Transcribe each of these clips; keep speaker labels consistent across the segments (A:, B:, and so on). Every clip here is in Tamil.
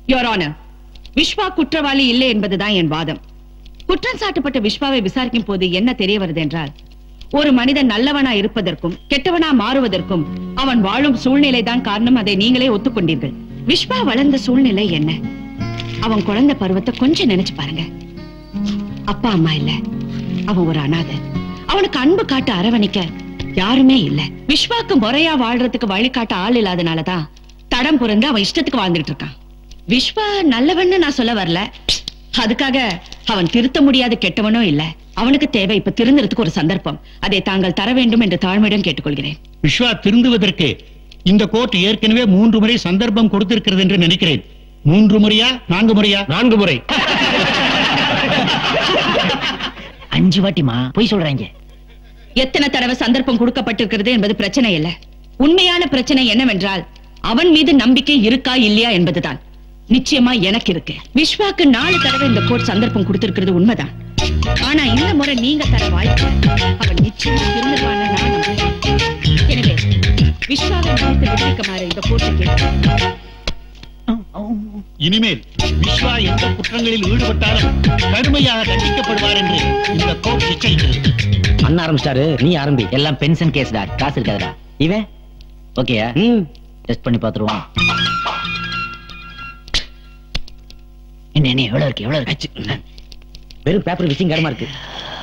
A: யோர் ஆனர் விஸ்வா குற்றவாளி இல்லை என்பதுதான் என் வாதம் குற்றம் சாட்டப்பட்ட விஸ்வாவை விசாரிக்கும் போது என்ன தெரிய வருது என்றால் ஒரு மனிதன் நல்லவனா இருப்பதற்கும் கெட்டவனா மாறுவதற்கும் அவன் வாழும் சூழ்நிலை தான் காரணம் அதை நீங்களே ஒத்துக்கொண்டீர்கள் விஸ்வா வளர்ந்த சூழ்நிலை என்ன அவன் குழந்தை பருவத்தை கொஞ்சம் நினைச்சு பாருங்க அப்பா அம்மா இல்ல அவன் ஒரு அனாதை அவனுக்கு அன்பு காட்ட அரவணைக்க யாருமே இல்ல விஸ்வாக்கு முறையா வாழ்றதுக்கு வழிகாட்ட ஆள் இல்லாதனாலதான் தடம் புரந்து அவன் இஷ்டத்துக்கு வாழ்ந்துட்டு இருக்கான் விஸ்வா நல்லவன்னு நான் சொல்ல வரல அதுக்காக அவன் திருத்த முடியாத கெட்டவனோ இல்ல அவனுக்கு தேவை இப்ப திருந்துறதுக்கு ஒரு சந்தர்ப்பம் அதை தாங்கள் தர வேண்டும் என்று தாழ்மையுடன் கேட்டுக்கொள்கிறேன்
B: விஸ்வா திருந்துவதற்கு இந்த கோர்ட் ஏற்கனவே மூன்று முறை சந்தர்ப்பம் கொடுத்திருக்கிறது என்று நினைக்கிறேன் மூன்று முறையா நான்கு முறையா
C: நான்கு முறை
D: அஞ்சு வாட்டிமா போய் சொல்றாங்க
A: எத்தனை தடவை சந்தர்ப்பம் கொடுக்கப்பட்டிருக்கிறது என்பது பிரச்சனை இல்ல உண்மையான பிரச்சனை என்னவென்றால் அவன் மீது நம்பிக்கை இருக்கா இல்லையா என்பதுதான் நிச்சயமா எனக்கு இருக்கு விஸ்வாக்கு நாலு தடவை இந்த கோர்ட் சந்தர்ப்பம் கொடுத்திருக்கிறது உண்மைதான் ஆனா இந்த முறை நீங்க தர வாய்ப்பு அவன் நிச்சயமா திருந்துவான்னு நான் நம்புறேன் எனவே விஸ்வாவை மன்னித்து விடுவிக்குமாறு இந்த கோர்ட்டை கேட்கிறேன்
B: இனிமேல் விஸ்வா எந்த குற்றங்களில் ஈடுபட்டாலும் கடுமையாக தண்டிக்கப்படுவார் என்று இந்த கோர்ட் நிச்சயிக்கிறது
D: அண்ணா ஆரம்பிச்சிட்டாரு நீ ஆரம்பி எல்லாம் பென்ஷன் கேஸ்டா காசு இருக்காதுடா இவன் ஓகேயா டெஸ்ட் பண்ணி பாத்துருவோம் என்ன என்ன எவ்வளவு இருக்கு எவ்வளவு இருக்கு வெறும் பேப்பர் விசிங் கடமா இருக்கு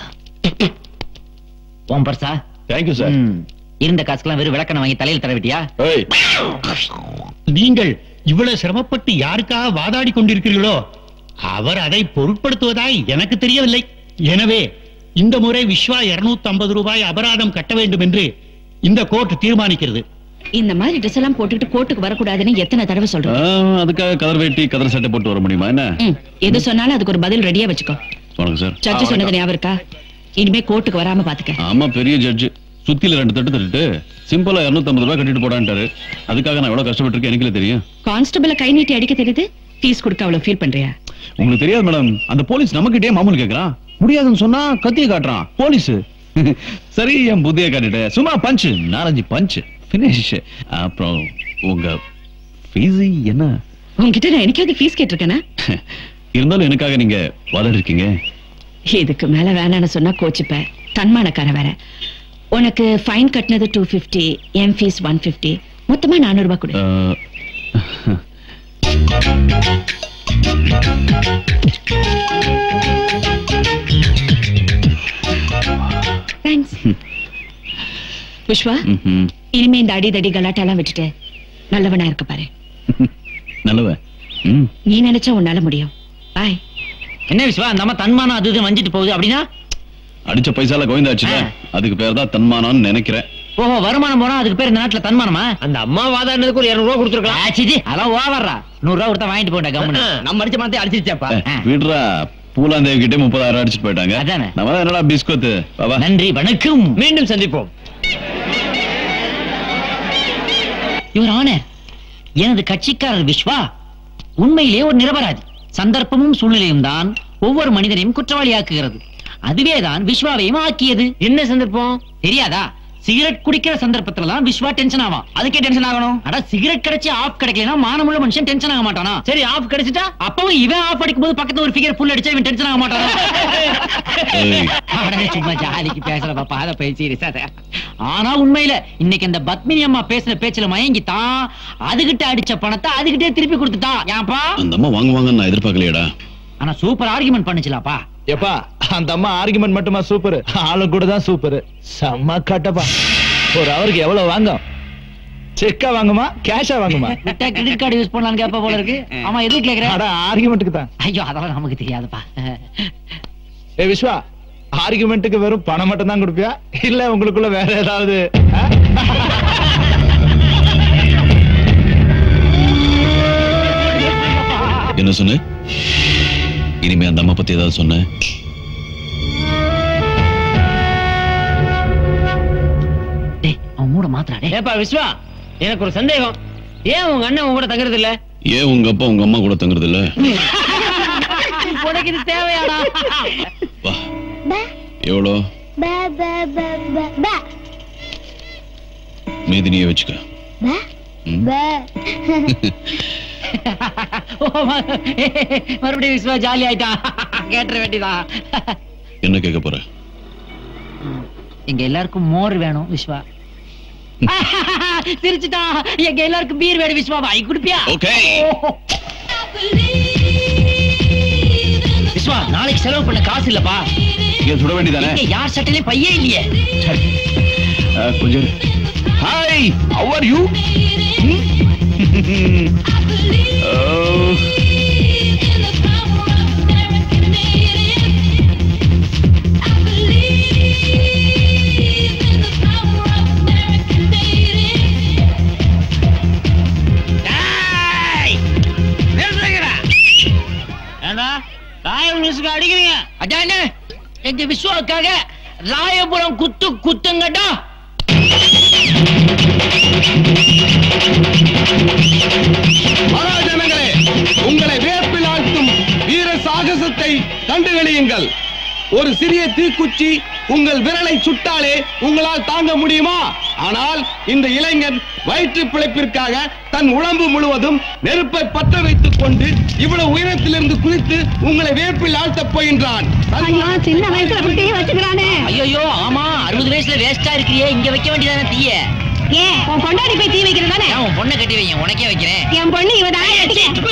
D: ஓம் பர்சா
C: தேங்க்யூ சார்
D: ம். இருந்த காசுக்கெல்லாம் வெறும் விளக்கணை வாங்கி தலையில் தரவிட்டியா
C: ஏய்
B: நீங்கள் இவ்வளவு சிரமப்பட்டு யாருக்காக வாதாடி கொண்டிருக்கிறீர்களோ அவர் அதை பொருட்படுத்துவதாய் எனக்கு தெரியவில்லை எனவே இந்த முறை விஸ்வா 250 ஐம்பது ரூபாய் அபராதம் கட்ட வேண்டும் என்று இந்த கோர்ட் தீர்மானிக்கிறது
A: இந்த மாதிரி ட்ரெஸ் எல்லாம் போட்டுக்கிட்டு கோர்ட்டுக்கு வரக்கூடாதுன்னு எத்தனை தடவை சொல்றேன்
C: அதுக்காக கதர் வேட்டி கதர் சட்டை போட்டு வர முடியுமா என்ன
A: ம், எது சொன்னாலும் அதுக்கு ஒரு பதில் ரெடியா வச்சுக்கோ
C: வணக்கம் சார்
A: சர்ச்சு சொன்னது ஞாபகம் இருக்கா இனிமே கோர்ட்டுக்கு வராம பாத்துக்க
C: ஆமா பெரிய ஜட்ஜ் சுத்தில ரெண்டு தட்டு தட்டுட்டு சிம்பிளா 250 ரூபாய் கட்டிட்டு போடான்ட்டாரு அதுக்காக நான் எவ்வளவு கஷ்டப்பட்டு இருக்கேன் எனக்கு தெரியும்
A: கான்ஸ்டபிள கை நீட்டி அடிக்க தெரியுது ஃபீஸ் கொடுக்க அவ்வளவு ஃபீல் பண்றியா
C: உங்களுக்கு தெரியாது மேடம் அந்த போலீஸ் நம்மகிட்டயே மாமூல் கேக்குறான் முடியாதுன்னு சொன்னா கத்திய காட்டுறான் போலீஸ் சரி என் புத்திய காட்டிட்டேன் சும்மா பஞ்ச் நாலஞ்சு பஞ்ச் பினிஷ் அப்புறம் உங்க ஃபீஸ் என்ன
A: உன்கிட்ட நான் எனக்காவது ஃபீஸ் கேட்டிருக்கேனா
C: இருந்தாலும் எனக்காக நீங்க வாதாடி இருக்கீங்க
A: இதுக்கு மேல வேணாம்னு சொன்னா கோச்சிப்ப தன்மானக்கார வேற உனக்கு ஃபைன் கட்டினது டூ பிப்டி என் ஃபீஸ் ஒன் பிப்டி மொத்தமா நானூறு ரூபாய் கொடு
C: அஹ்,
A: தேங்க்ஸ் விஸ்வா
C: ம்ஹும்.
A: இனிமே இந்த அடி தடி கலாட்டெல்லாம் விட்டுட்டு நல்லவனா இருக்க பாரு
C: நல்லவ ம்
A: நீ நினைச்சா உன்னால முடியும் பாய்
D: என்ன விஸ்வா அந்த அம்மா தன்மானம் அது இதுன்னு வஞ்சிட்டு போகுது அப்படின்னா
C: அடிச்ச பைசால கோவிந்தாச்சுல
D: ஆ.
C: அதுக்கு பேர் தான் தன்மானம்னு நினைக்கிறேன்
D: ஓஹோ வருமானம் போனா அதுக்கு பேர் இந்த நாட்டுல தன்மானமா
E: அந்த அம்மா வாதாடினதுக்கு ஒரு இருநூறு ரூபா கொடுத்துருக்கலாம்
D: ஆச்சிஜி அதெல்லாம் ஓவர்றா நூறு ரூபா கொடுத்தா வாங்கிட்டு போண்டா கம்முன்னு
E: நம்ம அடிச்ச மனத்தை அடிச்சிருச்சாப்பா
C: ஏய், விடுறா பூலாந்தேவி கிட்டே முப்பதாயிரம் அடிச்சுட்டு போயிட்டாங்க
D: அதானே.
C: நம்ம தான் என்னடா பிஸ்கோத்து பாபா
D: நன்றி வணக்கம்
E: மீண்டும் சந்திப்போம்
D: யுவர் ஆனர் எனது கட்சிக்காரர் விஸ்வா உண்மையிலே ஒரு நிரபராதி சந்தர்ப்பமும் சூழ்நிலையும் தான் ஒவ்வொரு மனிதனையும் குற்றவாளியாக்குகிறது அதுவேதான் விஸ்வாவையும் ஆக்கியது
E: என்ன சந்தர்ப்பம்
D: தெரியாதா சிகரெட் குடிக்கிற சந்தர்ப்பத்துல தான் விஸ்வா டென்ஷன் ஆவான் அதுக்கே டென்ஷன் ஆகணும் அட சிகரெட் கிடைச்சு ஆஃப் கிடைக்கலனா மானமுள்ள மனுஷன் டென்ஷன் ஆக மாட்டானா
E: சரி ஆஃப் கிடைச்சிட்டா
D: அப்பவும் இவன் ஆஃப் அடிக்கும் போது பக்கத்துல ஒரு ஃபிகர் ஃபுல் அடிச்சா இவன் டென்ஷன் ஆக மாட்டானா
C: ஏய்,
D: அட, சும்மா ஜாலிக்கு பேசுறப்ப பாத பேசி ஆனா உண்மையில இன்னைக்கு அந்த பத்மினி அம்மா பேசின பேச்சுல மயங்கித்தான் அதுகிட்ட அடிச்ச பணத்தை அதுகிட்டே திருப்பி கொடுத்துட்டான் ஏன்பா
C: அந்த அம்மா வாங்குவாங்கன்னு நான் எதிர்பார்க்கலையேடா
D: ஆனா சூப்பர் ஆர்குமெண்ட் பண்ணுச்சுலாப்பா
F: எப்பா அந்த அம்மா ஆர்குமெண்ட் மட்டுமா சூப்பர் ஆளு கூட தான் சூப்பர் செம்ம கட்டப்பா ஒரு அவருக்கு எவ்வளவு வாங்கும் செக்கா வாங்குமா கேஷா வாங்குமா
D: விட்டா கிரெடிட் கார்டு யூஸ் பண்ணலாம்னு கேப்ப போல இருக்கு ஆமா எதுக்கு கேக்குறேன்
F: அட ஆர்குமெண்ட்டுக்கு தான்
D: ஐயோ அதெல்லாம் நமக்கு தெரியாதுப்பா
F: ஏ விஸ்வா ஆர்குமெண்ட்டுக்கு வெறும் பணம் மட்டும் தான் கொடுப்பியா இல்ல உங்களுக்குள்ள வேற ஏதாவது ஆ?
C: என்ன சொன்ன இனிமே அந்த அம்மா பத்தி ஏதாவது சொன்ன
D: டேய் அவன் மூட மாத்திரா டேய்
E: ஏப்பா விஸ்வா எனக்கு ஒரு சந்தேகம் ஏன் உங்க அண்ணன் உங்க கூட தங்குறது இல்ல
C: ஏன் உங்க அப்பா உங்க அம்மா கூட தங்குறது இல்ல
D: உனக்கு இது தேவையாடா
C: வா எவ்வளோ
G: ba ba ba ba ba
C: மேதினியே வச்சுக்க
G: ba
C: ம்.
G: ba
D: ஓ, ம- மறுபடியும் விஸ்வா ஜாலி ஆயிட்டான் கேட்டுற வேண்டியதான்
C: என்ன கேட்க போற
D: எங்க எல்லாருக்கும் மோர் வேணும் விஸ்வா சிரிச்சுட்டா எங்க எல்லாருக்கும் பீர் வேணும் விஸ்வா வாங்கி குடுப்பியா
C: ஓகே
D: விஸ்வா நாளைக்கு செலவு பண்ண காசு இல்லப்பா
C: இங்க சுட வேண்டியதானே
D: இங்க யார் சட்டையிலயும் பையே இல்லையே
C: கொஞ்சம் ஹாய் ஹவ் ஆர் யூ
D: ஏண்டா ராயம் மிஸ்க்கு அடிக்கிறீங்க அதானே எங்க விஸ்வாவுக்காக ராயபுரம் குத்து குத்துங்கடா
H: மகாஜனங்களே உங்களை வேப்பில் ஆழ்த்தும் வீர சாகசத்தை கண்டுகளியுங்கள் ஒரு சிறிய தீக்குச்சி உங்கள் விரலை சுட்டாலே உங்களால் தாங்க முடியுமா ஆனால் இந்த இளைஞன் வயிற்று பிழைப்பிற்காக தன் உடம்பு முழுவதும் நெருப்பை பற்ற வைத்துக் கொண்டு இவ்வளவு உயரத்திலிருந்து குதித்து உங்களை வேப்பில் ஆழ்த்தப் போகின்றான்
G: சின்ன வயசுல குட்டியே வச்சுக்கிறானே
D: ஐயோ ஆமா அறுபது வயசுல வேஸ்டா இருக்கிறியே இங்க வைக்க வேண்டியதானே தீய
G: ஏன் உன் பொண்டாடி போய் தீ வைக்கிறதானே
D: ஏன் உன் பொண்ணை கட்டி வைங்க உனக்கே வைக்கிறேன்
G: என் பொண்ணு இவதான்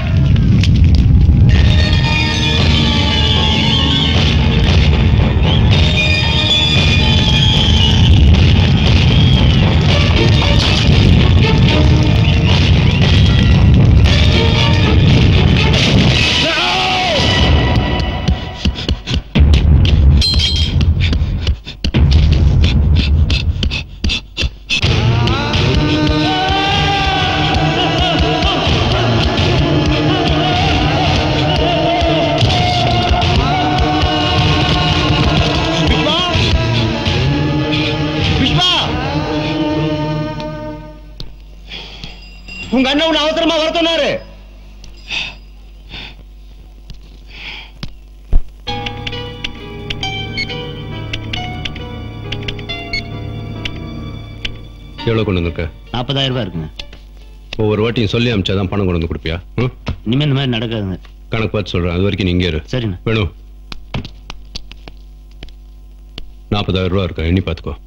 H: விஷ்வா உங்க அண்ணன் உன்னை அவசரமா வர சொன்னாரு
I: எவ்வளவு கொண்டு வந்திருக்க
D: நாற்பதாயிரம் ரூபாய் இருக்குங்க
I: ஒவ்வொரு வாட்டியும் சொல்லி அமிச்சாதான் பணம் கொண்டு வந்து கொடுப்பியா ம்?
D: இனிமே இந்த மாதிரி நடக்காதுங்க
I: கணக்கு பார்த்து சொல்றேன் அது வரைக்கும் நீ இங்கே இரு
D: சரிண்ணா
I: வேணும் நாற்பதாயிரம் ரூபா இருக்கா எண்ணி பார்த்துக்கோ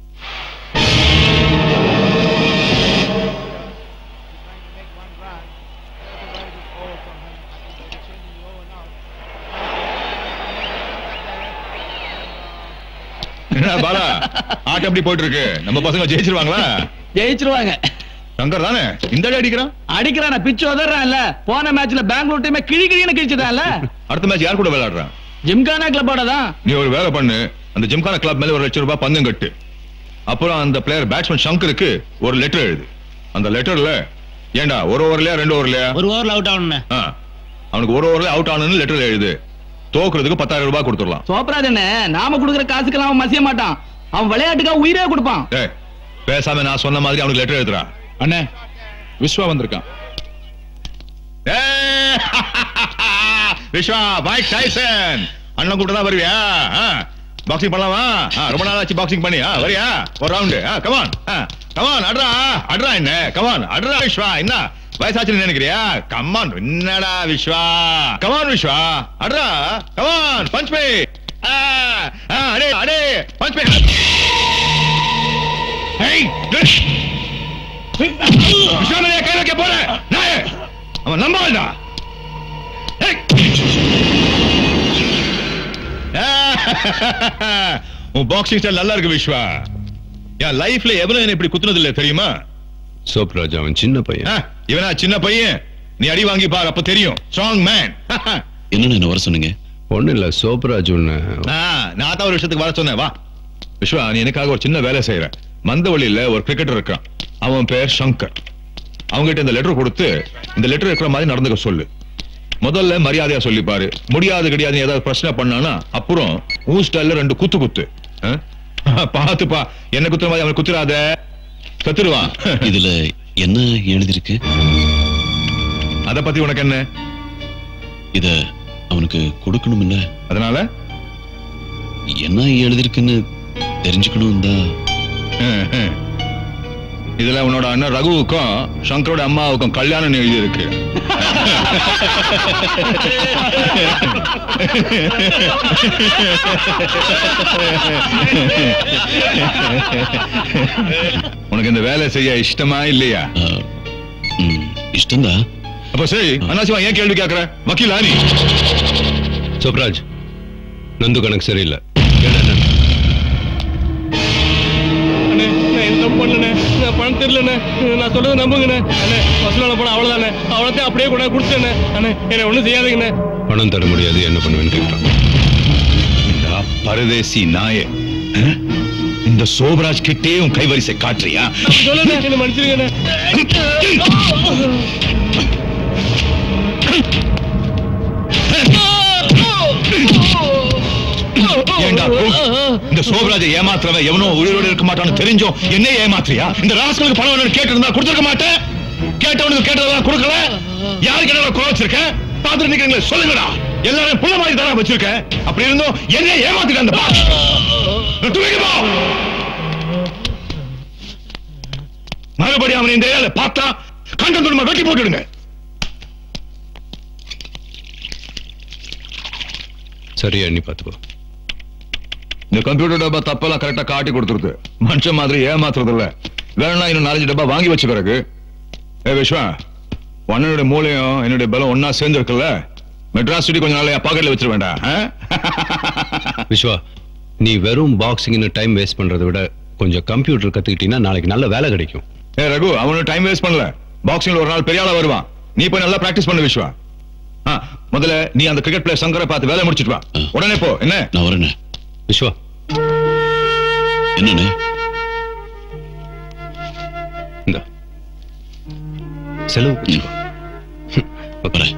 C: என்ன பாலா ஆட்டம் எப்படி போயிட்டு இருக்கு நம்ம பசங்க ஜெயிச்சிருவாங்களா
F: ஜெயிச்சிருவாங்க
C: சங்கர் தானே இந்த அடி அடிக்கிறான்
F: அடிக்கிறான் பிச்சு உதறான்ல போன மேட்ச்ல பெங்களூர் டீமே கிழி கிழின்னு கிழிச்சதான்ல
C: அடுத்த மேட்ச் யார் கூட விளையாடுறான்
F: ஜிம்கானா கிளப்போட தான்
C: நீ ஒரு வேலை பண்ணு அந்த ஜிம்கான கிளப் மேல ஒரு லட்சம் ரூபாய் பந்தம் கட்டு அப்புறம் அந்த பிளேயர் பேட்ஸ்மேன் சங்கருக்கு ஒரு லெட்டர் எழுது அந்த லெட்டர்ல ஏண்டா ஒரு ஓவர்லயா ரெண்டு ஓவர்லயா
D: ஒரு ஓவர்ல அவுட் ஆகணும்
C: ஆ, அவனுக்கு ஒரு ஓவர்ல அவுட் ஆனு லெட்டர் எழுது தோக்குறதுக்கு பத்தாயிரம் ரூபாய் கொடுத்துடலாம்
F: சோப்ராஜ் என்ன நாம குடுக்குற காசுக்கெல்லாம் அவன் மசிய மாட்டான் அவன் விளையாட்டுக்காக உயிரே கொடுப்பான்
C: டேய் பேசாம நான் சொன்ன மாதிரி அவனுக்கு லெட்டர் எழுதுறா
J: அண்ணே விஸ்வா வந்திருக்கான்
C: ஏய், விஸ்வா மைக் டைசன் அண்ணன் கூட தான் வருவியா பாக்ஸிங் பண்ணலாமா ஆ, ரொம்ப நாள் ஆச்சு பாக்ஸிங் பண்ணி ஆ, வரியா ஒரு ரவுண்டு கமான் கமான் அட்ரா அட்ரா என்ன கமான் அட்ரா விஸ்வா என்ன வயசாச்சுன்னு நினைக்கிறியா கமான் என்னடா விஸ்வா கமான் விஸ்வா அட்ரா கமான் பஞ்ச் மே அடே அடே பஞ்ச் மே ஏய் விஸ்வா மேலே கை வைக்க போற நாயே அவன் நம்ப வேண்டாம் ஏய். உன் பாக்ஸிங் ஸ்டைல் நல்லா இருக்கு விஸ்வா என் லைஃப்ல எவ்வளவு என்ன இப்படி குத்துனது இல்ல தெரியுமா
I: சோப்ராஜ் அவன் சின்ன பையன்
C: ஆ, இவனா சின்ன பையன் நீ அடி வாங்கி பார் அப்ப தெரியும் ஸ்ட்ராங் மேன் என்னன்னு என்ன வர சொன்னீங்க
I: ஒண்ணு இல்ல சோப்ராஜ் ஒண்ணு
C: நான் தான் ஒரு விஷயத்துக்கு வர சொன்னேன் வா விஸ்வா நீ எனக்காக ஒரு சின்ன வேலை செய்யற மந்தவழியில ஒரு கிரிக்கெட்டர் இருக்கான் அவன் பேர் சங்கர் அவங்ககிட்ட இந்த லெட்டர் கொடுத்து இந்த லெட்டர் இருக்கிற மாதிரி நடந்துக்க சொல்லு முதல்ல மரியாதையா சொல்லி பாரு முடியாது கிடையாது ஏதாவது பிரச்சனை பண்ணானா அப்புறம் ஊ ஸ்டைல்ல ரெண்டு குத்து குத்து ஆ? பாத்துப்பா என்ன குத்துற மாதிரி அவன் குத்துறாத கத்துருவான்
K: இதுல என்ன எழுதிருக்கு
C: அத பத்தி உனக்கு என்ன
K: இத அவனுக்கு கொடுக்கணும் இல்ல
C: அதனால
K: என்ன எழுதிருக்குன்னு தெரிஞ்சுக்கணும் தான்
L: இதுல உன்னோட அண்ணன் ரகுவுக்கும் சங்கரோட அம்மாவுக்கும் கல்யாணம் எழுதி இருக்கு உனக்கு இந்த வேலை செய்ய இஷ்டமா இல்லையா
K: இஷ்டம்தான்
L: அப்ப சரி அனாவசியமா ஏன் கேள்வி கேக்குற வக்கீல் ஆனி
I: சுப்ராஜ் நந்து கணக்கு சரியில்லை
H: அண்ணே நான் எந்த பண்ணனே நான் பணம் தெரியலண்ணே நான் சொல்றதை நம்புங்கண்ணே அண்ணே வசூலான பணம் அவ்வளவுதானே அவ்வளோத்தையும் அப்படியே கூட கொடுத்தேண்ணே அண்ணே என்ன ஒண்ணும் செய்யாதீங்கண்ணே
I: பணம் தர முடியாது என்ன பண்ணுவேன்னு கேட்கிறான்
L: இந்த பரதேசி நாயே அஹ்? இந்த சோபராஜ் கிட்டே உன் கைவரிசை காட்டுறியா
H: சொல்லுண்ணே என்ன மன்னிச்சிருங்கண்ணே
L: ஏண்டா போ? இந்த சோபராஜை ஏமாத்துறவன் எவனோ உயிரோடு இருக்க மாட்டான்னு தெரிஞ்சும் என்ன ஏமாத்துறியா இந்த ராஸ்களுக்கு பணம் வேணும்னு கேட்டிருந்தா கொடுத்துருக்க மாட்டேன் கேட்டவனுக்கு கேட்டதெல்லாம் கொடுக்கல யாருக்கு என்ன குறை வச்சிருக்கேன் பாத்துட்டு நிக்கிறீங்களே சொல்லுங்கடா எல்லாரும் புள்ள மாதிரி தானே வச்சிருக்கேன் அப்படி இருந்தும் என்ன ஏமாத்திட்டு அந்த பாஸ் தூக்கிட்டு போ. மறுபடியும் அவன் இந்த ஏரியால பார்த்தா கண்டம் துணுமா வெட்டி போட்டுடுங்க
I: சரியா எண்ணி பார்த்துக்கோ
L: இந்த கம்ப்யூட்டர் டப்பா தப்பெல்லாம் கரெக்டா காட்டி கொடுத்துருது மனுஷன் மாதிரி ஏமாத்துறது இல்ல வேணா இன்னும் நாலஞ்சு டப்பா வாங்கி வச்சு பிறகு ஏ விஸ்வா உன்னோட மூளையும் என்னுடைய பலம் ஒன்னா சேர்ந்துருக்குல்ல மெட்ராஸ் சிட்டி கொஞ்ச நாள் என் பாக்கெட்ல வச்சிட வேண்டாம் ஆ?
I: விஸ்வா நீ வெறும் பாக்ஸிங்னு டைம் வேஸ்ட் பண்றதை விட கொஞ்சம் கம்ப்யூட்டர் கத்துக்கிட்டீங்கன்னா நாளைக்கு நல்ல வேலை கிடைக்கும்
L: ஏ ரகு அவனு டைம் வேஸ்ட் பண்ணல பாக்ஸிங்ல ஒரு நாள் பெரிய ஆளா வருவான் நீ போய் நல்லா பிராக்டிஸ் பண்ணு விஸ்வா ஆ, முதல்ல நீ அந்த கிரிக்கெட் பிளேயர் சங்கரை பார்த்து வேலை முடிச்சிட்டு வா உடனே போ என்ன
K: நான் வரேனே
I: விஸ்வா
K: என்னண்ணே
I: இந்த செலவு வச்சுக்கோ
K: வரேன்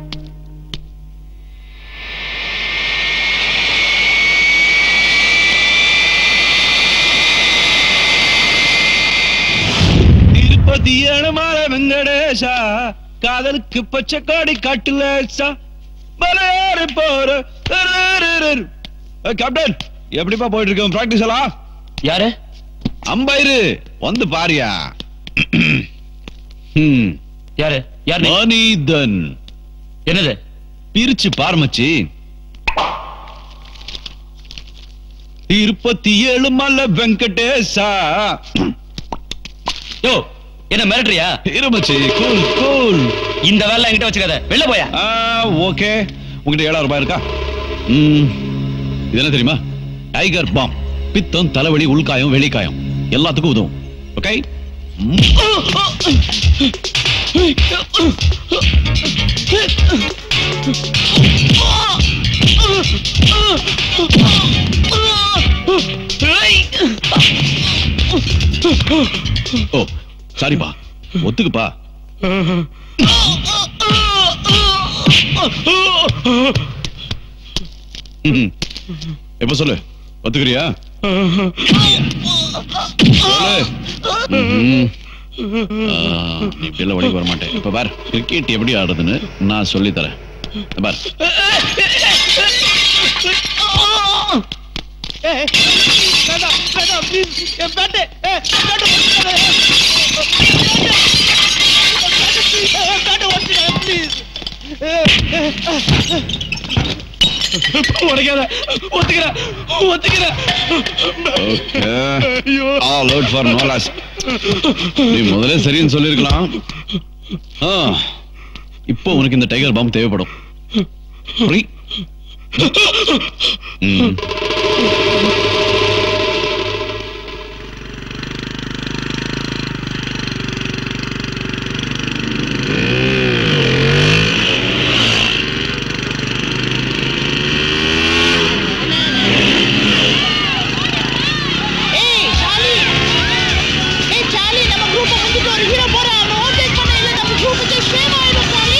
C: திருப்பதி ஏழுமால வெங்கடேஷா காதலுக்கு பச்சை காடி காட்டுலேசா மலையாறு போற கேப்டன் எப்படிப்பா போயிட்டு இருக்கோம் பிராக்டிஸ் எல்லாம்
D: யாரு
C: அம்பைரு வந்து பாரியா ம்
D: யாரு யாரு
C: மனிதன்
D: என்னது
C: பிரிச்சு பார்மச்சி திருப்பதி ஏழு மலை வெங்கடேஷா
D: யோ என்ன மிரட்டுறியா
C: இருமச்சி கூல் கூல்
D: இந்த வேலை என்கிட்ட வச்சுக்காத வெளில போயா
C: ஓகே உங்ககிட்ட ஏழாயிரம் ரூபாய் இருக்கா ம் இது என்ன தெரியுமா டைகர் பாம் பித்தம் தலைவலி உள்காயம் வெளிக்காயம் எல்லாத்துக்கும் உதவும் ஓகே ஓ சாரிப்பா ஒத்துக்குப்பா ம்ஹும். எப்ப சொல்லு ஒத்துக்கிறியா சொல்லு. ம்ஹும். ஆ, நீ இப்படியெல்லாம் வழிக்கு வர மாட்டேன் இப்ப பார் கிரிக்கெட் எப்படி ஆடுறதுன்னு நான் சொல்லி தரேன் இந்த பார்
H: உடைக்காத ஒத்துக்கிறேன் ஒத்துக்கிறேன்
C: okay all out for no loss நீ முதல்ல சரின்னு சொல்லிருக்கலாம் ஆ, இப்போ உனக்கு இந்த டைகர் பாம் தேவைப்படும் Free? ம்.
G: ஏய் சாலி ஏய் சாலி நம்ம குரூப் வந்துட்டு ஒரு ஹீரோ போறான் அவன் ஓவர்டேக் பண்ண இல்ல நம்ம குரூப்புக்கு ஷேம் ஆயிடும் சாலி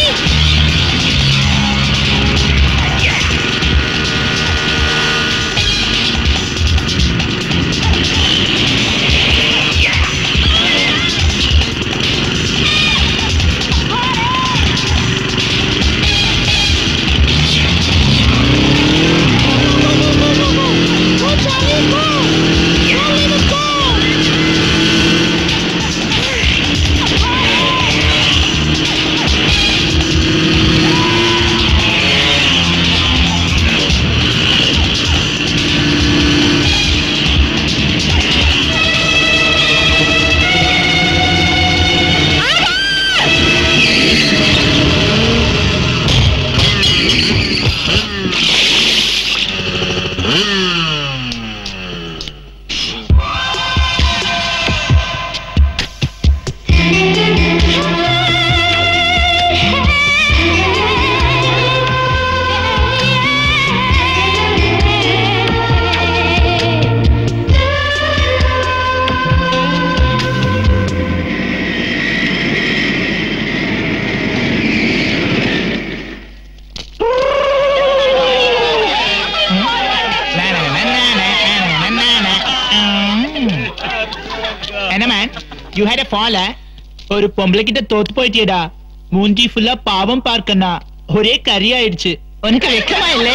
M: என்ன man you had a fall ஒரு பொம்பளை கிட்ட தோத்து போயிட்டியடா மூஞ்சி ஃபுல்லா பாவம் பார்க்கனா ஒரே கறி ஆயிடுச்சு உனக்கு வெக்கமா இல்ல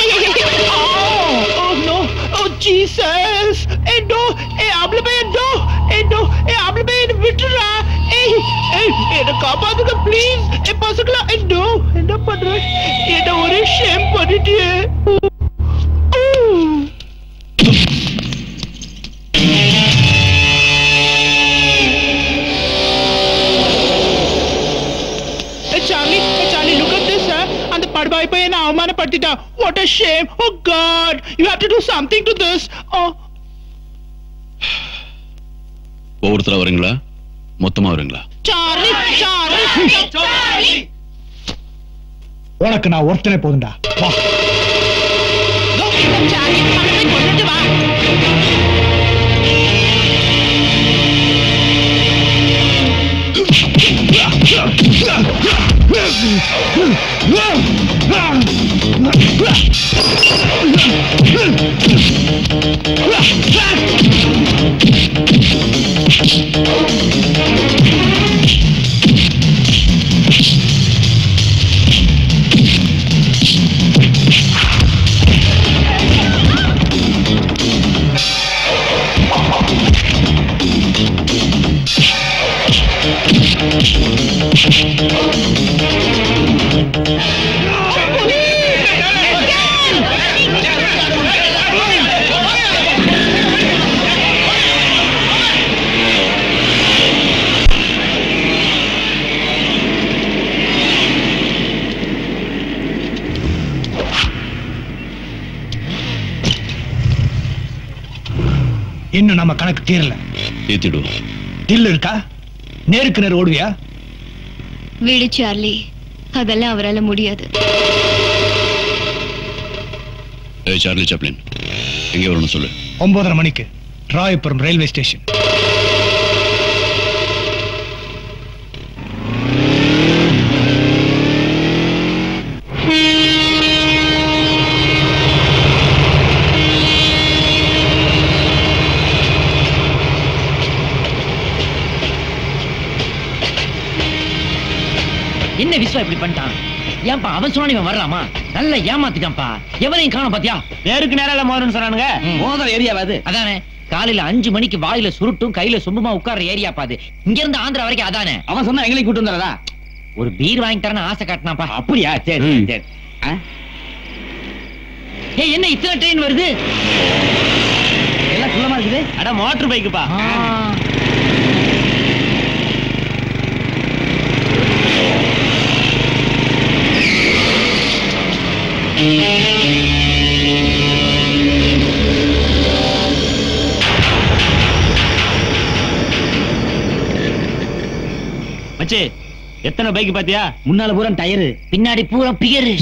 M: Oh no! Oh Jesus! Eh no! Eh ஆம்பளை பையன் no! Eh no! Eh ஆம்பளை பையன் விட்டுறா! ஏய் ஏய் என்ன காப்பாத்துங்க ப்ளீஸ் ஏ பசங்களா eh no! என்ன பண்ற என்ன ஒரே ஷேம் பண்ணிட்டியே Hey Charlie, hey Charlie, look at this, sir. அந்த படுபாய் பையன் என்ன அவமானப்படுத்திட்டா. What a shame. Oh God, you have to do something to this. Oh.
C: ஒவ்வொருத்தரா வரீங்களா மொத்தமா வரீங்களா
M: Charlie, Charlie, Charlie.
N: உனக்கு நான் ஒருத்தனே போதும்டா வா
M: Charlie, அவனை போய் கொன்னுட்டு வா.
N: இன்னும் நம்ம கணக்கு தீரல
C: ஏத்திடுவோம்
N: தில்லு இருக்கா நேருக்கு நேர் ஓடுவியா
O: விடு சார்லி அதெல்லாம் அவரால முடியாது
C: ஏய் சார்லி சாப்ளின் எங்கே வரணும் சொல்லு
N: ஒன்பதரை மணிக்கு ராயபுரம் ரயில்வே ஸ்டேஷன்
D: என்ன விஸ்வா இப்படி பண்ணிட்டான் ஏன்பா அவன் சொன்னா இவன் வர்றாமா நல்ல ஏமாத்திட்டான்ப்பா எவனையும் காணோம் பாத்தியா
E: நேருக்கு நேரம் மோதன்னு சொன்னானுங்க
D: மோதல் ஏரியாவாது அதானே காலையில அஞ்சு மணிக்கு வாயில சுருட்டும் கையில சொம்புமா உட்கார்ற ஏரியா பாது இங்க இருந்து ஆந்திரா வரைக்கும் அதானே
E: அவன் சொன்னா எங்களையும் கூட்டு வந்துறதா
D: ஒரு பீர் வாங்கி தரேன்னு ஆசை காட்டினாப்பா
E: அப்படியா சரி
C: ம்.
E: சரி ஆ?
D: ஏய் என்ன இத்தனை ட்ரெயின் வருது
E: எல்லாம் சுள்ளமா இருக்குது அட மோட்டர் பைக்குப்பா மச்சி எத்தனை பைக் பாத்தியா
D: முன்னால பூரா டயரு பின்னாடி பூரா பியரு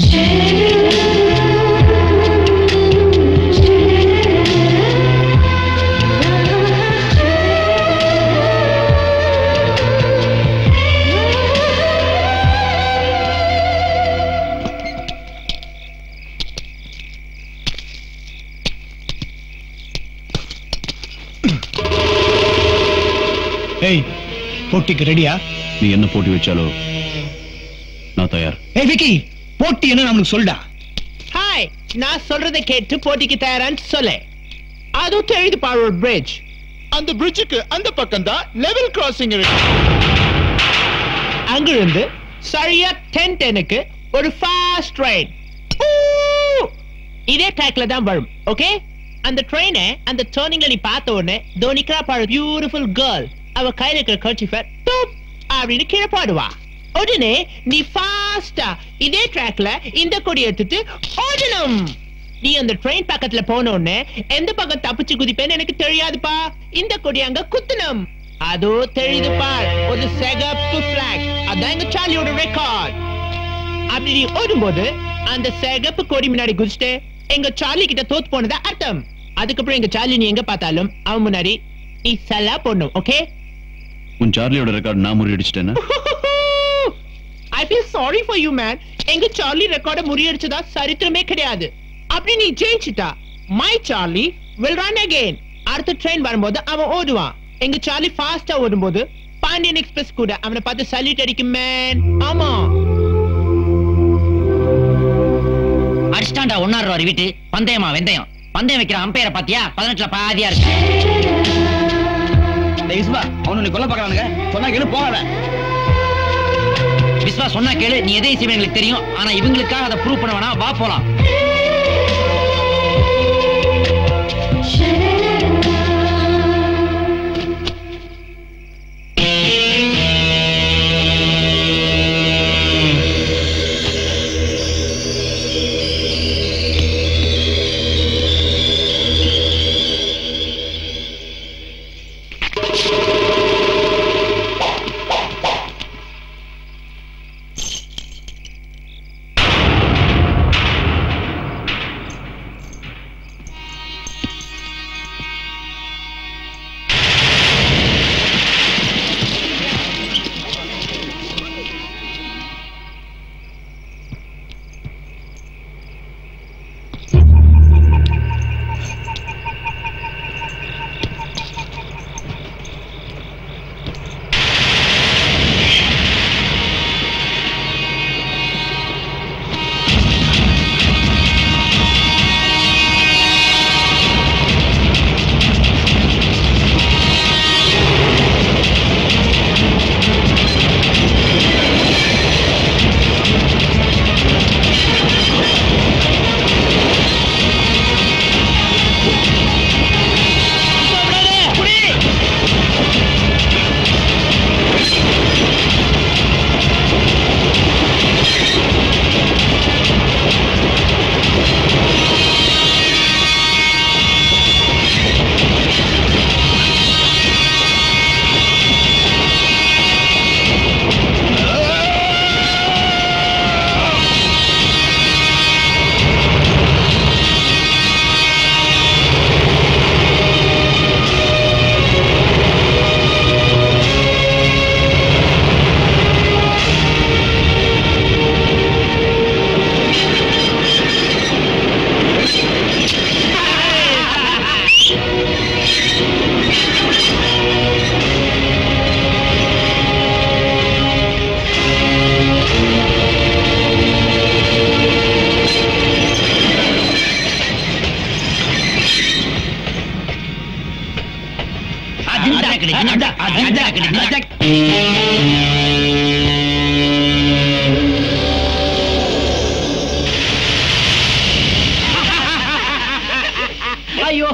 N: ஏய் போட்டிக்கு ரெடியா
C: நீ என்ன போட்டி வச்சாலோ நான் தயார்
N: ஏய் விக்கி போட்டி என்ன நம்மளுக்கு சொல்டா
M: ஹாய் நான் சொல்றதை கேட்டு போட்டிக்கு தயாரான்னு சொல்லு அதுவும் தெரியுது பாரு ஒரு பிரிட்ஜ் அந்த பிரிட்ஜுக்கு அந்த பக்கம் தான் லெவல் கிராசிங் இருக்கு அங்கிருந்து சரியா டென் டெனுக்கு ஒரு ஃபாஸ்ட் ட்ரெயின் இதே ட்ராக்ல தான் வரும் ஓகே அந்த ட்ரெயினை அந்த டேர்னிங்ல நீ பார்த்த உடனே தோனிக்கிறா பாரு பியூட்டிஃபுல் கேர்ள் அவ கையில இருக்கிற கர்ச்சிஃபை டூப் அப்படின்னு கீழே பாடுவா உடனே நீ ஃபாஸ்டா இதே ட்ராக்ல இந்த கொடி எடுத்துட்டு ஓடணும் நீ அந்த ட்ரெயின் பக்கத்துல போன உடனே எந்த பக்கம் தப்பிச்சு குதிப்பேன்னு எனக்கு தெரியாதுப்பா இந்த கொடி அங்க குத்தணும் அதோ தெரியுது பார் ஒரு சிகப்பு பிளாக் அதான் எங்க சாலியோட ரெக்கார்ட் அப்படி நீ ஓடும்போது அந்த சிகப்பு கொடி முன்னாடி குதிச்சுட்டு எங்க சார்லி கிட்ட தோத்து போனதா அர்த்தம் அதுக்கப்புறம் எங்க சார்லி நீ எங்க பார்த்தாலும் அவன் முன்னாடி நீ சல்லா போடணும் ஓகே
C: உன் சார்லியோட ரெக்கார்ட் நான் முறியடிச்சிட்டேன்னா
M: I feel sorry for you man எங்க சார்லி ரெக்கார்ட முறியடிச்சதா சரித்திரமே கிடையாது அப்படி நீ ஜெயிச்சிட்டா my Charlie will run again அடுத்த ட்ரெயின் வரும்போது அவன் ஓடுவான் எங்க சார்லி ஃபாஸ்டா ஓடும்போது பாண்டியன் எக்ஸ்பிரஸ் கூட அவனை பார்த்து சல்யூட் அடிக்கும் மேன் ஆமா
D: அடிச்சிட்டாண்டா ஒன்னாறு ரூபா வீட்டு பந்தயமா வெந்தயம் பந்தயம் வைக்கிற அம்பையரை பாத்தியா பதினெட்டுல பாதியா இருக்கு
P: விஸ்வா அவனு கொல்ல பாக்குறானுங்க சொன்னா கேளு போகாத
D: விஸ்வா சொன்னா கேளு நீ எதை செய்வே எங்களுக்கு தெரியும் ஆனா இவங்களுக்காக அதை ப்ரூவ் பண்ண வேணாம் வா போலாம் ஐயோ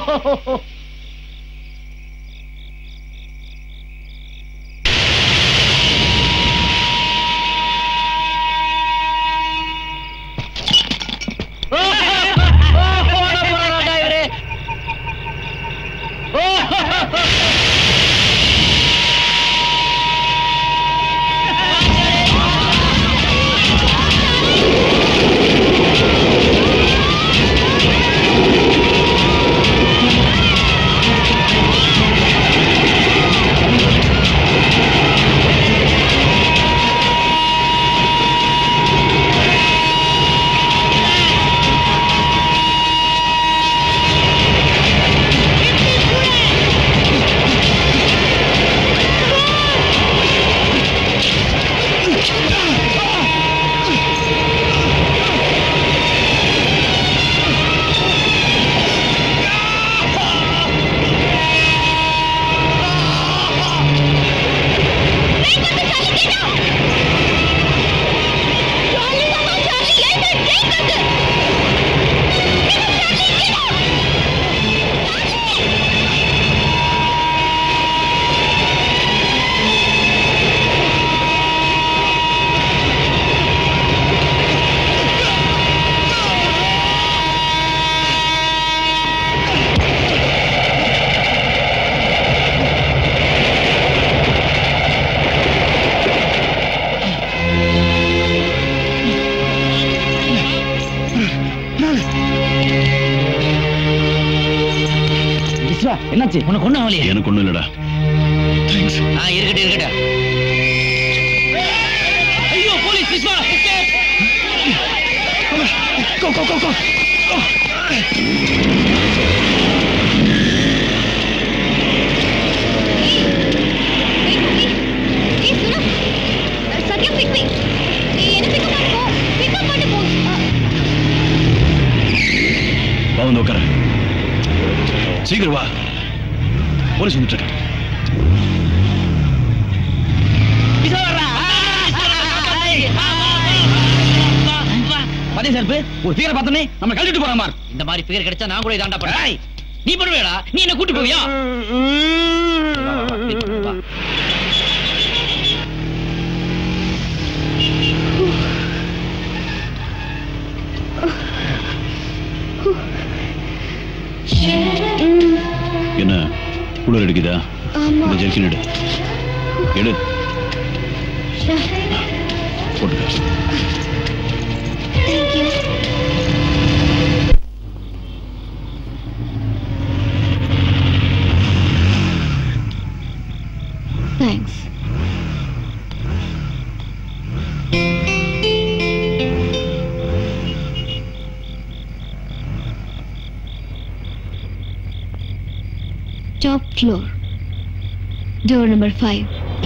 P: விஸ்வா என்னாச்சு
D: உனக்கு ஒண்ணும் ஆகலையே
C: எனக்கு ஒண்ணும் இல்லடா
D: ஆ இருக்கட்டும் இருக்கட்டும் ஐயோ police Viswa
N: Go, go, go, go.
O: ஏய்
C: வந்து உட்கார சீக்கிரம் வா போலீஸ் வந்துட்டு இருக்காங்க.
P: பதே சார் ஒரு ஃபிகரை பார்த்தோன்னே நம்ம கழட்டிட்டு போற மாதிரி
D: இந்த மாதிரி ஃபிகர் கிடைச்சா நான் கூட இதாண்டா பண்ணேன் நீ பண்ணுவேடா நீ என்ன கூட்டி போவியா வா, வா, வா, wait பண்ணு, வா.
C: என்ன குளிர் அடிக்குதா இந்த ஜெர்க்கின் எடு எடு போட்டுக்க
O: thanks Top floor. Door number five.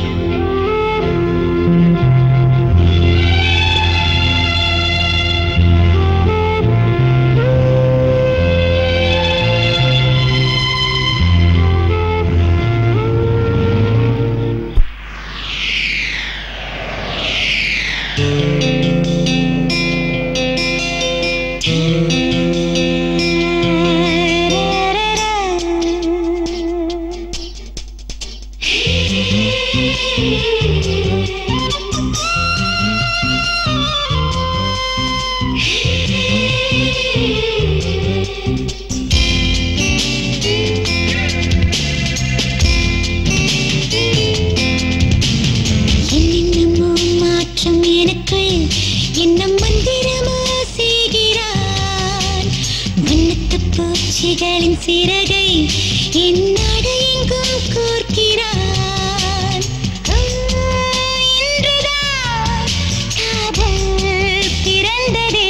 Q: என்னென்னமோ மாற்றம் எனக்குள் என்ன மந்திரமோ செய்கிறான் வண்ணத்து பூச்சிகளின் சிறகை என் நாடு எங்கும் கோர்க்கிறான் ஆ, இன்றுதான் காதல் பிறந்ததே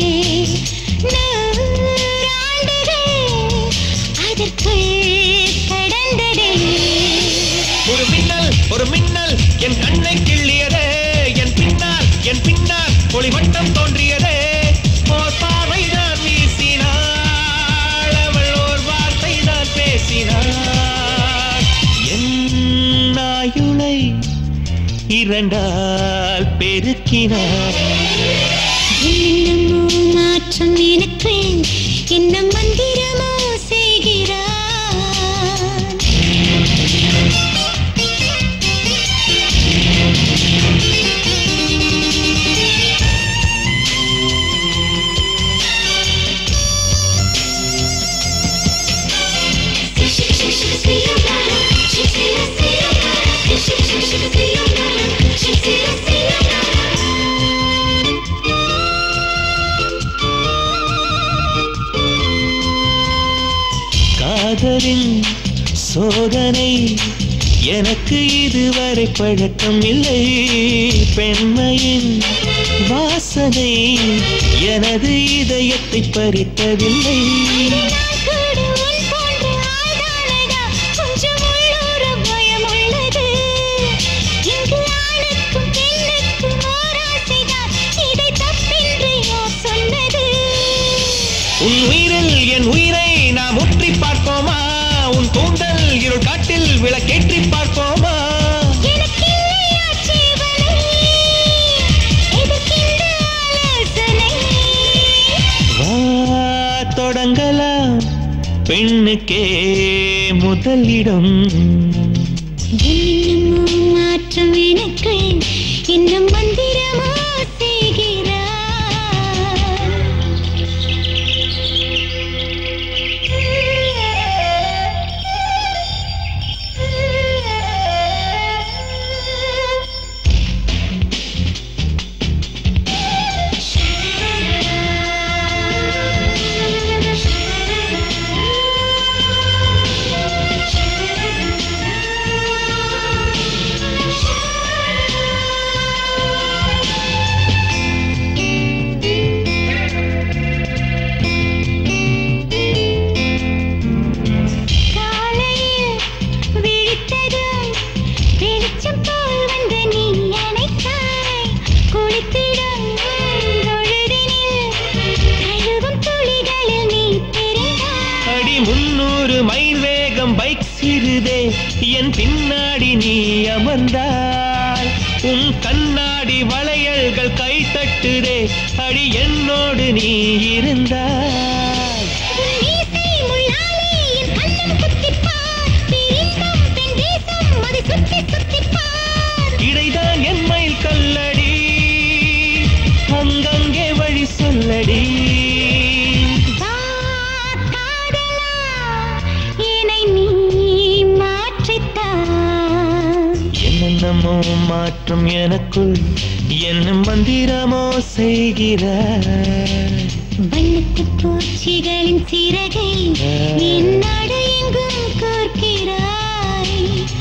Q: நூறாண்டுகள் அதற்குள் கடந்ததே
M: ஒரு மின்னல் ஒரு மின்னல் என் கண்ணை கிள்ளியதே என் பின்னால் என் பின்னால் ஒளிவட்டம் தோன்றியதே ஓர் பார்வை தான் வீசினாள் அவள் ஓர் வார்த்தை தான் பேசினாள் என் ஆயுளை இரண்டால் பெருக்கினாள்
Q: என்னென்னமோ மாற்றம் எனக்குள் என்ன மந்திரமோ செய்கிறான்
M: காதலின் சோதனை எனக்கு இதுவரை பழக்கம் இல்லை பெண்மையின் வாசனை எனது இதயத்தை பறித்ததில்லை
Q: கொஞ்சம் உள்ளூர பயம் உள்ளது இங்கு ஆணுக்கும் பெண்ணுக்கும் ஓராசைதான் இதை தப்பின்றி யார் சொன்னது
M: உன் உயிரில் என் உயிரை நாம் முற்றி பார்ப்போமா உன் தூண்டல் இருள் காட்டில் விளக்கேற்றி பார்ப்போமா
Q: எனக்கில்லையா ஜீவனை எதற்கிந்த ஆலோசனை
M: வா தொடங்கலாம் பெண்ணுக்கே முதலிடம்
Q: என்னென்னமோ மாற்றம் எனக்குள் என்ன மந்திரமோ செய்கிறான்
R: முன்னூறு மைல் வேகம் பைக் சிறுதே என் பின்னாடி நீ அமர்ந்தாய் உன் கண்ணாடி வளையல்கள் கை தட்டுதே அடி என்னோடு நீ இருந்தாய்
Q: மீசை முள்ளாலே என் கண்ணம் குத்திப்பார் பேரின்பம் பெண் தேசம் அதை சுத்தி சுத்திப்பார்
R: இடைதான் என் மயில் கல்லடி அங்கங்கே வழி சொல்லடி
Q: வா காதலா என்னை நீ மாற்றித்தான்
R: என்னென்னமோ மாற்றம் எனக்குள் என்ன மந்திரமோ செய்கிறாய்
Q: வண்ணத்து பூச்சிகளின் சிறகை என் நாடு எங்கும் கோர்க்கிறாய்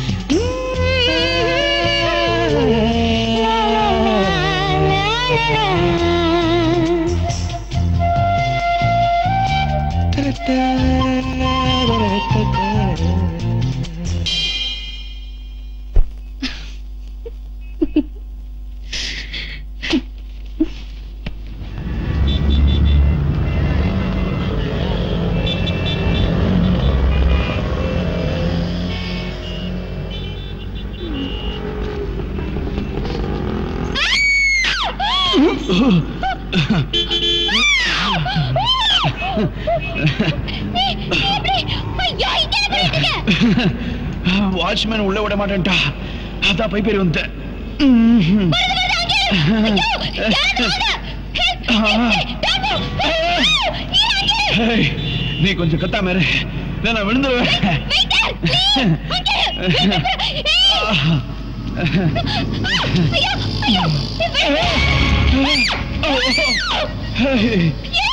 Q: ஐயோ இங்க என்ன பண்ணிட்டு இருக்க?
C: வாட்ச்மேன் உள்ள விட மாட்டேன்டா அதான் பைப்பேறி வந்துட்டேன் ஹேய், நீ கொஞ்சம் கத்தாம இரு இல்ல, நான் விழுந்துருவேன் ஹேய்,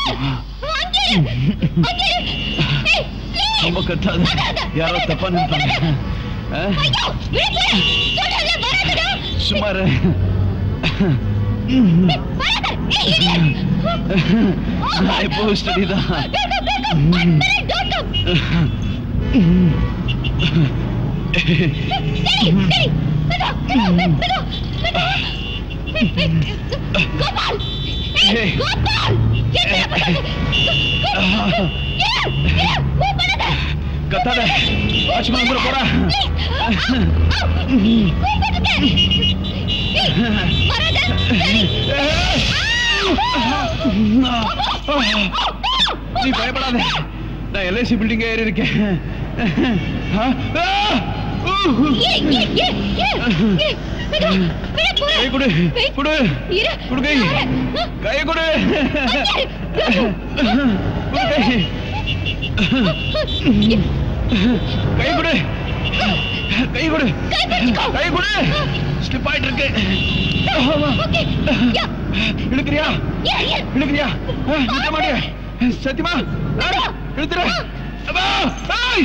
C: ரொம்ப கத்தாத யாரோ தப்பா நினைப்பாங்க ஆ? சும்மா இரு. நான் இப்போ ஸ்டடி தான்
Q: கோபால்
C: ஏய்.
Q: கோபால்
C: கத்தாத வாட்ச்மேன் வந்துட போறா நீ பயப்படாத நான் எல்ஐசி பில்டிங் ஏறி இருக்கேன் ஆ? ஆ! ஊ! கை கொடு கொடு கொடு கை கை கொடு கொடு கை கை கொடு கை கொடு கை கொடு ஸ்லிப் ஆயிட்டு இருக்கு ஆமா. இழுக்கிறியா இழுக்கிறியா ஆ, நிறுத்த மாட்டியா சத்தியமா ஆ, இழுத்துற அப்பா! ஆய்!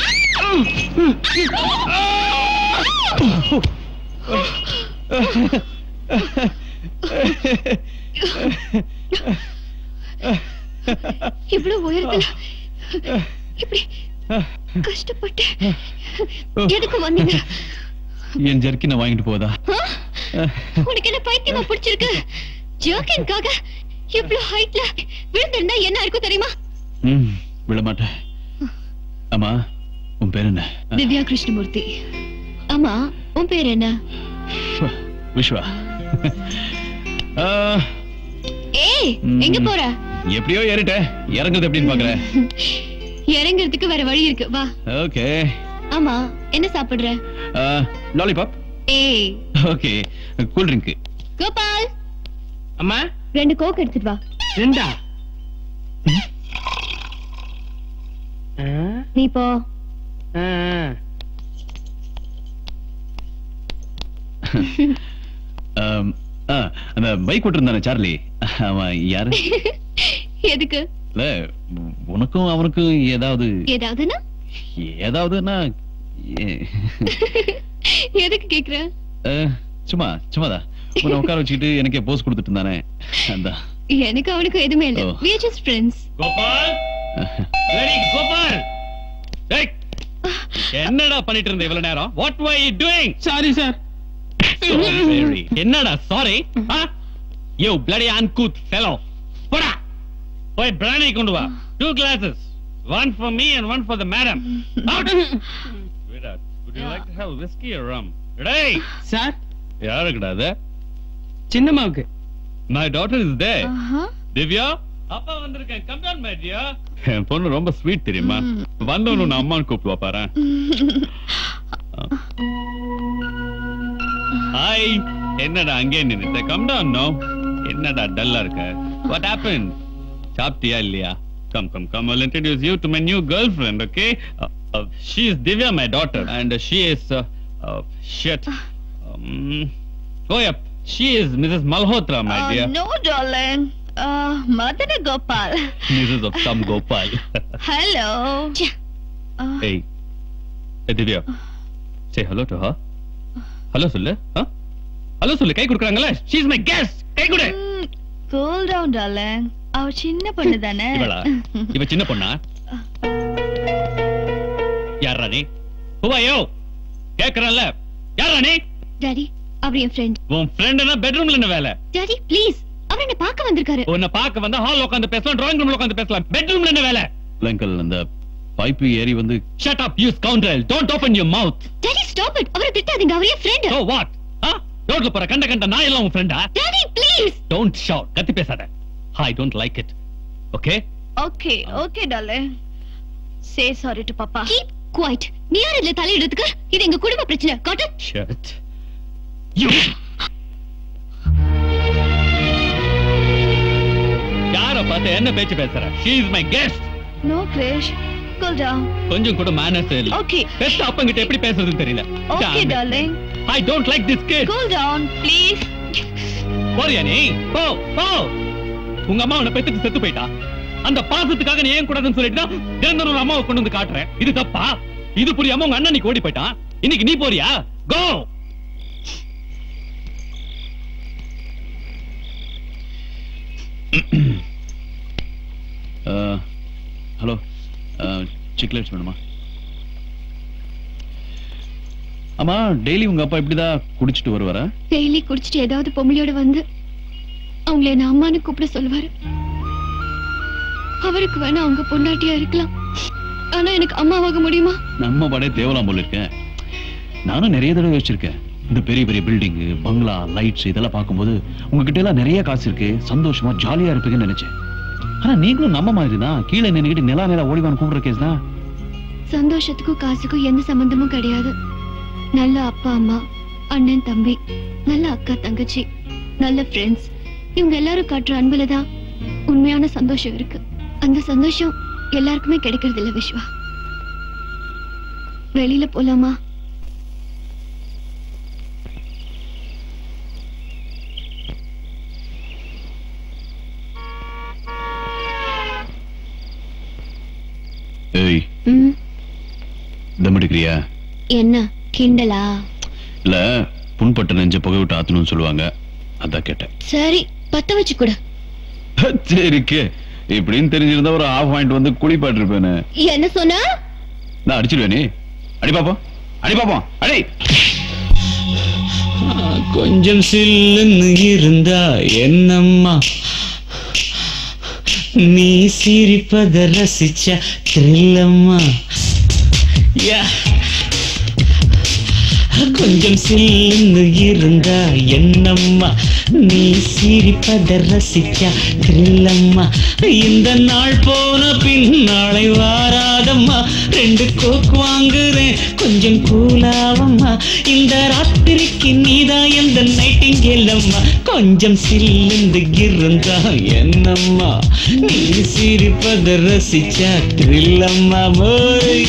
O: இவ்வளவு உயரத்துல இப்படி கஷ்டப்பட்டு எதுக்கு வந்தீங்க
C: என் ஜர்க்கினை வாங்கிட்டு போதா
O: ஆ? உனக்கு என்ன பைத்தியமா பிடிச்சிருக்கு ஜர்க்கின்காக இவ்வளவு ஹைட்ல விழுந்திருந்தா என்ன இருக்கும் தெரியுமா
C: ம் விட மாட்டேன் ஆமா உன் பேர் என்ன
O: திவ்யா கிருஷ்ணமூர்த்தி ஆமா உன் பேர் என்ன
C: விஸ்வா ஆ,
O: ஏய்
C: ம்.
O: எங்க போற
C: எப்படியோ ஏறிட்டேன் இறங்குறது எப்படின்னு பாக்குறேன்
O: இறங்குறதுக்கு வேற வழி இருக்கு வா
C: ஓகே
O: ஆமா என்ன சாப்பிடுற
C: லாலிபாப்
O: ஏய்
C: ஓகே கூல் ட்ரிங்க்
O: கோபால்
E: அம்மா
O: ரெண்டு கோக் எடுத்துட்டு வா
E: ரெண்டா
O: நீ போ
C: அந்த பைக் ஓட்டிருந்தானே சார்லி அவன் யாரு
O: எதுக்கு
C: இல்ல உனக்கும் அவனுக்கும் ஏதாவது
O: ஏதாவதுன்னா
C: ஏதாவதுன்னா ஏ-
O: எதுக்கு கேக்குற
C: அஹ், சும்மா சும்மாதான் உன்னை உட்கார வச்சுக்கிட்டு எனக்கே போஸ் கொடுத்துட்டு இருந்தானே அதான்
O: எனக்கு அவனுக்கு எதுவுமே இல்ல
C: oh.
O: we are just friends
B: Gopal ready Gopal டேய், என்னடா பண்ணிட்டு இருந்த இவ்வளவு நேரம் what why you doing sorry sir என்னடா sorry you bloody uncouth fellow போடா போய் பிராணி கொண்டு வா two glasses
S: One for me and one for the madam. Out! Sweetheart, would you like to have whiskey or rum? Hey!
T: Sir
S: யாருக்குடா அது
T: சின்னம்மாவுக்கு
S: My daughter is there. Divya அப்பா வந்திருக்கேன் கம் டவுன் மை டியர் என் பொண்ணு ரொம்ப ஸ்வீட் தெரியுமா வந்தவனு நான் அம்மான்னு கூப்பிடுவா பாரு ஹாய் என்னடா அங்கே நின்னுட்ட கம் டவுன் நோ என்னடா டல்லா இருக்க வாட் ஹேப்பன் சாப்பிட்டியா இல்லையா come come come I'll introduce you to my new girlfriend okay uh, uh, she is Divya my daughter and uh, she is uh, uh, shit um, oh yeah she is Mrs. Malhotra my dear
U: no, darling. Uh, Madana Gopal.
S: Mrs. of some Gopal
U: Hello.
S: hey hey Divya say hello to her hello சொல்லு huh? hello சொல்லு கை கொடுக்குறாங்கல்ல she is my guest கை கொடு
U: Cool down, darling. அவ சின்ன பொண்ணு தானே
S: இவளா இவ சின்ன பொண்ணா யாரா நீ ஹுவாயோ கேக்குறல்ல யாரா நீ
O: டாடி அவர் என் ஃப்ரெண்ட்
S: உன் ஃப்ரெண்ட்னா பெட்ரூம்ல என்ன வேலை
O: டாடி ப்ளீஸ் அவர் என்ன பார்க்க வந்திருக்காரு
S: உன்னை பார்க்க வந்தா ஹால் உட்கார்ந்து பேசலாம் டிராயிங் ரூம்ல உட்கார்ந்து பேசலாம் பெட்ரூம்ல என்ன வேலை
C: அங்கிள் அந்த பைப்பு ஏறி வந்து
S: shut up you scoundrel don't open your mouth
O: daddy stop it அவரை திட்டாதீங்க அவர் என் ஃப்ரெண்ட்
S: சோ வாட் ரோட்ல போற கண்ட கண்ட நான் எல்லாம் உன் ஃப்ரெண்டா
O: டாடி ப்ளீஸ்
S: டோன்ட் ஷவுட் கத்தி பேசாத I don't like it okay
U: Okay, okay, darling. Say sorry to Papa.
O: Keep quiet நீ யார் இதுல தலையிடுறதுக்கு இது எங்க குடும்ப பிரச்சனை காட்டு
S: ஷட் யூ யார பார்த்து என்ன பேச்சு பேசுற she is my guest
U: No, Krish. Cool down.
S: கொஞ்சம் கூட மேனர்ஸ் இல்ல
U: Okay.
S: பெத்த அப்பங்கிட்ட எப்படி பேசுறதுன்னு தெரியல
U: Okay, darling.
S: I don't like this kid
U: Cool down, please.
S: போறியா நீ போ போ உங்க அம்மா உன்னை பெத்துட்டு செத்து போயிட்டா அந்த பாசத்துக்காக நீ ஏன் கூடாதுன்னு சொல்லிட்டு தான் திறந்த ஒரு அம்மாவை கொண்டு வந்து காட்டுறேன் இது தப்பா இது புரியாம உங்க அண்ணன் நீ ஓடி போயிட்டான் இன்னைக்கு நீ போறியா கோ
C: ஹலோ சிக்லேட்ஸ் வேணுமா ஆமா டெய்லி உங்க அப்பா இப்படிதான் குடிச்சிட்டு வருவாரா
O: டெய்லி குடிச்சிட்டு ஏதாவது பொம்பளையோட வந்து அவங்கள என்ன அம்மான்னு கூப்பிட சொல்லுவாரு அவருக்கு வேணா அவங்க பொண்டாட்டியா இருக்கலாம் ஆனா எனக்கு அம்மாவாக முடியுமா
C: நம்ம படே தேவலாம் போல இருக்கேன் நானும் நிறைய தடவை யோசிச்சிருக்கேன் இந்த பெரிய பெரிய பில்டிங் பங்களா லைட்ஸ் இதெல்லாம் பார்க்கும்போது உங்ககிட்ட எல்லாம் நிறைய காசு இருக்கு சந்தோஷமா ஜாலியா இருப்பீங்கன்னு நினைச்சேன் ஆனா நீங்களும் நம்ம மாதிரி தான் கீழே நின்னுக்கிட்டு நிலா நிலா ஓடிவான் கூப்பிடுற கேஸ் தான்
O: சந்தோஷத்துக்கும் காசுக்கும் எந்த சம்பந்தமும் கிடையாது நல்ல அப்பா அம்மா அண்ணன் தம்பி நல்ல அக்கா தங்கச்சி நல்ல ஃப்ரெண்ட்ஸ் இவங்க எல்லாரும் காட்டுற அன்புல தான் உண்மையான சந்தோஷம் இருக்கு அந்த சந்தோஷம் எல்லாருக்குமே கிடைக்கிறது இல்ல விஸ்வா வெளியில போலாமா
C: ஏய்
O: ம்,
C: தம் எடுக்கிறியா
O: என்ன கிண்டலா
C: இல்ல புண்பட்ட நெஞ்ச புகை விட்டு ஆத்தணும்னு சொல்லுவாங்க அதான் கேட்டேன்
O: சரி பத்த வச்சு கூட
C: சரிக்கு இப்படின்னு தெரிஞ்சிருந்தா ஒரு ஆஃப் பாயிண்ட் வந்து குளிப்பாட்டு இருப்பேனே
O: என்ன சொன்னா
C: நான் அடிச்சிடுவேனே அடி பாப்போம் அடி பாப்போம் அடி
R: கொஞ்சம் சில்லுன்னு இருந்தா என்னம்மா நீ சிரிப்பத ரசிச்ச த்ரில்லம்மா யா கொஞ்சம் சில்லுன்னு இருந்தா என்னம்மா நீ சிரிப்பத ரசிச்சா த்ரில்லம்மா இந்த நாள் போன பின் நாளை வாராதம்மா ரெண்டு கோக் வாங்குறேன் கொஞ்சம் கூலாவம்மா இந்த ராத்திரிக்கு நீதான் எந்த நைட்டிங் இல்லம்மா கொஞ்சம் சில்லுந்து இருந்தா என்னம்மா நீ சிரிப்பத ரசிச்சா த்ரில்லம்மா போய்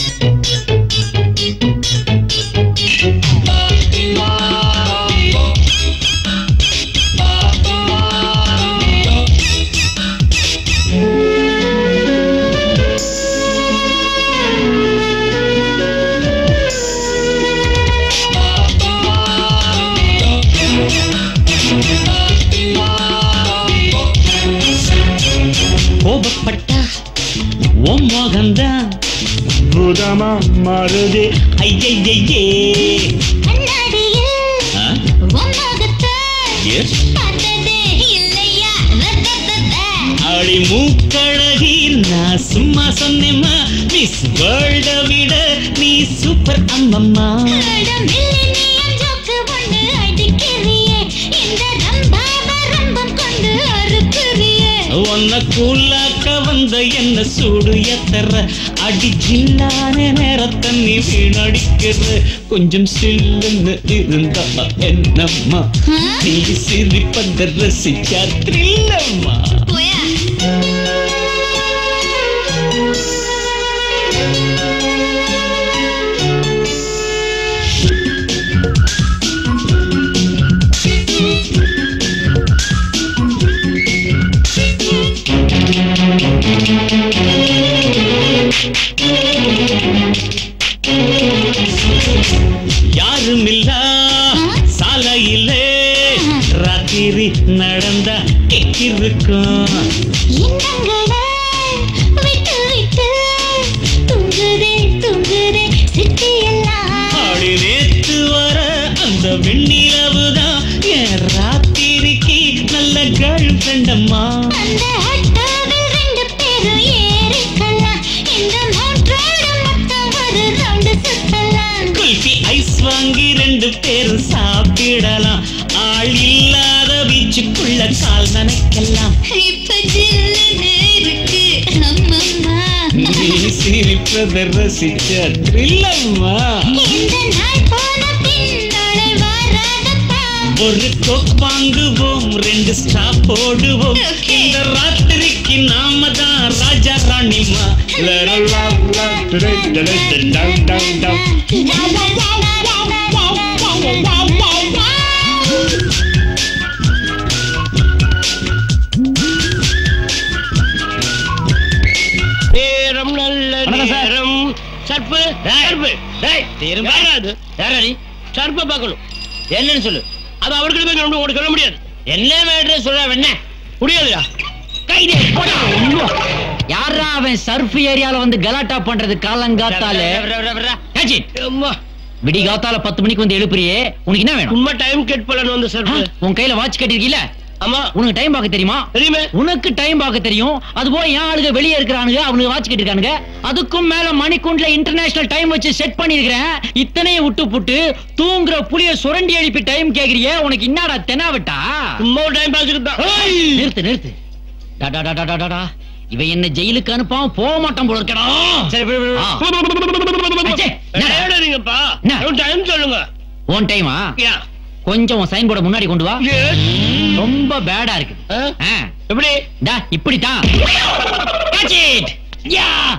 R: கோபப்பட்டா உன் மகன்தான் பூதமா மாறுது ஐயையே ஆ? Yes? அடி மூக்கழகி நான் சும்மா சொன்னேம்மா மிஸ் வேர்ல்ட விட நீ சூப்பர் அம்மம்மா உன்னை கூலாக்க வந்த என்ன சூடு எத்தற அடி ஜில்லான நேரத்தை நீ வீணடிக்கிற கொஞ்சம் சில்லுன்னு இருந்தா என்னம்மா நீ சிரிப்பந்த ரசிச்சா த்ரில்லம்மா யாருமில்லா சாலையிலே ராத்திரி நடந்தா இருக்கும் ஆடி நேத்து வர அந்த வெண்ணிலவுதான் என் ராத்திரிக்கு நல்ல கேர்ள் ஃப்ரெண்ட் அம்மா குல்ஃபி ஐஸ் வாங்கி ரெண்டு பேரும் சாப்பிடலாம் ஆள் இல்லாத பீச்சுக்குள்ள கால் நனைக்கலாம் நீ சிரிப்பதை ரசிச்ச த்ரில்லம்மா ஒரு கோக் வாங்குவோம் ரெண்டு ஸ்டாப் போடுவோம் இந்த ராத்திரிக்கு நாம தான் ராஜா ராணிமா
E: நேரம் நல்ல நேரம் சர்ப்பு சர்ப்பு டேய்
D: திரும்ப.
E: யாரா அது
D: யாரடி
E: சர்ப்பை பார்க்கணும்
D: என்னன்னு சொல்லு
E: அது அவர்கிட்ட போய் நம்ம உனக்கு சொல்ல முடியாது
D: என்ன மேட்ரு சொல்ற என்ன
E: முடியாதுடா கைதே போடா
D: யாரா அவன் சர்ஃப் ஏரியால வந்து கலாட்டா பண்றது காலங்காத்தால காச்சி. விடி காத்தால பத்து மணிக்கு வந்து எழுப்புறியே உனக்கு என்ன வேணும்
E: உண்மை டைம் கேட் போலன்னு வந்து சர்ப்பு
D: உன் கையில வாட்ச் கட்டிருக்கீல
E: ஆமா
D: உனக்கு டைம் பார்க்க தெரியுமா
E: தெரியுமே
D: உனக்கு டைம் பார்க்க தெரியும் அது போய் என் ஆளுங்க வெளியே இருக்கிறானுங்க அவனுக்கு வாட்ச் கட்டிருக்கானுங்க அதுக்கும் மேல மணிக்குண்டுல இன்டர்நேஷனல் டைம் வச்சு செட் பண்ணிருக்கிறேன் இத்தனையும் விட்டு புட்டு தூங்குற புளிய சுரண்டி எழுப்பி டைம் கேக்குறியே உனக்கு என்னடா தெனாவட்டா
E: சும்மா டைம் பாஸ்க்கு தான்
D: நிறுத்து நிறுத்து டா, டா, டா, டா, டா, டா, டா. இவன் என்ன ஜெயிலுக்கு அனுப்பாம போக மாட்டான் போல இருக்கடா
E: சரி விடு, விடு, விடு.
D: அச்சே, என்னடா?
E: ஏடாதீங்கப்பா
D: என்ன?
E: டைம் சொல்லுங்க
D: உன் டைமா
E: யா
D: கொஞ்சம் உன் சைன் போர்டை முன்னாடி கொண்டு வா ரொம்ப பேடா இருக்கு ஆ.
E: எப்படி
D: டா இப்படித்தான் Catch it! Yeah!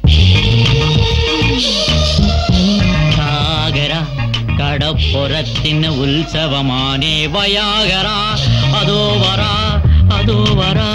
D: சாகரா கடப்புறத்தின் உற்சவமானே வயாகரா அதோ வரா அதோ வரா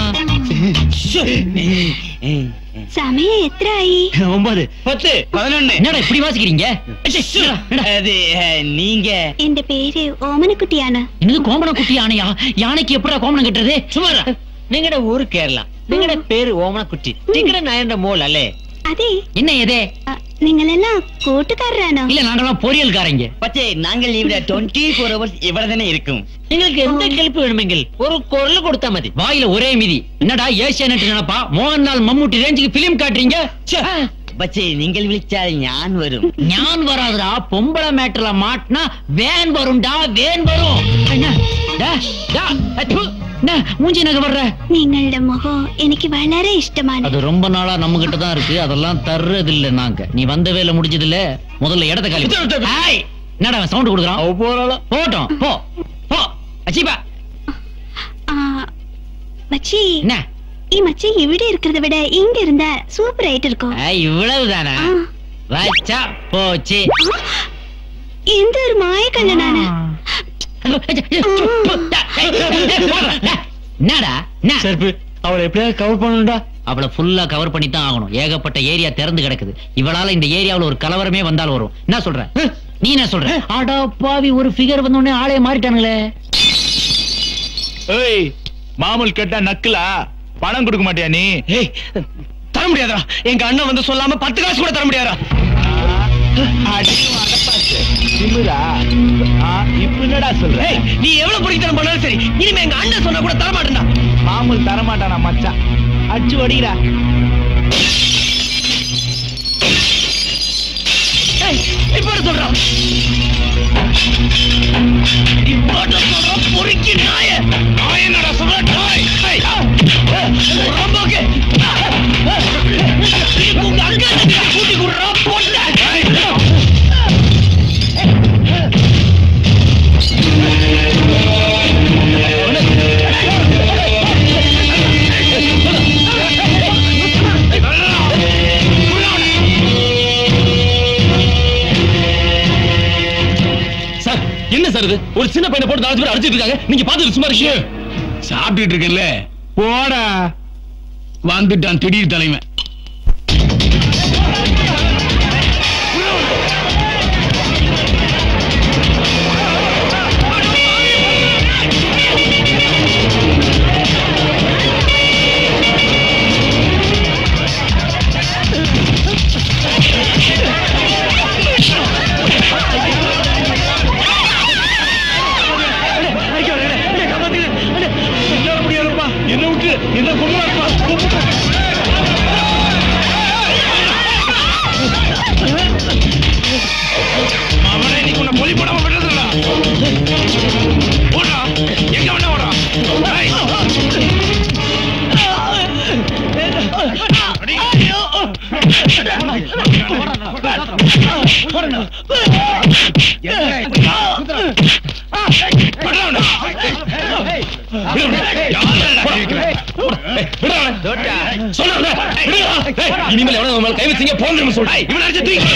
Q: സമയം എത്രയായി
D: ஒன்பது
E: பத்து பதினொன்னு
D: என்னடா இப்படி வாசிக்கிறீங்க
E: அது நீங்க
Q: എന്റെ പേര് ഓമനക്കുട്ടിയാണ്
D: என்னது கோமண குட்டி யானையா யானைக்கு எப்படா கோமணம் கட்டுறது
E: சுமாரா നിങ്ങളുടെ ഊര് കേരള നിങ്ങളുടെ പേര് ഓമനക്കുട്ടി നിങ്ങളുടെ നായന്റെ മോൾ അല്ലേ
Q: അതെ
D: என்ன எதே
Q: നിങ്ങളെല്ലാം കൂട്ടുകാരാണോ
D: இல்ல நாங்கெல்லாம் பொரியல்காரங்க
E: പക്ഷേ ഞങ്ങൾ ഇവിടെ ട്വന്റി ഫോർ അവേഴ്സ് ഇവിടെ തന്നെ ഇരിക്കും നിങ്ങൾക്ക് എന്ത് ഹെൽപ്പ് വേണമെങ്കിൽ ഒരു കുരൽ കൊടുത്താൽ മതി
D: வாயில ஒரே மிதி என்னடா ஏசியானெட் நினைப்பா மோகன்லால் மம்முட்டி ரேஞ்சுக்கு பிலிம் காட்டுறீங்க ச்சே.
E: പക്ഷേ നിങ്ങൾ വിളിച്ചാൽ ഞാൻ വരും
D: ஞான் வராதுடா பொம்பளை மேட்டர்ல மாட்டினா வேன் வரும்டா வேன் வரும் என்ன டா, டா, அப்பு, என்ன மூஞ்சி நகை வர்ற
Q: നിങ്ങളുടെ മുഖം എനിക്ക് വളരെ ഇഷ്ടമാണ്
D: அது ரொம்ப நாளா நம்ம கிட்ட தான் இருக்கு அதெல்லாம் தர்றது இல்ல நாங்க நீ வந்த வேலை முடிஞ்சது இல்ல முதல்ல இடத்த காலி பண்ணு. ஏய், என்னடா சவுண்ட் கொடுக்குறான் போட்டோம் போ போ அச்சிப்பா
Q: ആ, மச்சி
D: என்ன
Q: ഈ மச்சி ഇവിടെ இருக்கிறத விட இங்க இருந்தா சூப்பர் ஆயிட்டு இருக்கும்
D: ஏய், இவ்வளவுதானா வச்சா போச்சு
Q: എന്ത് ഒരു മായക്കണ്ണനാണ്
D: என்னடா செருப்பு அவளை எப்படியாவது கவர் பண்ணணும்டா அவளை ஃபுல்லா கவர் பண்ணி தான் ஆகணும் ஏகப்பட்ட ஏரியா திறந்து கிடக்குது இவளால இந்த ஏரியாவுல ஒரு கலவரமே வந்தால் வரும் என்ன சொல்ற ஹ், நீ என்ன சொல்ற ஆடா பாவி ஒரு ஃபிகர் வந்த உடனே ஆளே மாறிட்டானுங்களே
F: ஏய் மாமூல் கேட்டா நக்கலா பணம் கொடுக்க மாட்டியா நீ
E: ஏய் தர முடியாதா எங்க அண்ணன் வந்து சொல்லாம பத்து காசு கூட தர முடியாதா
F: திமிரா ஆ, இப்ப என்னடா சொல்ற
E: ஏய், நீ எவ்வளவு பிடித்தனம் பண்ணாலும் சரி இனிமே எங்க அண்ணன் சொன்னா கூட தர மாட்டேன்டா
F: மாமூல் தரமாட்டானா மச்சான் அடிச்சு ஒடிக்கிறா
E: ஏய், இப்ப வர சொல்றான் இப்ப வர சொல்றான் பொறுக்கி நாய நாய என்னடா சொல்ற நாய் ஏய், ரொம்பக்கு உங்க அக்கா தங்கச்சி கூட்டி குடுறா போட்ட
C: சார் என்ன சார் இது ஒரு சின்ன பையனை போட்டு நாலு பேர் அடிச்சிட்டு இருக்காங்க நீங்க பாத்துட்டு சும்மா இருக்கீங்க
A: சாப்பிட்டுட்டு இருக்கேன்ல போடா வந்துட்டான் திடீர் தலைமை
E: என்ன விட்டு என்ன கொள்ளாப்பா
A: அவனை நீ உன்னை பொலி போடாம விடுறதுடா ஓடா எங்க வேணா ஓடா ஏய்.
C: இனிமேல் எவனோ உன் மேல கை வச்சீங்க போங்க சொல்றேன் இவனை அடிச்சு தூக்கி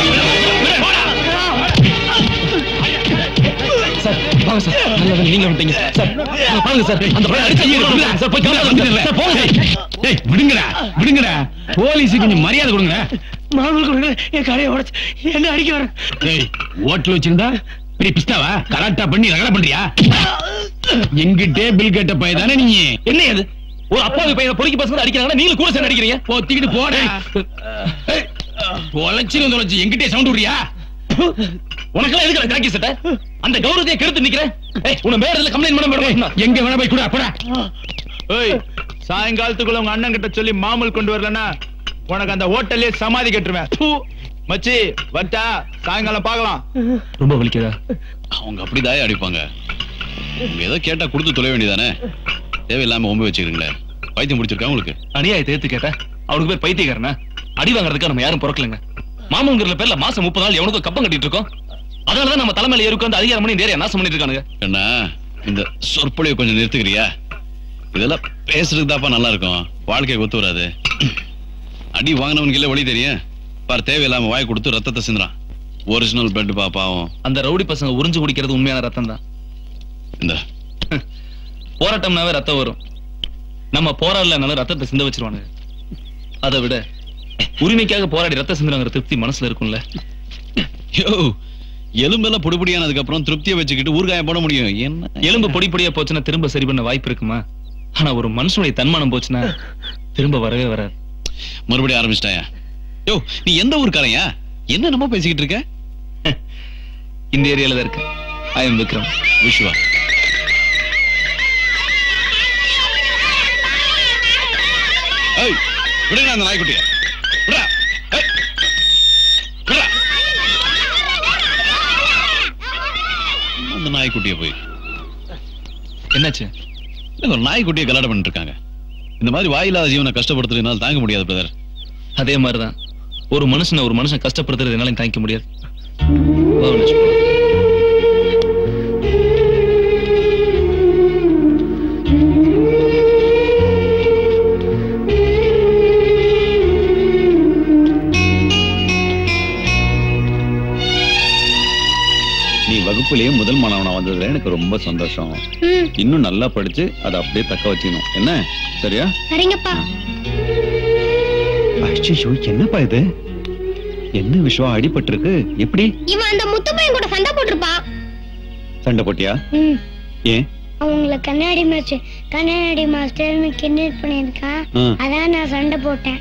C: சார் வாங்க சார் நல்ல வேலை நீங்க விட்டீங்க சார் வாங்க சார் அந்த பையன் அடிச்சு ஐயோ, சார் போய் கவலை வந்துடுறேன் சார் போங்க சார்
A: டேய் விடுங்கடா விடுங்கடா போலீஸுக்கு கொஞ்சம் மரியாதை கொடுங்க
E: மாமூல் கொடுங்க என் கடையை உடைச்சு என்ன அடிக்க வர
A: டேய் ஹோட்டல் வச்சிருந்தா பெரிய பிஸ்தாவா கரெக்டா பண்ணி ரகடா பண்றியா எங்கிட்டே பில் கேட்ட பைய தானே நீ
C: என்ன அது ஒரு அப்பாவி பையனை பொறுக்கி பசங்க அடிக்கிறாங்கன்னா நீங்களும் கூட சேர்ந்து அடிக்கிறீங்க
A: பொத்திக்கிட்டு போடா தொலைச்சு தொலைச்சு எங்கிட்டே சவுண்ட் விடுறியா
C: உனக்கெல்லாம் எதுக்கு காக்கி சட்டை அந்த கௌரவத்தை கெடுத்து நிக்கிறேன் ஏய், உன்னை வேற இதுல கம்ப்ளைண்ட் பண்ண மேடம்
A: எங்க வேணா போய் கூட அப்படா
F: ஏய் சாயங்காலத்துக்குள்ள உங்க அண்ணன் கிட்ட சொல்லி மாமூல் கொண்டு வரலன்னா உனக்கு அந்த ஹோட்டல்லே சமாதி கட்டுருவேன் தூ. மச்சி வட்டா சாயங்காலம் பார்க்கலாம்
C: ரொம்ப வலிக்குதா
L: அவங்க அப்படிதான் அடிப்பாங்க உங்க ஏதோ கேட்டா கொடுத்து தொலை வேண்டியதானே தேவையில்லாம ஒம்பு வச்சுக்கிறீங்களே பைத்தியம் முடிச்சிருக்கா உங்களுக்கு
C: அநியாயத்தை ஏத்து கேட்டா அவனுக்கு பேர் பைத்தியக்காரனா அடி வாங்குறதுக்கு நம்ம யாரும் பிறக்கலங்க மாமங்கிற பேர்ல மாசம் முப்பது நாள் எவனுக்கும் கப்பம் கட்டிட்டு இருக்கோம் அதனாலதான் நம்ம தலைமையில ஏறி உட்கார்ந்து அதிகாரம் பண்ணி நேரம் நாசம் பண்ணிட்டு இருக்கானுங்க
L: என்ன இந்த சொற்பொழிவை கொஞ்சம் நிறுத்துக்கிறியா இதெல்லாம் பேசுறதுக்கு தாப்பா நல்லா இருக்கும் வாழ்க்கை ஒத்து வராது அடி வாங்கினவனுக்கு இல்ல வழி தெரியும் பார் தேவையில்லாம வாய் கொடுத்து ரத்தத்தை சிந்துறான் ஒரிஜினல் பிளட் பா பாவம்
C: அந்த ரவுடி பசங்க உறிஞ்சு குடிக்கிறது உண்மையான ரத்தம் தான்
L: இந்த
C: போராட்டம்னாவே ரத்தம் வரும் நம்ம போராடலனாலும் ரத்தத்தை சிந்த வச்சிருவானுங்க அதை விட உரிமைக்காக போராடி ரத்த சிந்துறாங்கிற திருப்தி மனசுல இருக்கும்ல
L: யோ எலும்பெல்லாம் பொடிபொடியானதுக்கு அப்புறம் திருப்தியை வச்சுக்கிட்டு ஊறுகாயம் போட முடியும் என்ன
C: எலும்பு பொடி பொடியா போச்சுன்னா திரும்ப சரி பண்ண வாய்ப்பு இருக்குமா ஆனா ஒரு மனுஷனுடைய தன்மானம் போச்சுன்னா திரும்ப வரவே வராது
L: மறுபடியும் ஆரம்பிச்சிட்டாயா யோ நீ எந்த ஊருக்காரையா என்ன நம்ம பேசிக்கிட்டு இருக்க
C: இந்த ஏரியால தான் இருக்கு ஐ எம் விக்ரம்
L: விஸ்வா ஏய் விடுங்க அந்த நாய்க்குட்டிய விடா ஏய் விடா அந்த நாய்க்குட்டிய போய்
C: என்னாச்சு
L: இல்ல, ஒரு நாய்க்குட்டியை கல்யாணம் பண்ணிட்டு இருக்காங்க இந்த மாதிரி வாயில்லாத ஜீவனை கஷ்டப்படுத்துறதுனால தாங்க முடியாது பிரதர்
C: அதே மாதிரிதான் ஒரு மனுஷனை ஒரு மனுஷன் கஷ்டப்படுத்துறது என்னால தாங்கிக்க முடியாது வா, வினோஷ்.
V: நீ வகுப்புலயே முதல் மாணவனா வந்ததுல எனக்கு ரொம்ப சந்தோஷம் இன்னும் நல்லா படிச்சு அதை அப்படியே தக்க வச்சுக்கணும் என்ன சரியா
Q: சரிங்கப்பா
V: அச்சோ என்னப்பா இது என்ன விஷயம் அடிபட்டிருக்கு எப்படி
Q: இவன் அந்த முத்து பையன் கூட சண்டை போட்டிருப்பான்
V: சண்டை போட்டியா
Q: ம்.
V: ஏன்
Q: அவங்கள கண்ணாடி மாஸ்டர் கண்ணாடி மாஸ்டர்னு கிண்டல் பண்ணியிருக்கான்
V: ஆ.
Q: அதான் நான் சண்டை போட்டேன்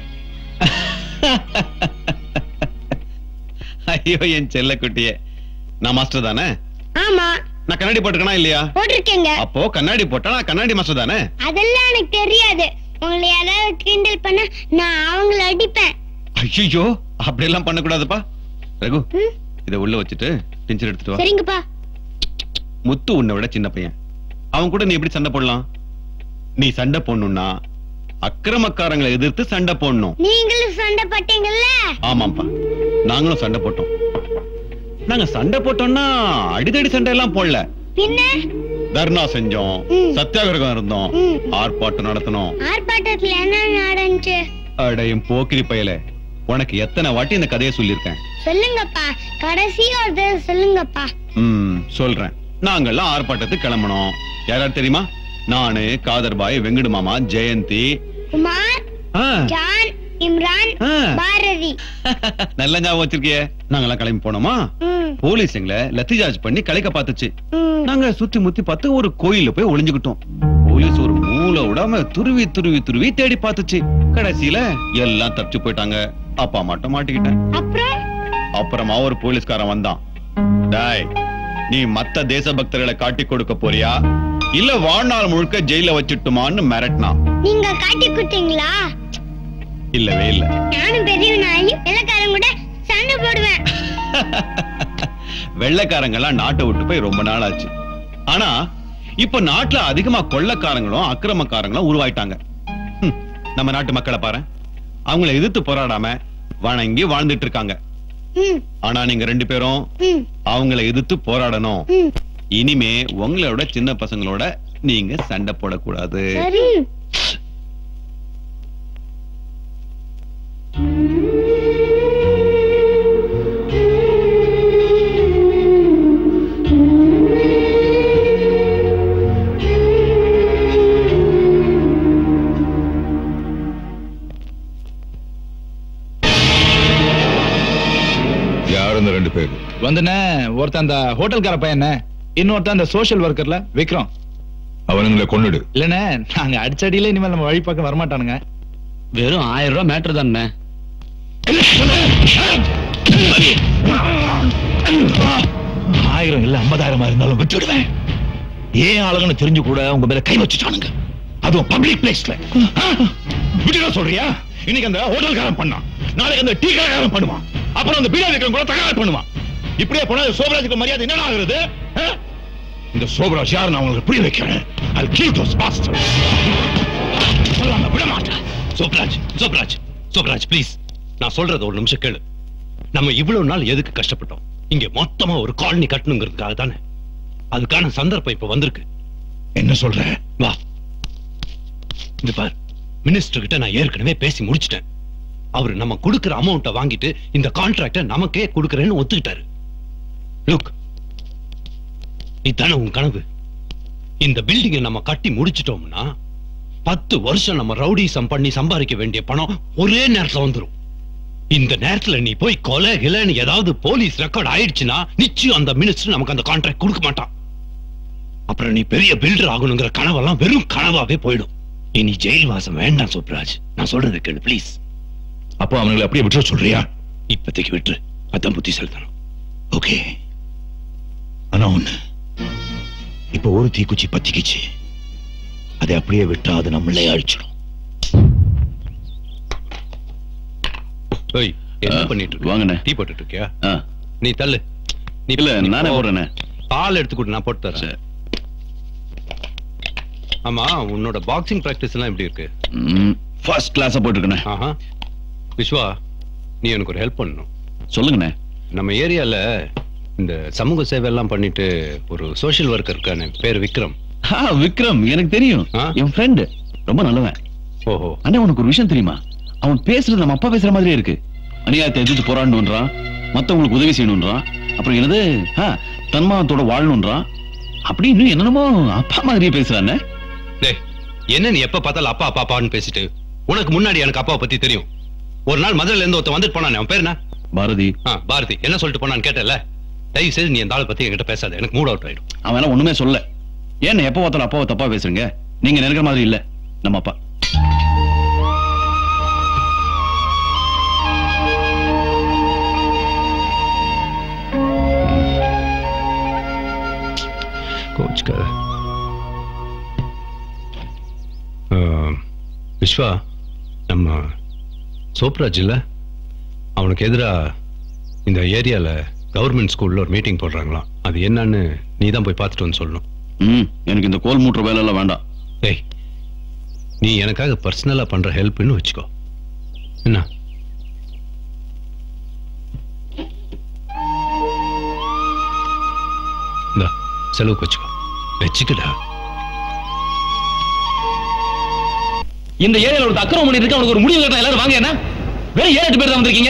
V: ஐயோ என் செல்ல குட்டியே நான் மாஸ்டர் தானே
Q: ஆமா
V: நான் கண்ணாடி போட்டிருக்கனா இல்லையா
Q: போட்டிருக்கேங்க
V: அப்போ கண்ணாடி போட்டா நான் கண்ணாடி மாஸ்டர் தானே
Q: அதெல்லாம் எனக்கு தெரியாது உங்களை யாராவது கிண்டல் பண்ண நான் அவங்கள அடிப்பேன்
C: ஐயோ அப்படி எல்லாம் பண்ணக்கூடாதுப்பா ரகு இத உள்ள வச்சுட்டு டிஞ்சர் எடுத்துட்டு வா
Q: சரிங்கப்பா
C: முத்து உன்னை விட சின்ன பையன் அவன் கூட நீ எப்படி சண்டை போடலாம் நீ சண்டை போடணும்னா அக்கிரமக்காரங்களை எதிர்த்து சண்டை போடணும்
Q: நீங்களும் சண்டை பட்டீங்கல்ல
C: ஆமாப்பா நாங்களும் சண்டை போட்டோம் நாங்க சண்டை போட்டோம்னா அடிதடி சண்டை எல்லாம் போடல
Q: பின்ன
C: தர்ணா செஞ்சோம் சத்தியாகிரகம் இருந்தோம் ஆர்ப்பாட்டம் நடத்தினோம்
Q: ஆர்ப்பாட்டத்துல என்ன நடந்துச்சு
C: அடையும் போக்கிரி பயல உனக்கு எத்தனை வாட்டி இந்த கதையை சொல்லியிருக்கேன்
Q: சொல்லுங்கப்பா கடைசி ஒரு தடவை சொல்லுங்கப்பா
C: ம் சொல்றேன் நாங்கெல்லாம் ஆர்ப்பாட்டத்துக்கு கிளம்பணும் யாராவது தெரியுமா நானு காதர்பாய் வெங்கடு மாமா ஜெயந்தி
Q: குமார்
C: ஆ,
Q: ஜான் இம்ரான்
C: ஆ.
Q: பாரதி
C: நல்ல ஞாபகம் வச்சிருக்கியே நாங்கெல்லாம் கிளம்பி போனோமா
Q: ம்,
C: போலீஸ் எங்களை லத்தி சார்ஜ் பண்ணி கலைக்க பார்த்துச்சு
Q: ம்.
C: நாங்க சுத்தி முத்தி பார்த்து ஒரு கோயில்ல போய் ஒளிஞ்சுக்கிட்டோம் போலீஸ் ஒரு மூளை விடாம துருவி துருவி துருவி தேடி பார்த்துச்சு கடைசியில எல்லாம் தப்பிச்சு போயிட்டாங்க அப்பா மட்டும் மாட்டிக்கிட்டேன்
Q: அப்புறம்
C: அப்புறமா ஒரு போலீஸ்காரன் வந்தான் டாய் நீ மத்த தேசபக்தர்களை காட்டி கொடுக்க போறியா இல்ல வாழ்நாள் முழுக்க ஜெயில வச்சுட்டுமான்னு மிரட்டினான்
Q: நீங்க காட்டி கொடுத்தீங்களா
C: இல்லவே இல்ல
Q: நானும் பெரியவனாயி வெள்ளக்காரன் கூட சண்டை போடுவேன்
C: வெள்ளைக்காரங்க எல்லாம் நாட்டை விட்டு போய் ரொம்ப நாள் ஆச்சு ஆனா இப்ப நாட்டுல அதிகமா கொள்ளக்காரங்களும் அக்கிரமக்காரங்களும் உருவாயிட்டாங்க ஹம், நம்ம நாட்டு மக்களை பாரு அவங்கள எதிர்த்து போராடாம வணங்கி வாழ்ந்துட்டு இருக்காங்க
Q: ம்,
C: ஆனா நீங்க ரெண்டு பேரும்
Q: ம்,
C: அவங்கள எதிர்த்து போராடணும்
Q: ம்.
C: இனிமே உங்களோட சின்ன பசங்களோட நீங்க சண்டை போடக்கூடாது
Q: சரி
L: யார் இந்த ரெண்டு பேர்
F: வந்துண்ணே ஒருத்தன் அந்த ஹோட்டல்கார பையன் இன்னொருத்தன் அந்த சோஷியல் ஒர்க்கர்ல விக்ரம்
L: அவனுங்களை கொன்னுடு
F: இல்லண்ணே நாங்க அடிச்சடியில இனிமேல் நம்ம வழி பக்கம் வரமாட்டானுங்க
A: வெறும் ஆயிரம் ரூபாய் மேட்டர் தானே
L: ஆயிரம் இல்ல ஐம்பதாயிரமா இருந்தாலும் விட்டுடுவேன் ஏன் ஆளுங்கன்னு தெரிஞ்சு கூட உங்க மேல கை வச்சுட்டானுங்க அதுவும் பப்ளிக் பிளேஸ்ல விட்டுட சொல்றியா இன்னைக்கு அந்த ஹோட்டல்காரன் பண்ணான் நாளைக்கு அந்த டீ கடைக்காரன் பண்ணுவான் அப்புறம் அந்த பீடா விக்ரம் கூட தகராறு பண்ணுவான் இப்படியே போனா இந்த சோபராஜுக்கு மரியாதை என்ன ஆகுறது ஆ? இந்த சோபராஜ் யார் நான் உங்களுக்கு புரிய வைக்கிறேன் I'll kill those bastards. சொல்லாம விட மாட்டேன்
K: சோப்ராஜ் சோப்ராஜ் சோப்ராஜ் ப்ளீஸ் நான் சொல்றது ஒரு நிமிஷம் கேளு நம்ம இவ்வளவு நாள் எதுக்கு கஷ்டப்பட்டோம் இங்க மொத்தமா ஒரு காலனி கட்டணுங்கிறதுக்காக தானே அதுக்கான சந்தர்ப்பம் இப்ப வந்திருக்கு
L: என்ன சொல்ற
K: வா இந்த பார் மினிஸ்டர் கிட்ட நான் ஏற்கனவே பேசி முடிச்சிட்டேன் அவர் நம்ம கொடுக்கிற அமௌண்ட்டை வாங்கிட்டு இந்த கான்ட்ராக்ட நமக்கே கொடுக்கறேன்னு ஒத்துக்கிட்டாரு லுக் இதானே உன் கனவு இந்த பில்டிங்கை நம்ம கட்டி முடிச்சிட்டோம்னா பத்து வருஷம் நம்ம ரவுடிசம் பண்ணி சம்பாதிக்க வேண்டிய பணம் ஒரே நேரத்துல வந்துரும் இந்த நேரத்துல நீ போய் கொலை கிலைன்னு ஏதாவது போலீஸ் ரெக்கார்ட் ஆயிடுச்சுன்னா நிச்சயம் அந்த மினிஸ்டர் நமக்கு அந்த கான்ட்ராக்ட் கொடுக்க மாட்டான் அப்புறம் நீ பெரிய பில்டர் ஆகணுங்கிற கனவெல்லாம் வெறும் கனவாவே போயிடும் இனி ஜெயில் வாசம் வேண்டாம் சுப்ராஜ் நான் சொல்றது கேளு ப்ளீஸ்
L: அப்போ அவனுங்களை அப்படியே விட்டுற சொல்றியா
K: இப்போதைக்கு விட்டுரு அதான் புத்தி செலுத்தணும்
L: ஓகே ஆனா ஒண்ணு இப்ப ஒரு தீக்குச்சி பத்திக்கிச்சு அதை அப்படியே விட்டா அது நம்மளே அழிச்சிடும்
K: ஓய் என்ன பண்ணிட்டு இருக்க
C: வாங்கண்ணே
K: டீ போட்டுட்டு இருக்கியா
C: ஆ.
K: நீ தள்ளு நீ
C: இல்ல,
K: நீ
C: நானே
K: போ.
C: போடுறேண்ணே.
K: பால் எடுத்து கொடு நான் போட்டு தரேன் ஆமா உன்னோட பாக்ஸிங் பிராக்டிஸ் எல்லாம் எப்படி இருக்கு
C: ஃபர்ஸ்ட் கிளாஸா போட்டுருக்கேன்
K: ஆஹா விஸ்வா நீ எனக்கு ஒரு ஹெல்ப் பண்ணணும்
C: சொல்லுங்கண்ணே
K: நம்ம ஏரியால இந்த சமூக சேவை எல்லாம் பண்ணிட்டு ஒரு சோஷியல் ஒர்க்கர் இருக்கானே பேர் விக்ரம்
C: ஆ, விக்ரம் எனக்கு தெரியும் என் ஃப்ரெண்ட் ரொம்ப நல்லவன்
K: ஓஹோ
C: அண்ணா உனக்கு ஒரு விஷயம் தெரியுமா அவன் பேசுறது நம்ம அப்பா பேசுற மாதிரியே இருக்கு அநியாயத்தை எதிர்த்து போராடணுன்றான் மத்தவங்களுக்கு உதவி செய்யணுன்றான் அப்புறம் என்னது ஆ, தன்மானத்தோட வாழணுன்றான் அப்படி இன்னும் என்னென்னமோ அப்பா மாதிரியே பேசுறானே
K: டேய் என்ன நீ எப்ப பார்த்தாலும் அப்பா அப்பா அப்பான்னு பேசிட்டு உனக்கு முன்னாடி எனக்கு அப்பாவை பத்தி தெரியும் ஒரு நாள் மதுரையில இருந்து ஒருத்தன் வந்துட்டு போனானே அவன் பேர் என்ன
C: பாரதி
K: ஆ பாரதி என்ன சொல்லிட்டு போனான்னு கேட்டல தயவு செய்து நீ அந்த ஆளை பத்தி என்கிட்ட பேசாத எனக்கு மூட் அவுட் ஆயிடும்
C: அவன் எல்லாம் ஒண்ணுமே சொல்ல ஏன் எப்ப பார்த்தாலும் அப்பாவை தப்பா பேசுறீங்க நீங்க நினைக்கிற மாதிரி இல்ல நம்ம அப்பா
K: கோச்சுக்கார விஸ்வா விஸ்வா நம்ம சோப்ராஜ் இல்ல அவனுக்கு எதிரா இந்த ஏரியால கவர்மெண்ட் ஸ்கூல்ல ஒரு மீட்டிங் போடுறாங்களாம் அது என்னன்னு நீ தான் போய் பார்த்துட்டு வந்து சொல்லணும்
C: ம் எனக்கு இந்த கோல் மூட்டுற வேலை எல்லாம் வேண்டாம்
K: ஏய் நீ எனக்காக பர்சனலா பண்ற ஹெல்ப்னு வச்சுக்கோ என்ன இந்தா செலவுக்கு வச்சுக்கோ வச்சுக்கடா
A: இந்த ஏரியால ஒரு அக்கிரமம் பண்ணி இருக்கு அவனுக்கு ஒரு முடிவு கட்டலாம் எல்லாரும் வாங்க என்ன வேற ஏழு எட்டு பேர் தான் வந்திருக்கீங்க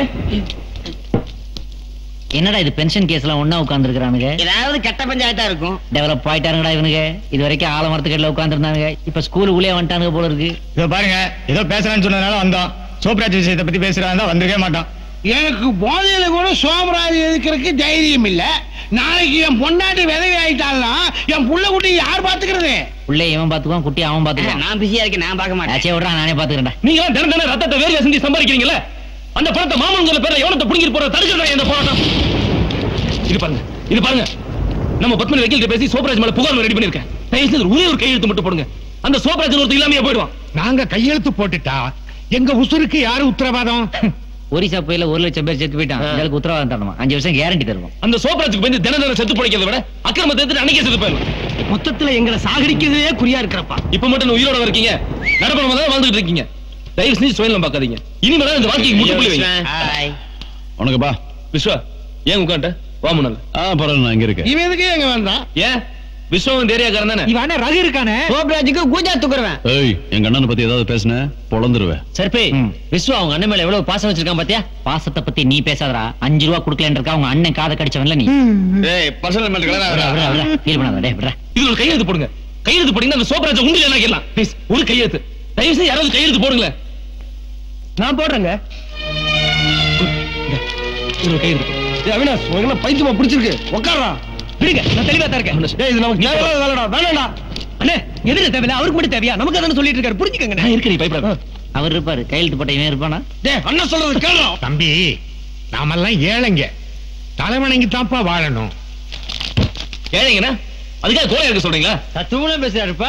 D: என்னடா இது பென்ஷன் கேஸ்ல ஒண்ணா உட்கார்ந்துருக்கானுங்க
I: ஏதாவது கெட்ட பஞ்சாயத்தா இருக்கும்
D: டெவலப் ஆயிட்டாருங்கடா இவனுங்க இது வரைக்கும் ஆலமரத்துக்கடியில உட்கார்ந்துருந்தாங்க இப்ப ஸ்கூலுக்குள்ளே வந்துட்டானுங்க போல இருக்கு
J: இதோ பாருங்க ஏதோ பேசுறான்னு சொன்னதுனால வந்தோம் சோப்ராஜ் விஷயத்தை பத்தி பேசுறாங்க வந்திருக்கவே மாட்டான்
E: எனக்கு போதையில கூட சோமராஜ் இருக்கிறதுக்கு தைரியம் இல்ல நாளைக்கு என் பொண்டாட்டி விதவி ஆயிட்டாள்னா என் புள்ள குட்டி யார் பாத்துக்கிறது
D: உள்ளே இவன் பாத்துக்குவான் குட்டி அவன் பாத்துக்குவான்
I: நான் பிஸியா இருக்கேன் நான் பார்க்க மாட்டேன்
D: ஆச்சே விட்றா நானே பாத்துக்கிறேன்டா
A: நீங்க எல்லாம் தினம் தினம் ரத்தத்தை வேர்வை செஞ்சு சம்பாதிக்கிறீங்கல்ல அந்த பணத்தை மாமன்கிற பேர்ல எவனத்தை புடிங்கிட்டு போற தடுக்கிறதா இந்த போராட்டம் இது பாருங்க இது பாருங்க நம்ம பத்மனி வக்கீல்கிட்ட பேசி சோப்ராஜ் மேல புகார் ரெடி பண்ணிருக்கேன் தயவு செய்து ஒரே ஒரு கையெழுத்து மட்டும் போடுங்க அந்த சோப்ராஜ் ஒருத்தர் இல்லாமையே போயிடுவான்
W: நாங்க கையெழுத்து போட்டுட்டா எங்க உசுருக்கு யாரு உத்தரவாதம்
D: ஒரிசா புயல ஒரு லட்சம் பேர் செத்து போயிட்டான் இதற்கு உத்தரவாதம் தரணுமா அஞ்சு வருஷம் கேரண்டி தருவோம்
A: அந்த சோப்ராஜுக்கு வந்து தினம் தினம் செத்து பிடிக்கிறத விட அக்கிரமத்தை எடுத்து அன்னைக்கே செத்து போயிடும்
E: மொத்தத்துல எங்களை சாகடிக்கிறதே குறியா இருக்கிறப்பா
A: இப்ப மட்டும் நீ உயிரோட இருக்கீங்க நடப்பணமா தான் வாழ்ந்துட்டு இருக்கீங்க தயவு செஞ்சு சுயநலம் பார்க்காதீங்க இனிமேல் இந்த வாழ்க்கைக்கு முற்றுப்புள்ளி வைங்க
C: உனக்குப்பா
A: விஸ்வா ஏன் உட்காண்ட வா முன்னால
C: ஆ பரவாயில்ல நான் இங்க இருக்கேன்
E: இவன் எதுக்கு எங்க வேண்டாம்
A: ஏன் விஸ்வம் இந்த ஏரியாக்காரன் தானே
I: இவன ரகு இருக்கானே சோப்ராஜுக்கு கூஜா துக்குறவன்
C: ஏய் எங்க அண்ணனை பத்தி ஏதாவது பேசுன பொழந்துருவேன்
D: சர்பே விஸ்வா அவங்க அண்ணன் மேல எவ்வளவு பாசம் வச்சிருக்கான் பாத்தியா பாசத்தை பத்தி நீ பேசாதடா அஞ்சு ரூபா குடுக்கலன்னு இருக்கா அவங்க அண்ணன் காதை கடிச்சவன்ல நீ
C: ஏய் பர்சனல்
D: விட்றா, விட்றா, விட்றா. feel பண்ணாத, டேய், விட்றா.
A: இது ஒரு கையெழுத்து போடுங்க கையெழுத்து போட்டீங்கன்னா அந்த சோப்ராஜ உண்டு என்ன கேட்கலாம் ப்ளீஸ் ஒரு கையெழுத்து தயவு செய்து யாராவது கையெழுத்து போடுங்களேன்
E: நான் போடுறேங்க
A: இது ஒரு கையெழுத்து
E: ஏய் அவினாஷ் உனக்கு என்ன பைத்தியமா பிடிச்சிருக்கு உட்காரா
A: விடுங்க நான் தெளிவா தான் இருக்கேன்
E: டேய் இது நமக்கு தேவையில்லாத வேலைடா வேணாம்டா அண்ணே எதுக்கு தேவையில்ல அவருக்கு மட்டும் தேவையா நமக்கு அதான சொல்லிட்டு இருக்காரு புரிஞ்சுக்கங்க
A: நான் இருக்கேன் பயப்படாத
D: அவர் இருப்பாரு கையெழுத்து போட்ட இவன் இருப்பானா
E: டேய் அண்ணன் சொல்றது கேளுடா
W: தம்பி நாமெல்லாம் ஏழைங்க தலைவணங்கி தாப்பா வாழணும்
A: ஏழைங்கண்ணா அதுக்காக கோலை இருக்க சொல்றீங்களா
I: தத்துவம் பேசுறாருப்பா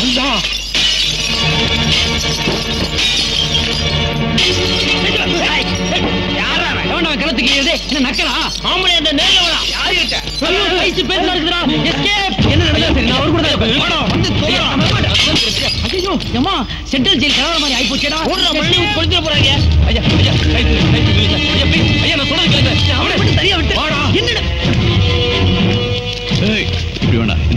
D: யாரா எவன்டா அவன் கிணத்துக்கு ஏறுது? என்ன நக்கலா ஆம்பளை அந்த நேர்ல வரா யாருகிட்ட வயசு பேசுறா இருக்குதுடா எஸ்கேப் என்ன நடந்தது சரி நான் அவர் கூட தான் இருப்பேன். வாடா, வந்து தோறா. ஐயோ அம்மா சென்ட்ரல் ஜெயில் கலவர மாதிரி ஆயி போச்சேடா ஓடுற மண்ணி கொளுத்திர போறாங்க
A: ஐயா ஐயா கைது கைது ஐயா ஐயா please, ஐயா நான் சொல்றது கேளுங்க
D: அவனை விட்டு தனியா விட்டு வாடா என்னடா
C: ஏய் இப்படி வேண்டாம் இந்த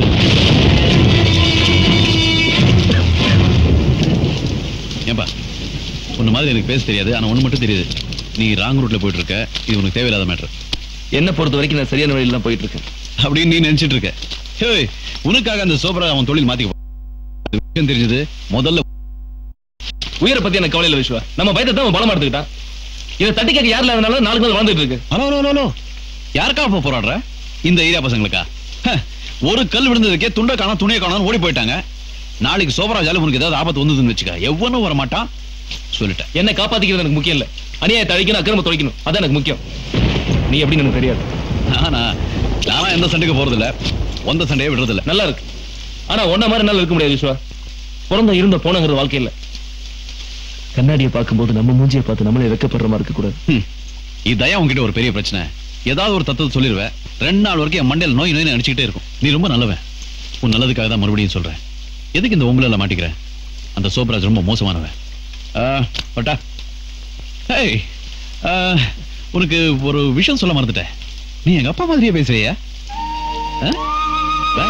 C: ஏன்பா உன்ன மாதிரி எனக்கு பேச தெரியாது ஆனா ஒண்ணு மட்டும் தெரியுது நீ ராங் ரூட்ல போயிட்டு இருக்க இது உனக்கு தேவையில்லாத மேட்டர்
A: என்ன பொறுத்த வரைக்கும் நான் சரியான வழியில தான் போயிட்டு இருக்கேன்
C: அப்படின்னு நீ நினைச்சிட்டு இருக்க ஏய் உனக்காக அந்த சோப்ரா அவன் தொழில் மாத்திக்க விஷயம் தெரிஞ்சது முதல்ல
A: உயிரை பத்தி எனக்கு கவலை இல்ல விஸ்வா நம்ம பயத்தை தான் அவன் பலமா எடுத்துக்கிட்டான் இதை தட்டி கேட்க யாருல இருந்தாலும் நாளுக்கு நாள் வாழ்ந்துட்டு இருக்கு
C: ஹலோ ஹலோ ஹலோ யாருக்காக இப்ப போராடுற இந்த ஏரியா பசங்களுக்கா ஹ, ஒரு கல் விழுந்ததுக்கே துண்டை காணோம் துணியை காணோம் ஓடி போயிட்டாங்க நாளைக்கு சோபராஜால உனக்கு ஏதாவது ஆபத்து வந்ததுன்னு வச்சுக்க எவனும் வர மாட்டான் சொல்லிட்டேன்
A: என்ன காப்பாத்திக்கிறது எனக்கு முக்கியம் இல்ல அநியாயத்தை அழிக்கணும் அக்கிரம தொலைக்கணும் அதான் எனக்கு முக்கியம் நீ எப்படின்னு எனக்கு தெரியாது
C: நானா நானா எந்த சண்டைக்கு போறதில்ல வந்த சண்டையே விடுறதில்ல
A: நல்லா இருக்கு ஆனா ஒன்ன மாதிரி என்னால இருக்க முடியாது விஸ்வா பிறந்த இருந்த போனங்கிறது வாழ்க்கை இல்ல கண்ணாடியை பார்க்கும்போது நம்ம மூஞ்சியை பார்த்து நம்மளே வெக்கப்படுற மாதிரி இருக்க கூடாது
C: ஹம். இதான் உன்கிட்ட ஒரு பெரிய பிரச்சனை ஏதாவது ஒரு தத்துவத்தை சொல்லிடுவேன் ரெண்டு நாள் வரைக்கும் என் மண்டையில நோய் நோய் நினைச்சுக்கிட்டே இருக்கும் நீ ரொம்ப நல்லவன் உன் நல்லதுக்காக தான் மறுபடியும் சொல்றேன் எதுக்கு இந்த உங்களை மாட்டிக்கிறேன் அந்த சோப்ராஜ் ரொம்ப மோசமானவன் ஆ, பட்டா ஹேய் ஆ, உனக்கு ஒரு விஷயம் சொல்ல மறந்துட்டேன் நீ எங்க அப்பா மாதிரியே பேசுறியா ஆ? Bye.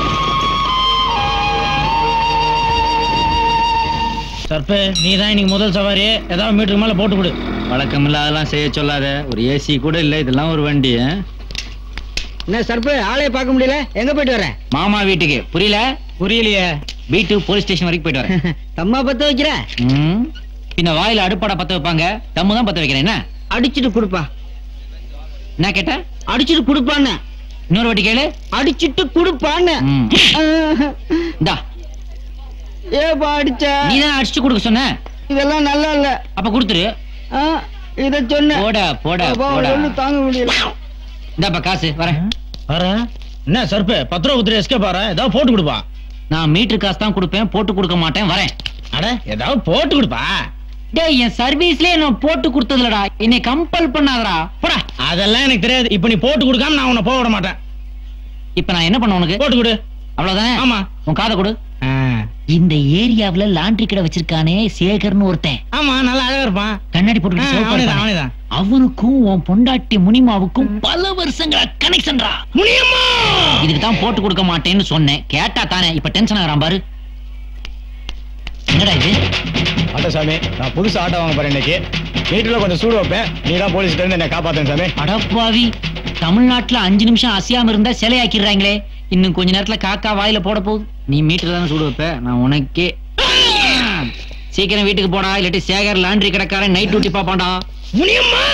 D: சர்பே நீ தான் இன்னைக்கு முதல் சவாரி ஏதாவது மீட்டருக்கு மேல போட்டு கொடு வழக்கம் இல்லாதெல்லாம் செய்ய சொல்லாத ஒரு ஏசி கூட இல்ல இதெல்லாம் ஒரு வண்டி ஆ?
I: என்ன சர்ப்பு ஆளைய பார்க்க முடியல எங்க போயிட்டு வரேன்
D: மாமா வீட்டுக்கு புரியல புரியலையே வீட்டு போலீஸ் ஸ்டேஷன் வரைக்கும் போயிட்டு வரேன்
I: தம்மா பத்த வைக்கிற
D: ம். பின்ன வாயில அடுப்பாடா பத்த வைப்பாங்க தம்மு தான் பத்த வைக்கிறேன் என்ன
I: அடிச்சிட்டு கொடுப்பா
D: என்ன கேட்ட
I: அடிச்சிட்டு கொடுப்பான்னு
D: இன்னொரு வாட்டி கேளு
I: அடிச்சிட்டு கொடுப்பான்னு
D: ம். இந்தா
I: ஏப்பா அடிச்ச
D: நீ தான் அடிச்சு கொடுக்க சொன்ன
I: இதெல்லாம் நல்லா இல்ல
D: அப்ப கொடுத்துரு
I: ஆ, இத சொன்ன
D: போடா போடா
I: அப்பா,
D: போடா
I: ஒண்ணு தாங்க முடியல
D: இந்தாப்பா காசு வரேன்
J: வரேன் என்ன சர்பே பத்து ரூபா குத்துரு எஸ்கே பாரு ஏதாவது போட்டு கொடுப்பா
D: நான் மீட்டர் காசு தான் கொடுப்பேன் போட்டு கொடுக்க மாட்டேன் வரேன்
E: அட ஏதாவது போட்டு கொடுப்பா
D: டேய் என் சர்வீஸ்லயே நான் போட்டு கொடுத்ததுலடா என்னை கம்பல் பண்ணாதடா போடா
E: அதெல்லாம் எனக்கு தெரியாது இப்ப நீ போட்டு கொடுக்காம நான் உன்னை போக விட மாட்டேன்
D: இப்ப நான் என்ன பண்ண உனக்கு
E: போட்டு கொடு
D: அவ்வளவுதானே
E: ஆமா
D: உன் காதை கொடு இந்த ஏரியாவுல லாண்டரி கடை வச்சிருக்கானே சேகர்னு ஒருத்தன்
E: ஆமா நல்லா அழகா இருப்பான்
D: கண்ணாடி போட்டு
E: ஆ,
D: சிவப்பா
E: அவனேதான்,
D: இருப்பானே.
E: அவனேதான்.
D: அவனுக்கும் உன் பொண்டாட்டி முனிமாவுக்கும் பல வருஷங்களா கனெக்ஷன்டா
E: முனியம்மா
D: இதுக்கு தான் போட்டு கொடுக்க மாட்டேன்னு சொன்னேன் கேட்டா தானே இப்ப டென்ஷன் ஆகுறான் பாரு என்னடா இது
J: ஆட்டோ சாமி நான் புதுசு ஆட்டோ வாங்க போறேன் இன்னைக்கு வீட்டுல கொஞ்சம் சூடு வைப்பேன் நீ தான் போலீஸ் இருந்து என்ன காப்பாத்தேன் சாமி
D: அடப்பாவி தமிழ்நாட்டுல அஞ்சு நிமிஷம் அசையாம இருந்தா சிலையாக்கிடுறாங்களே இன்னும் கொஞ்ச நேரத்துல காக்கா வாயில போட போகுது நீ மீட்டர் தானே சூடு வைப்ப நான் உனக்கே சீக்கிரம் வீட்டுக்கு போடா இல்லாட்டி சேகர் லாண்டரி கடைக்காரன் நைட் டியூட்டி பாப்பான்டா
E: முனியம்மா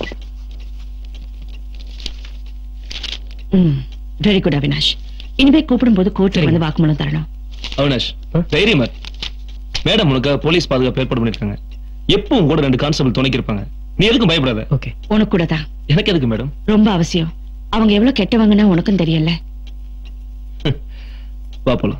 G: வெரி குட் அவினாஷ் இனிமே கூப்பிடும்போது கோர்ட்ல வந்து வாக்குமூலம் தரணும்
A: அவினாஷ் தைரியமா இரு. மேடம் உனக்கு போலீஸ் பாதுகாப்பு ஏற்பாடு பண்ணிருக்காங்க எப்பவும் கூட ரெண்டு கான்ஸ்டபிள் துணைக்கு இருப்பாங்க நீ எதுக்கும் பயப்படாத ஓகே
G: உனக்கு கூட தான்
A: எனக்கு எதுக்கு மேடம்
G: ரொம்ப அவசியம் அவங்க எவ்வளவு கெட்டவங்கன்னா உனக்கும் தெரியல
A: வா போலாம்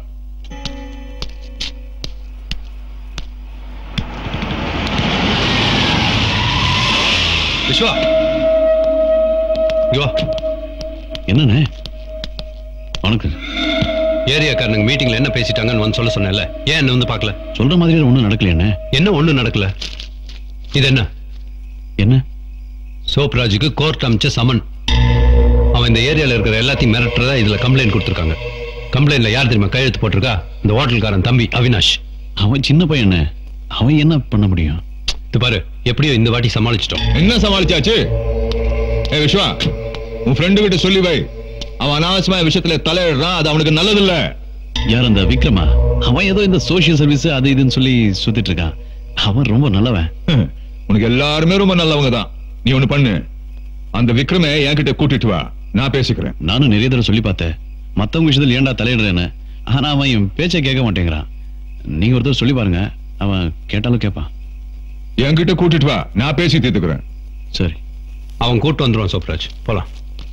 K: விஸ்வா இங்க வா
C: என்னண்ணே வணக்கம்
K: ஏரியாக்காரனுங்க மீட்டிங்ல என்ன பேசிட்டாங்கன்னு வந்து சொல்ல சொன்னேன்ல ஏன் என்ன வந்து பார்க்கல
C: சொல்ற மாதிரி ஒண்ணும் நடக்கலையே
K: என்ன ஒண்ணும் நடக்கல இது என்ன
C: என்ன
K: சோப்ராஜுக்கு கோர்ட் அமைச்ச சமன் அவன் இந்த ஏரியால இருக்கிற எல்லாத்தையும் மிரட்டுறதா இதுல கம்ப்ளைண்ட் கொடுத்துருக்காங்க கம்ப்ளைண்ட்ல யார் தெரியுமா கையெழுத்து போட்டிருக்கா இந்த ஹோட்டல்காரன் தம்பி அவினாஷ்
C: அவன் சின்ன பையன் அவன் என்ன பண்ண முடியும்
K: இது பாரு எப்படியோ இந்த வாட்டி சமாளிச்சிட்டோம்
L: என்ன சமாளிச்சாச்சு ஏ விஸ்வா உன் ஃப்ரெண்டு கிட்ட சொல்லி வை அவன் அனாவசியமா விஷயத்துல தலையிடுறான் அது அவனுக்கு நல்லதில்ல
C: யார் அந்த விக்ரமா அவன் ஏதோ இந்த சோசியல் சர்வீஸ் அது இதுன்னு சொல்லி சுத்திட்டு இருக்கான் அவன் ரொம்ப நல்லவன்
L: உனக்கு எல்லாருமே ரொம்ப நல்லவங்க தான் நீ ஒண்ணு பண்ணு அந்த விக்ரமை என்கிட்ட கூட்டிட்டு வா நான் பேசிக்கிறேன்
C: நானும் நிறைய தடவை சொல்லி பார்த்தேன் மத்தவங்க விஷயத்துல ஏன்டா தலையிடுறேன்னு ஆனா அவன் என் பேச்சை கேட்க மாட்டேங்கிறான் நீங்க ஒருத்தர் சொல்லி பாருங்க அவன் கேட்டாலும் கேட்பான்
L: என்கிட்ட கூட்டிட்டு வா நான் பேசி தீர்த்துக்கிறேன்
C: சரி
K: அவன் கூட்டு வந்துருவான் சோப்ராஜ் போலாம்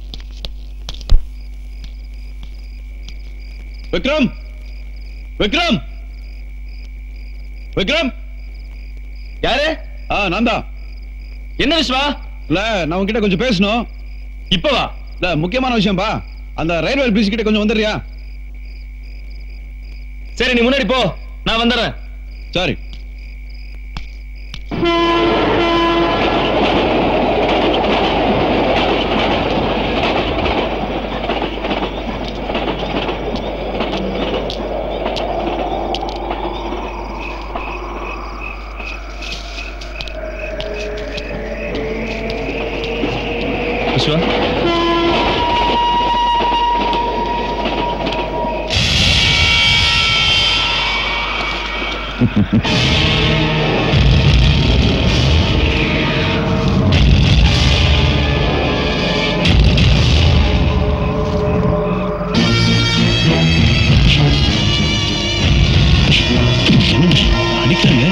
C: விக்ரம் விக்ரம் விக்ரம்
A: யாரு
C: ஆ நான் தான்
A: என்ன விஸ்வா
C: இல்ல நான் உன்கிட்ட கொஞ்சம் பேசணும்
A: இப்ப வா
C: இல்ல முக்கியமான விஷயம்பா அந்த ரயில்வே பிரிட்ஜ் கிட்ட கொஞ்சம் வந்துடுறியா
A: சரி நீ முன்னாடி போ நான் வந்துடுறேன்
C: சரி
A: விஸ்வா
C: அடிக்கிறாங்க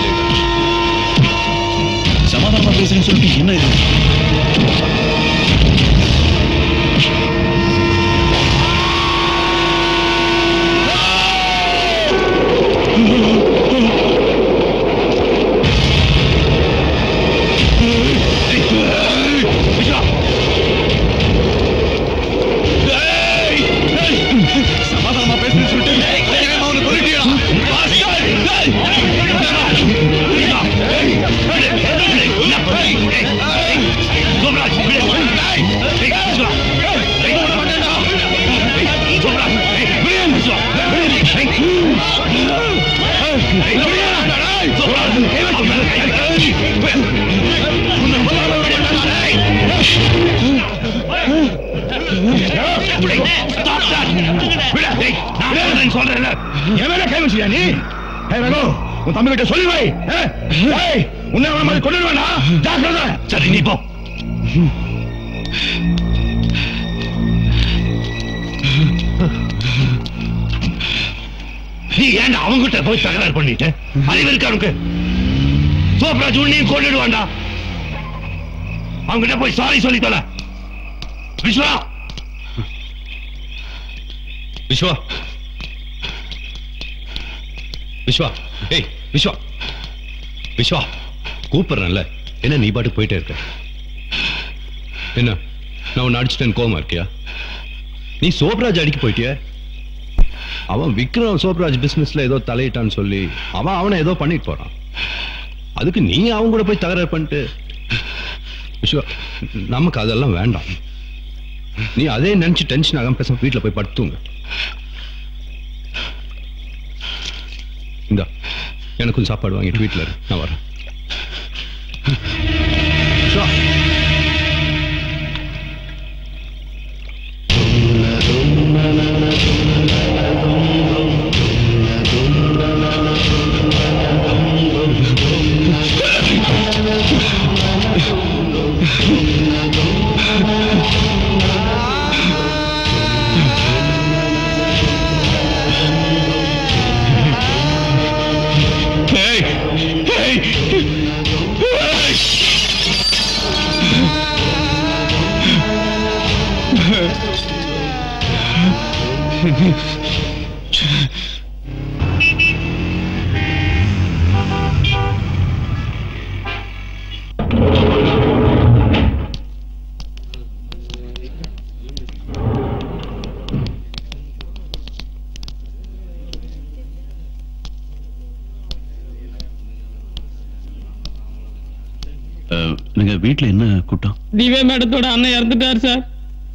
C: சமாதானமா பேசுறேன்னு சொல்லிட்டு என்ன இது சமாதானமா பேசுறேன்னு சொல்லிட்டு வேகமா அவனை கொல்லிட்டியா?
L: சொல்றேன் என் மேல கை வச்சியா நீ ஏய் ரகு உன் தம்பி கிட்ட சொல்லி வை ஏய், ஏய், உன்னை அவன மாதிரி கொண்டு வேண்டாம் ஜாக்கிரதை சரி நீ போ நீ ஏன்டா அவங்கிட்ட போய் தகராறு பண்ணிட்டு அறிவு இருக்கா உனக்கு சோப்ராஜ் உன்னையும் கொண்டுடுவான்டா அவங்கிட்ட போய் சாரி சொல்லி தொலை விஸ்வா
K: விஸ்வா விஸ்வா ஏய் விஸ்வா விஸ்வா கூப்பிடுறேன்ல என்ன நீ பாட்டு போயிட்டே இருக்க என்ன நான் உன்னை அடிச்சிட்டேன் கோவமா இருக்கியா நீ சோப்ராஜ் அடிக்க போயிட்டிய அவன் விக்ரம் சோப்ராஜ் பிசினஸ்ல ஏதோ தலையிட்டான்னு சொல்லி அவன் அவனை ஏதோ பண்ணிட்டு போறான் அதுக்கு நீ அவன் கூட போய் தகராறு பண்ணிட்டு விஸ்வா நமக்கு அதெல்லாம் வேண்டாம் நீ அதே நினைச்சு டென்ஷன் ஆகாம பேசாம வீட்டுல போய் படுத்துங்க இந்தா எனக்கும் சாப்பாடு வாங்கிட்டு வீட்டுல இரு நான் வரேன் விஸ்வா
L: Hey! Hey!
C: அஹ், நீங்க வீட்டுல என்ன கூட்டம்
T: திவ்யா மேடத்தோட அண்ணன் இறந்துட்டார் சார்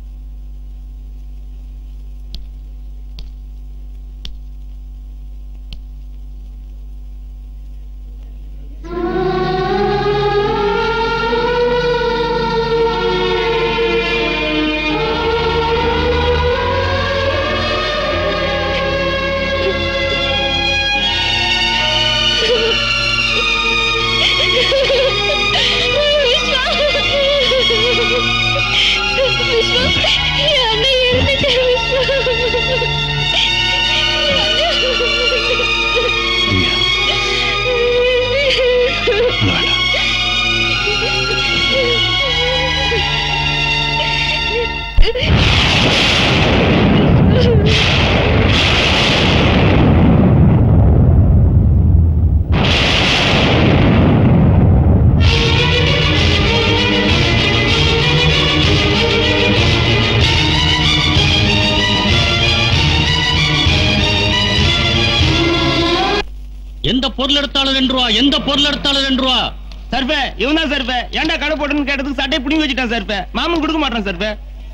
R: எந்த பொருள் எடுத்தாலும் ரெண்டு ரூபா எந்த பொருள் எடுத்தாலும் ரெண்டு ரூபா
H: சர்பே இவன் தான் சர்பே ஏன்டா கடை போட்டுன்னு கேட்டதுக்கு சட்டை பிடிங்கி வச்சுட்டான் சர்பே மாமன் கொடுக்க மாட்டான் சர்பே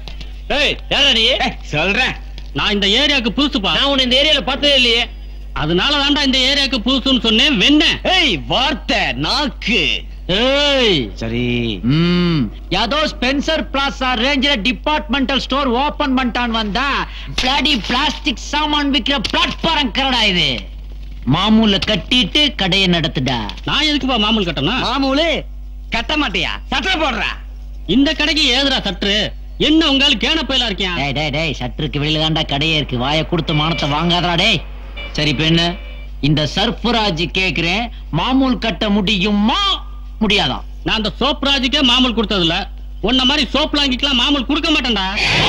R: ஏய் யாரா நீ
H: சொல்றேன்
R: நான் இந்த ஏரியாக்கு புதுசுப்பா
H: நான் உன்னை இந்த ஏரியால பார்த்ததே இல்லையே
R: அதனால தான்டா இந்த ஏரியாக்கு புதுசுன்னு சொன்னேன் வெண்ண
H: ஏய் வார்த்தை நாக்கு
D: ஏய்
H: சரி
D: ம் யாதோ ஸ்பென்சர் பிளாசா ரேஞ்சில டிபார்ட்மெண்டல் ஸ்டோர் ஓபன் பண்ணிட்டான் வந்தா பிளாடி பிளாஸ்டிக் சாமான் விக்கிற பிளாட்ஃபாரம் கரடா இது மாமூல கட்டிட்டு கடையை நடத்துடா
R: நான் எதுக்குப்பா மாமூல் கட்டணும்
H: மாமூலு கட்ட மாட்டியா சட்டை போடுறா
R: இந்த கடைக்கு ஏதுடா சற்று என்ன உங்கால கேன பயிலா இருக்கேன்
D: டேய் டேய் டேய் சற்றுக்கு வெளியில தான்டா கடையே இருக்கு வாயை கொடுத்து மானத்தை வாங்காதடா டேய் சரி பெண்ணு இந்த சர்ஃபராஜ் கேக்குறேன் மாமூல் கட்ட முடியுமா முடியாதா
R: நான் அந்த சோப் ராஜுக்கே மாமூல் கொடுத்ததுல உன்ன மாதிரி சோப் லாங்கிக்கலாம் மாமூல் கொடுக்க மாட்டேன்டா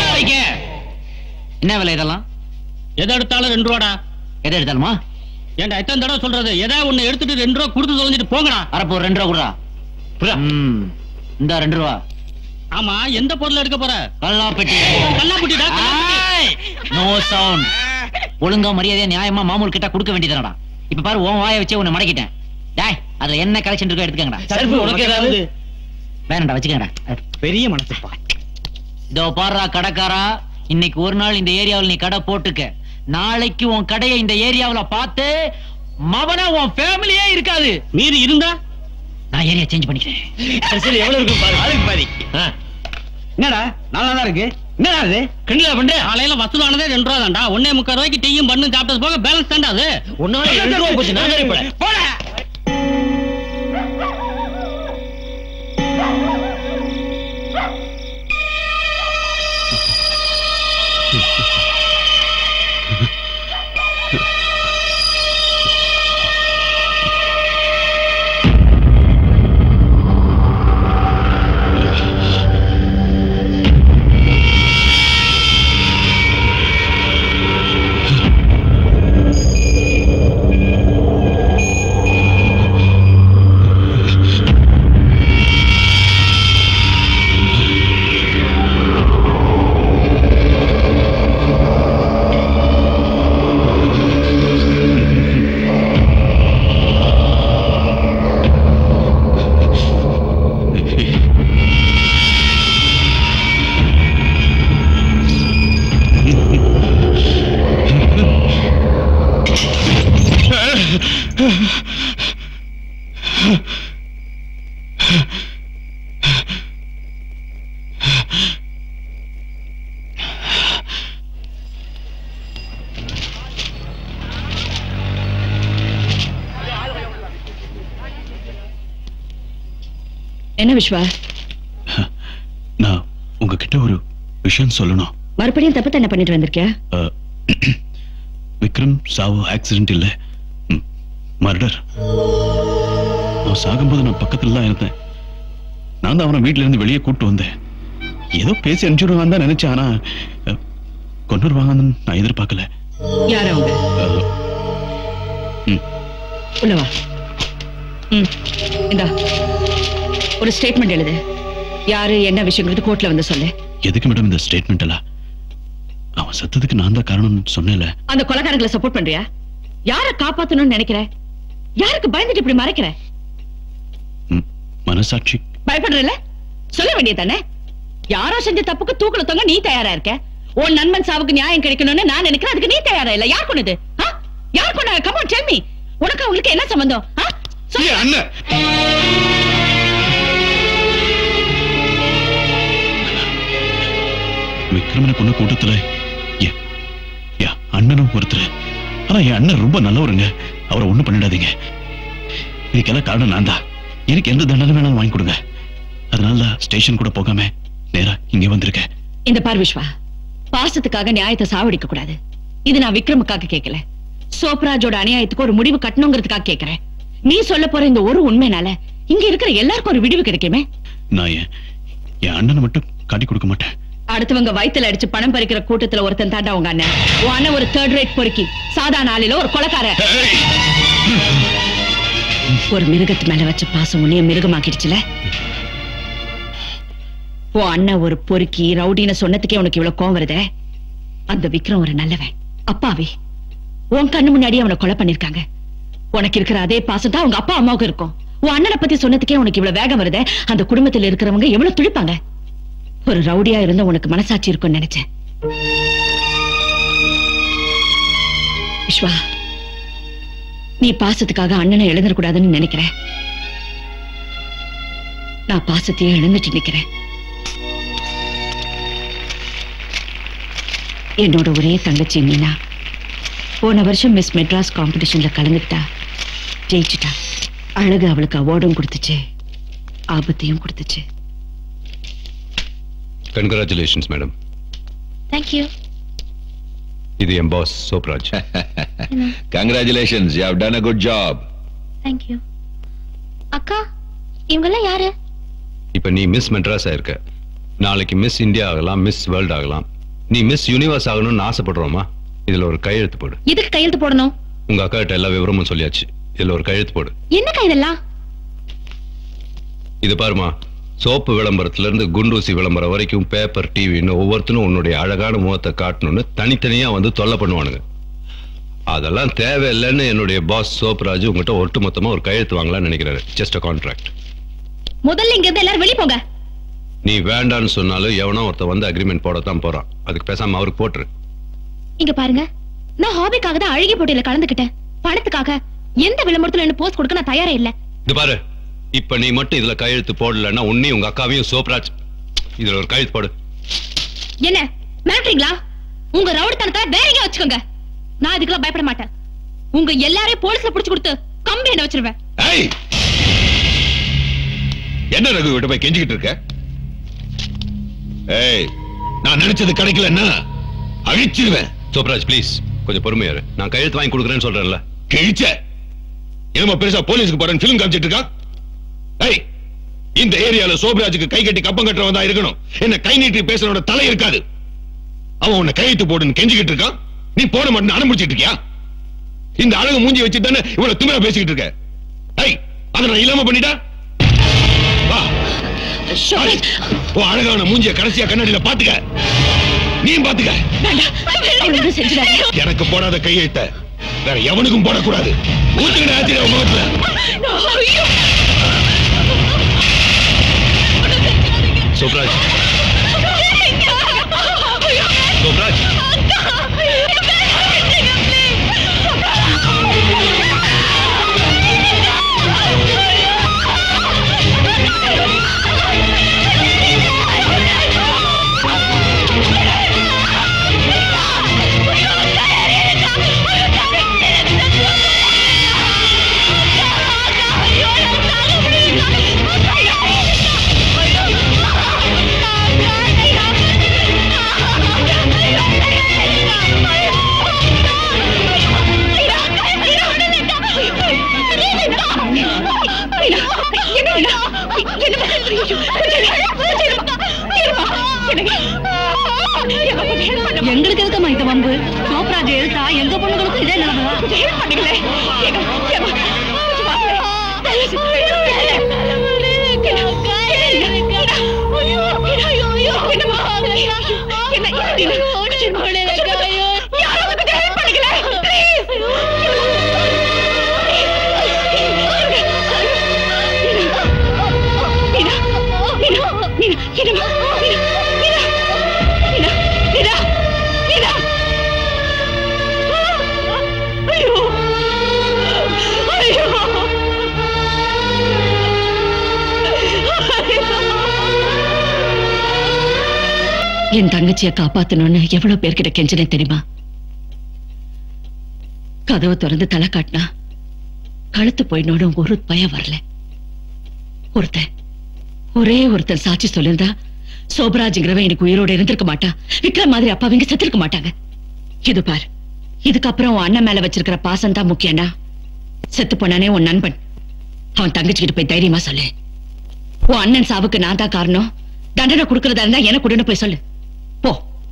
D: என்ன விலை இதெல்லாம்
R: எதை எடுத்தாலும் ரெண்டு ரூபாடா
D: எதை எடுத்தாலுமா
R: ஏன்டா எத்தனை தடவை சொல்றது எதை ஒண்ணு எடுத்துட்டு ரெண்டு ரூபா கொடுத்து தொலைஞ்சிட்டு போங்கடா
D: அரப்போ ரெண்டு ரூபா கொடுறா ம் இந்த ரெண்டு ரூபா
R: ஆமா எந்த பொருள் எடுக்க போற
D: கல்லாப்பெட்டி
R: கல்லாப்பட்டிடா
D: நோ சவுண்ட் ஒழுங்கா மரியாதையா நியாயமா மாமூல் கிட்ட கொடுக்க வேண்டியதுடா இப்ப பாரு உன் வாயை வச்சே உன்னை மடக்கிட்டேன் டேய் அதுல என்ன கலெக்ஷன் இருக்கோ எடுத்துக்கங்கடா
H: சர்பு உனக்கு ஏதாவது
D: வேணாம்டா வச்சுக்கங்கடா
H: பெரிய மனசுப்பா
D: இதோ பாருடா கடைக்காரா இன்னைக்கு ஒரு நாள் இந்த ஏரியாவில் நீ கடை போட்டுக்க நாளைக்கு உன் கடையை இந்த ஏரியாவுல பார்த்து மவன உன் ஃபேமிலியே இருக்காது
R: மீறி இருந்தா
D: நான் ஏரியா சேஞ்ச் பண்ணிக்கிறேன்
H: சரி சரி எவ்வளவு இருக்கும் பாரு அதுக்கு பாதி என்னடா நல்லா தான் இருக்கு என்னடா அது
R: கிண்டல பண்ற காலையில வசூலானதே ரெண்டு ரூபா தான்டா ஒன்னே முக்கால் ரூபாய்க்கு டீயும் பண்ணு சாப்பிட்டது போக பேலன்ஸ் தான்டா அது
H: ஒன்னால ரெண்டு ரூபா போச்சு நான் சரி போட
L: Hey!
G: என்ன விஸ்வா
C: நான் உங்ககிட்ட ஒரு விஷயம் சொல்லணும்
G: மறுபடியும் தப்பு தானே பண்ணிட்டு வந்திருக்கியா
C: அஹ், விக்ரம் சாவு ஆக்சிடென்ட் இல்ல மர்டர் அவன் சாகும்போது நான் பக்கத்துல தான் இருந்தேன் நான் தான் அவனை வீட்ல இருந்து வெளியே கூட்டு வந்தேன் ஏதோ பேசி அனுப்பிச்சுடுவாங்க தான் நினைச்சேன் ஆனா அஹ், கொண்டு வருவாங்கன்னு நான் எதிர்பார்க்கல
G: யார் அவங்க
C: அஹ்,
G: உள்ள வா ம் இந்தா ஒரு ஸ்டேட்மெண்ட் எழுது யாரு என்ன விஷயங்கிறது கோர்ட்ல வந்து சொல்லு
C: எதுக்கு மேடம் இந்த ஸ்டேட்மெண்ட் எல்லாம் அவன் சத்தத்துக்கு நான் தான் காரணம்னு சொன்னேன்ல
G: அந்த கொலைகாரங்களை சப்போர்ட் பண்றியா யார காப்பாத்தணும்னு நினைக்கிற யாருக்கு பயந்துட்டு இப்படி மறைக்கிற
C: மனசாட்சி
G: பயப்படுறல சொல்ல வேண்டியது தானே யாரோ செஞ்ச தப்புக்கு தூக்குல தொங்க நீ தயாரா இருக்க உன் நண்பன் சாவுக்கு நியாயம் கிடைக்கணும்னு நான் நினைக்கிறேன் அதுக்கு நீ தயாரா இல்ல யார் கொண்டது ஆ? யார் கொண்டாங்க கமான் டெல் மீ உனக்கு அவங்களுக்கு என்ன சம்பந்தம் ஆ? சொல்லு.
L: அண்ணன்
C: விக்ரமனை கொண்ட கூட்டத்துல என் என் அண்ணனும் ஒருத்தர் ஆனா என் அண்ணன் ரொம்ப நல்லவருங்க அவரை ஒண்ணும் பண்ணிடாதீங்க இதுக்கெல்லாம் காரணம் நான் தான் எனக்கு எந்த தண்டனை வேணாலும் வாங்கி கொடுங்க அதனால தான் ஸ்டேஷன் கூட போகாம நேரா இங்க வந்திருக்கேன்
G: இந்த பார் விஸ்வா பாசத்துக்காக நியாயத்தை சாவடிக்க கூடாது இது நான் விக்ரமுக்காக கேட்கல சோப்ராஜோட அநியாயத்துக்கு ஒரு முடிவு கட்டணுங்கிறதுக்காக கேட்கிறேன் நீ சொல்ல போற இந்த ஒரு உண்மைனால இங்க இருக்கிற எல்லாருக்கும் ஒரு விடிவு கிடைக்குமே
C: நான் என் என் அண்ணனை மட்டும் காட்டி கொடுக்க மாட்டேன்
G: அடுத்தவங்க வயித்துல அடிச்சு பணம் பறிக்கிற கூட்டத்துல ஒருத்தன் தாண்டா உங்க அண்ணன் உன் அண்ணன் ஒரு தேர்ட் ரேட் பொறுக்கி சாதா நாளில ஒரு கொலைக்கார ஒரு மிருகத்து மேல வச்ச பாசம் உன்னைய மிருகமாக்கிடுச்சுல உன் அண்ணன் ஒரு பொறுக்கி ரவுடின்னு சொன்னதுக்கே உனக்கு இவ்வளவு கோவம் வருதே அந்த விக்ரம் ஒரு நல்லவன் அப்பாவி உன் கண்ணு முன்னாடி அவனை கொலை பண்ணிருக்காங்க உனக்கு இருக்கிற அதே பாசம் தான் உங்க அப்பா அம்மாவுக்கு இருக்கும் உன் அண்ணனை பத்தி சொன்னதுக்கே உனக்கு இவ்வளவு வேகம் வருதே அந்த குடும்பத்துல இருக்கிறவங்க எவ்வளவு துடிப்பாங்க ஒரு ரவுடியா இருந்த உனக்கு மனசாட்சி இருக்கும்னு நினைச்சேன் விஸ்வா நீ பாசத்துக்காக அண்ணனை எழுந்துடக்கூடாதுன்னு நினைக்கிறேன் நான் பாசத்தையே இழந்துட்டு நிக்கிறேன் என்னோட ஒரே தங்கச்சி மீனா போன வருஷம் மிஸ் மெட்ராஸ் காம்படிஷன்ல கலந்துட்டா ஜெயிச்சுட்டா அழகு அவளுக்கு அவார்டும் கொடுத்துச்சு ஆபத்தையும் கொடுத்துச்சு
K: கங்க்ராச்சுலேஷன்ஸ் மேடம்
O: தேங்க்யூ
K: இது என் boss Sobhraj
V: congratulations you have done a good job
O: thank you அக்கா இவங்கெல்லாம் யாரு
K: இப்ப நீ மிஸ் மெட்ராஸ் ஆயிருக்க நாளைக்கு மிஸ் இந்தியா ஆகலாம் மிஸ் வேர்ல்ட் ஆகலாம் நீ மிஸ் யூனிவர்ஸ் ஆகணும்னு ஆசைப்படுறோமா இதுல ஒரு கையெழுத்து போடு
O: எதுக்கு கையெழுத்து போடணும்
K: உங்க அக்கா கிட்ட எல்லா விவரமும் சொல்லியாச்சு இதுல ஒரு கையெழுத்து போடு
O: என்னக்கா இதெல்லாம்
K: இது பாருமா சோப்பு விளம்பரத்துல இருந்து குண்டூசி விளம்பரம் வரைக்கும் பேப்பர் டிவின்னு ஒவ்வொருத்தனும் உன்னுடைய அழகான முகத்தை காட்டணும்னு தனித்தனியா வந்து தொல்லை பண்ணுவானுங்க அதெல்லாம் தேவையில்லைன்னு என்னுடைய பாஸ் சோப்ராஜ் உங்ககிட்ட ஒட்டு மொத்தமா ஒரு கையெழுத்து வாங்கலாம்னு நினைக்கிறாரு ஜஸ்ட் கான்ட்ராக்ட்
O: முதல்ல இங்க இருந்து எல்லாரும் வெளிய போங்க
K: நீ வேண்டான்னு சொன்னாலும் எவனோ ஒருத்தன் வந்து அக்ரிமெண்ட் போடத்தான் போறான் அதுக்கு பேசாம அவருக்கு போட்டுரு
O: இங்க பாருங்க நான் ஹாபிக்காக தான் அழகி போட்டியில கலந்துக்கிட்டேன் பணத்துக்காக எந்த விளம்பரத்துல என்ன போஸ்ட் கொடுக்க நான் தயாரா இல்ல
K: இது பாரு இப்ப நீ மட்டும் இதுல கையெழுத்து போடலன்னா உன்னையும் உங்க அக்காவையும் சோப்ராஜ் இதுல ஒரு கையெழுத்து போடு
O: என்ன மிரட்டுறீங்களா உங்க ரவுடித்தனத்தை வேற எங்க வச்சுக்கோங்க நான் இதுக்கெல்லாம் பயப்பட மாட்டேன் உங்க எல்லாரையும் போலீஸ்ல புடிச்சு கொடுத்து கம்பி என்ன வச்சிருவேன்
L: ஏய் என்ன ரகு கிட்ட போய் கெஞ்சிக்கிட்டு இருக்க ஏய் நான் நினைச்சது கிடைக்கலன்னா அழிச்சிருவேன்
K: சோப்ராஜ் ப்ளீஸ் கொஞ்சம் பொறுமையா இரு நான் கையெழுத்து வாங்கி கொடுக்குறேன்னு சொல்றேன்ல
L: கிழிச்ச என்னமோ பெருசா போலீஸ்க்கு போறேன் பிலிம் காமிச்சிட்டு இருக்கான் ஏய் இந்த ஏரியால சோபராஜுக்கு கை கட்டி கப்பம் கட்டுறவன் தான் இருக்கணும் என்ன கை நீட்டி பேசுறவனோட தலை இருக்காது அவன் உன்னை கையெழுத்து போடுன்னு கெஞ்சிக்கிட்டு இருக்கான் நீ போட மாட்டேன்னு அனுப்பிச்சிட்டு இருக்கியா இந்த அழகு மூஞ்சி வச்சு தானே இவ்வளவு திமிரா பேசிக்கிட்டு இருக்க ஏய் அதை நான் இல்லாம பண்ணிட்டா வா ஏய், உன் அழகான மூஞ்சிய கடைசியா கண்ணாடியில பாத்துக்க நீ பாத்துக்க
G: ஒழுங்கு செஞ்சுடாதீங்க
L: எனக்கு போடாத கையெழுத்த வேற எவனுக்கும் போடக்கூடாது ஊத்துக்கிட்ட ஆச்சரிய முகத்துல
K: சோப்ராஜ் சோப்ராஜ்
O: ஐயோ
G: எங்களுக்கு எதுக்கம்மா இந்த வம்பு சோப்ராஜ் எழுத்தா எங்க பொண்ணுங்களுக்கும் இதே நிலைமை ஹெல்ப் பண்ணுங்களே என் தங்கச்சிய காப்பாத்தணும்னு எவ்வளவு பேர்கிட்ட கெஞ்சினே தெரியுமா கதவை திறந்து தலை காட்டினா கழுத்து போயிடணும் ஒரு பயம் வரல ஒருத்தன் ஒரே ஒருத்தன் சாட்சி சொல்லிருந்தா சோபராஜ்ங்கிறவன் எனக்கு உயிரோட இருந்திருக்க மாட்டான் விக்ரம் மாதிரி அப்பாவிங்க செத்திருக்க மாட்டாங்க இது பார் இதுக்கப்புறம் உன் அண்ணன் மேல வச்சிருக்கிற பாசம் தான் முக்கியம்னா செத்து போனானே உன் நண்பன் அவன் தங்கச்சிக்கிட்ட போய் தைரியமா சொல்லு உன் அண்ணன் சாவுக்கு நான் தான் காரணம் தண்டனை கொடுக்கறதா இருந்தா எனக்கு கொடுன்னு போய் சொல்லு போ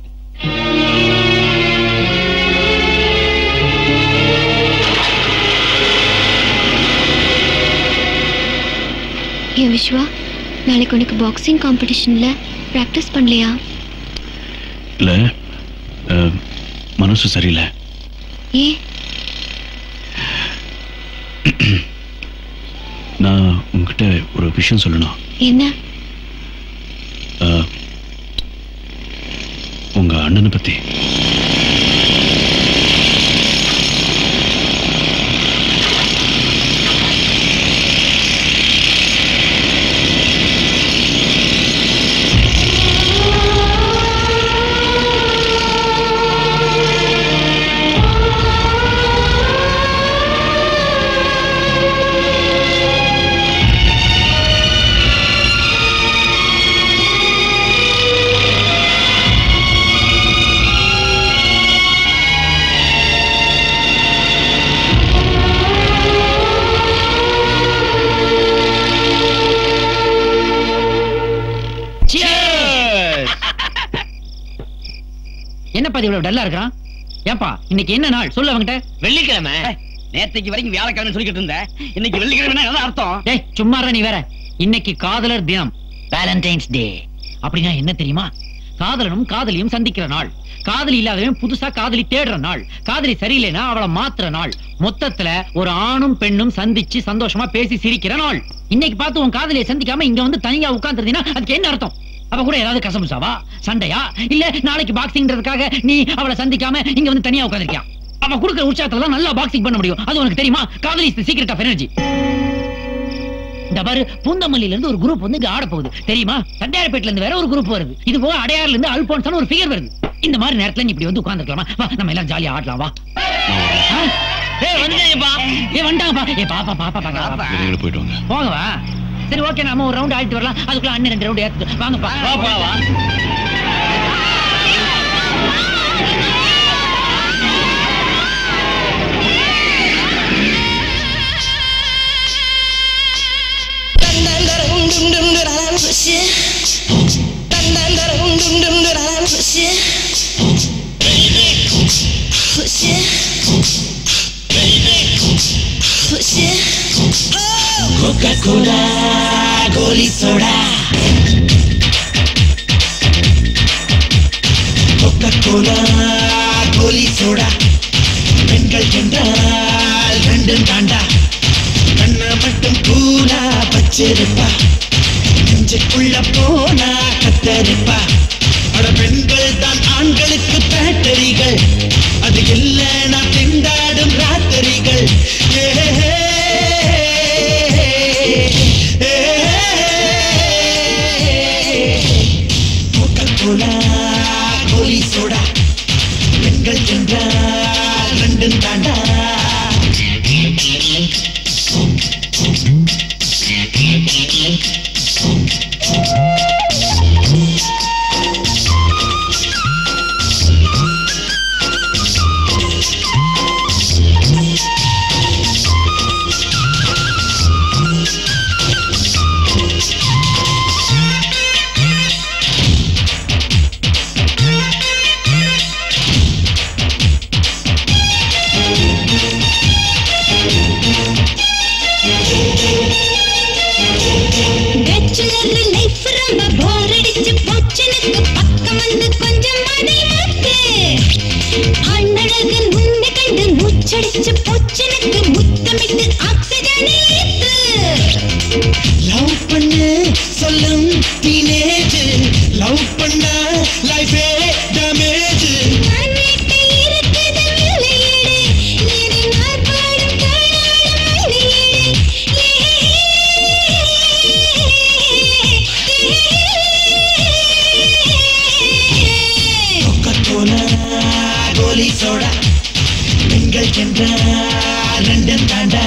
O: ஏன் விஸ்வா நாளைக்கு உனக்கு பாக்ஸிங் காம்படிஷன்ல பிராக்டிஸ் பண்ணலையா
C: இல்ல அஹ், மனசு சரியில்லை
O: ஏன்
C: நான் உங்ககிட்ட ஒரு விஷயம் சொல்லணும்
O: என்ன
C: அஹ், உங்க அண்ணனை பத்தி
D: என்னப்பா இது இவ்வளவு டல்லா இருக்கிறான் ஏன்பா இன்னைக்கு என்ன நாள் சொல்லு அவங்கிட்ட
H: வெள்ளிக்கிழமை நேத்தைக்கு வரைக்கும் வியாழக்கிழமை சொல்லிக்கிட்டு இருந்தேன் இன்னைக்கு வெள்ளிக்கிழமை என்ன அர்த்தம்
D: டேய் சும்மா இருடா நீ வேற இன்னைக்கு காதலர் தினம் வேலண்டைன்ஸ் டே அப்படின்னா என்ன தெரியுமா காதலனும் காதலியும் சந்திக்கிற நாள் காதலி இல்லாதவன் புதுசா காதலி தேடுற நாள் காதலி சரியில்லைன்னா அவளை மாத்துற நாள் மொத்தத்துல ஒரு ஆணும் பெண்ணும் சந்திச்சு சந்தோஷமா பேசி சிரிக்கிற நாள் இன்னைக்கு பார்த்து உன் காதலியை சந்திக்காம இங்க வந்து தனியா உட்கார்ந்துருந்தீங்கன்னா அதுக்கு என்ன அர்த்தம் அவ கூட ஏதாவது கசமுசாவா சண்டையா இல்ல நாளைக்கு பாக்ஸிங்ன்றதுக்காக நீ அவளை சந்திக்காம இங்க வந்து தனியா உட்கார்ந்திருக்கியா அவ கொடுக்குற உற்சாகத்துல தான் நல்லா பாக்ஸிங் பண்ண முடியும் அது உனக்கு தெரியுமா காதலி இஸ் சீக்ரெட் ஆஃப் எனர்ஜி இந்த பாரு பூந்தமல்லியில இருந்து ஒரு குரூப் வந்து இங்க ஆட போகுது தெரியுமா தண்டையார்பேட்ல இருந்து வேற ஒரு குரூப் வருது இது போக அடையாறுல இருந்து அல்போன்சான ஒரு ஃபிகர் வருது இந்த மாதிரி நேரத்துல நீ இப்படி வந்து உட்கார்ந்துக்கலாமா வா நம்ம எல்லாம் ஜாலியா ஆடலாம் வா ஆ? ஏய் வந்துட்டேன்ப்பா ஏய் வந்துட்டாங்கப்பா ஏய் பாப்பா பாப்பா பாப்பா
C: வெளியில போயிட்டு வாங்க
D: போங்க வா சரி ஓகே நாம ஒரு ரவுண்ட் ஆடிட்டு வரலாம் அதுக்குள்ள அண்ணன் ரெண்டு ரவுண்ட் ஏத்து வாங்கப்பா வா போலாம் வா
R: Coca-Cola, கோலி சோடா Coca-Cola, கோலி சோடா பெண்கள் என்றால் ரெண்டும் தாண்டா கண்ண மட்டும் கூலா வச்சிருப்பா நெஞ்சுக்குள்ள போனா கத்தரிப்பா அட பெண்கள் தான் ஆண்களுக்கு பேட்டரிகள் அது இல்லைனா திண்டாடும் ராத்திரிகள் ஏ கோலா கோலி சோடா பெண்கள் என்றால் ரெண்டும் தாண்டா
M: வந்து கொஞ்சம் அதை முத்து அண்ணழகன் உன்னை கண்டு மூச்சடிச்சு போச்சனுக்கு முத்தமிட்டு ஆக்சிஜனை ஏத்து
R: லவ் பண்ணு சொல்லும் டீனேஜ் லவ் பண்ண லைஃபே டேமேஜ்
M: மண்ணிட்டு இருக்குது வெள்ளையீடு எரிநார் பாடும் தாளாடும் மல்லியீடு
R: கொக்கோலா கோலி சோடா பெண்கள் என்றால் ரெண்டும் தாண்டா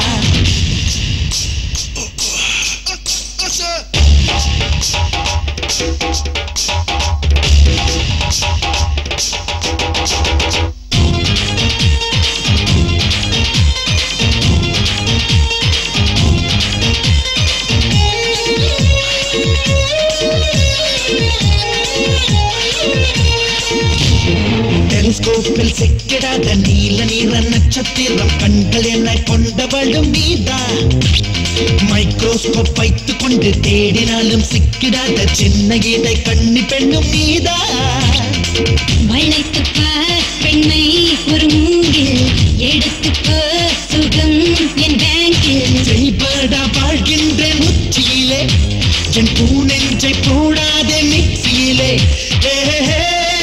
R: டெலிஸ்கோப்பில் சிக்கிடாத நீல நீர நட்சத்திரம் கண்கள் என கொண்டவளும் நீதான் மைக்ரோஸ்கோப் வைத்துக் கொண்டு தேடினாலும் சிக்கிடாத சின்ன இதை கண்ணி பெண்ணும் நீதான்
M: வளைத்துப்பா பெண்மை ஒரு மூங்கில் எடுத்துக்கோ சுகம் என் பேங்கில்
R: செய்படா வாழ்கின்றேன் உச்சியிலே என் பூனெஞ்சை போடாதே மிக்சியிலே ஏ, ஏ,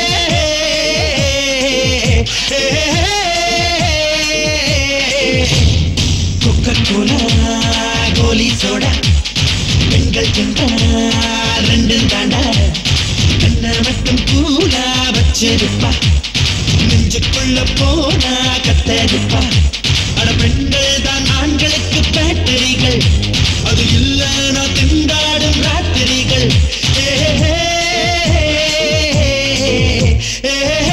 R: ஏ, கொக்கோலா கோலி சோடா பெண்கள் என்றால் ரெண்டு தாண்டா கண்ண மட்டும் கூலா வச்சிருப்பா நெஞ்சுக்குள்ள போனா கத்தரிப்பா அட பெண்கள் தான் ஆண்களுக்கு பேட்டரிகள் அது இல்லைனா திண்டாடும் ராத்திரிகள் ஏ, ஏ, ஏ,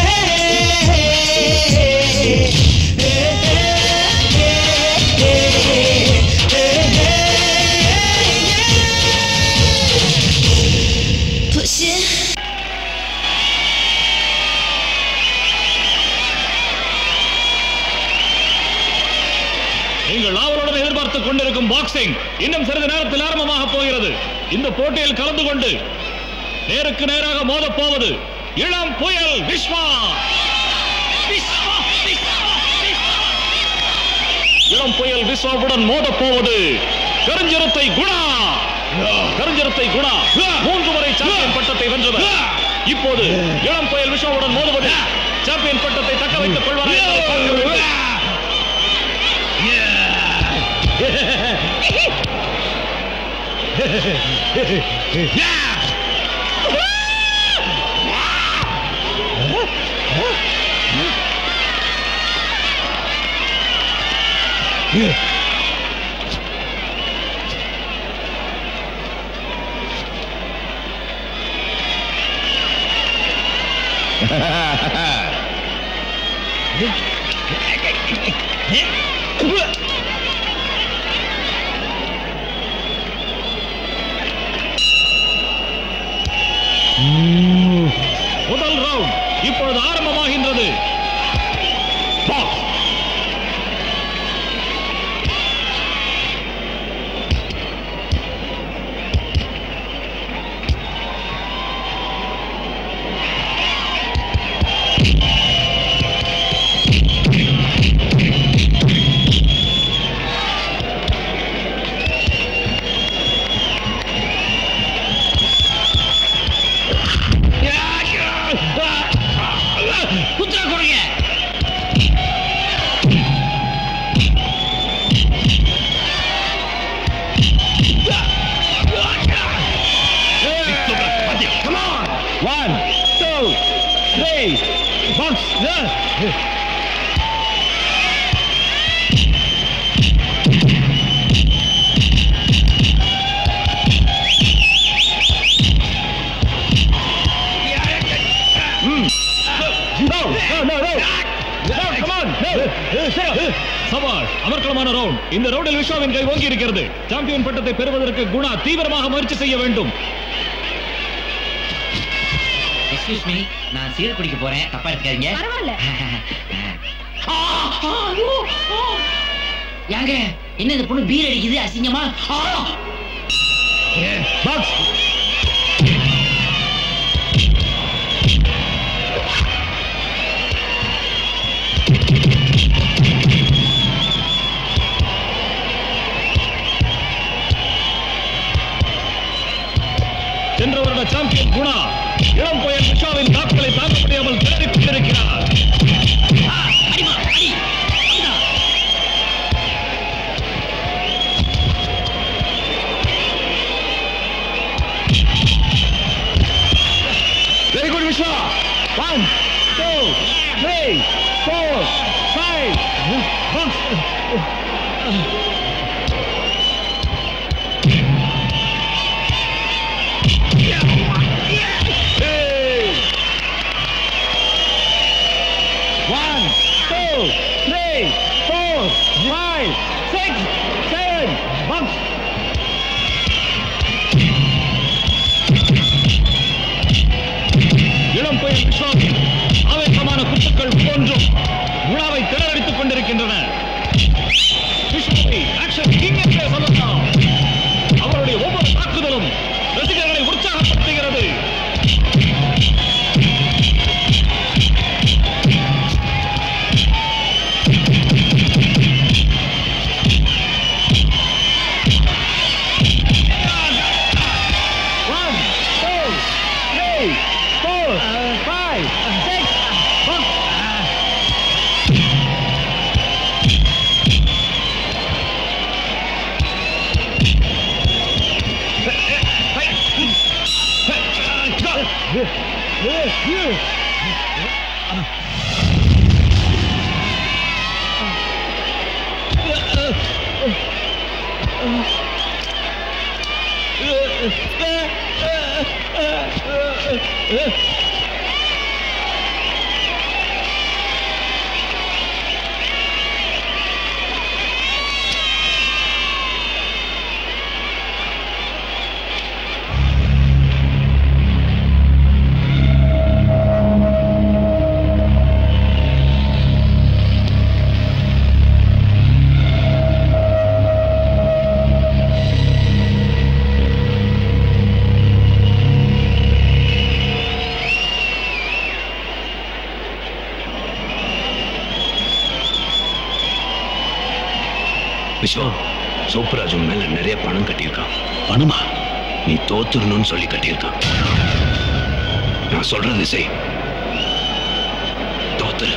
M: Push it.
A: நீங்கள் ஆவலுடன் எதிர்பார்த்துக் கொண்டிருக்கும் பாக்ஸிங் இன்னும் சிறிது நேரத்தில் ஆரம்பமாக போகிறது இந்த போட்டியில் கலந்து கொண்டு நேருக்கு நேராக மோதப் போவது இளம் புயல் விஸ்வா விஸ்வா, விஸ்வா, விஸ்வா. இளம் புயல் விஸ்வாவுடன் மோதப் போவது கருஞ்சிரத்தை குணா கருஞ்சிரத்தை குணா மூன்று முறை சாம்பியன் பட்டத்தை வென்றவர் இப்போது இளம் புயல் விஸ்வாவுடன் மோதுவது சாம்பியன் பட்டத்தை தக்க வைத்துக் கொள்வாரா என்பதை பார்க்க வேண்டும். முதல் ரவுண்ட் இப்பொழுது ஆரம்பமாகின்றது பாக்ஸ்
D: குத்துற கொடுங்க
A: Come on! One, two, three, box. சவால் அமர்க்கலமான ரவுண்ட் இந்த ரவுண்டில் விஸ்வாவின் கை ஓங்கி இருக்கிறது சாம்பியன் பட்டத்தை பெறுவதற்கு குணா தீவிரமாக முயற்சி செய்ய வேண்டும்
D: எக்ஸ்கியூஸ் மீ நான் சீர் குடிக்க போறேன் தப்பா இருக்காதீங்க
U: பரவாயில்ல
D: யாங்க என்ன இந்த பொண்ணு பீர் அடிக்குது அசிங்கமா ஆ!
A: Box
F: One, two, three, four, five. One, two, three, four, five, six, seven. Bump.
A: இளம் புயல் விஸ்வாமின் ஆவேசமான குத்துக்கள் போன்றும் உணாவை திணறடித்துக் கொண்டிருக்கின்றன விஸ்வாமி ஆக்ஷன் கிங் என்றே சொல்லலாம் அவருடைய ஒவ்வொரு தாக்குதலும் ரசிகர்களை உற்சாகப்படுத்துகிறது
F: One, two, three, four, five, six. Bump.
K: Vishwa சூப்பராஜ் உன் மேல நிறைய பணம் கட்டியிருக்கான் பணமா நீ தோத்துடணும்னு சொல்லி கட்டியிருக்கான் நான் சொல்றது செய் தோத்துரு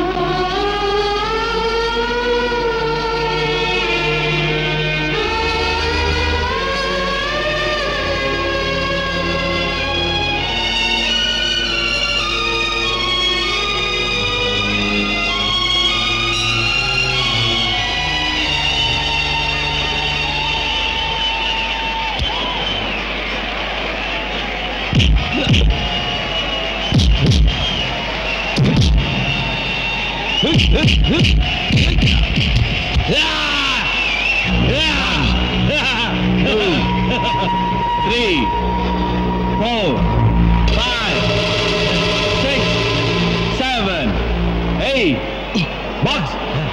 F: Three, four, five, six, seven, eight. Box.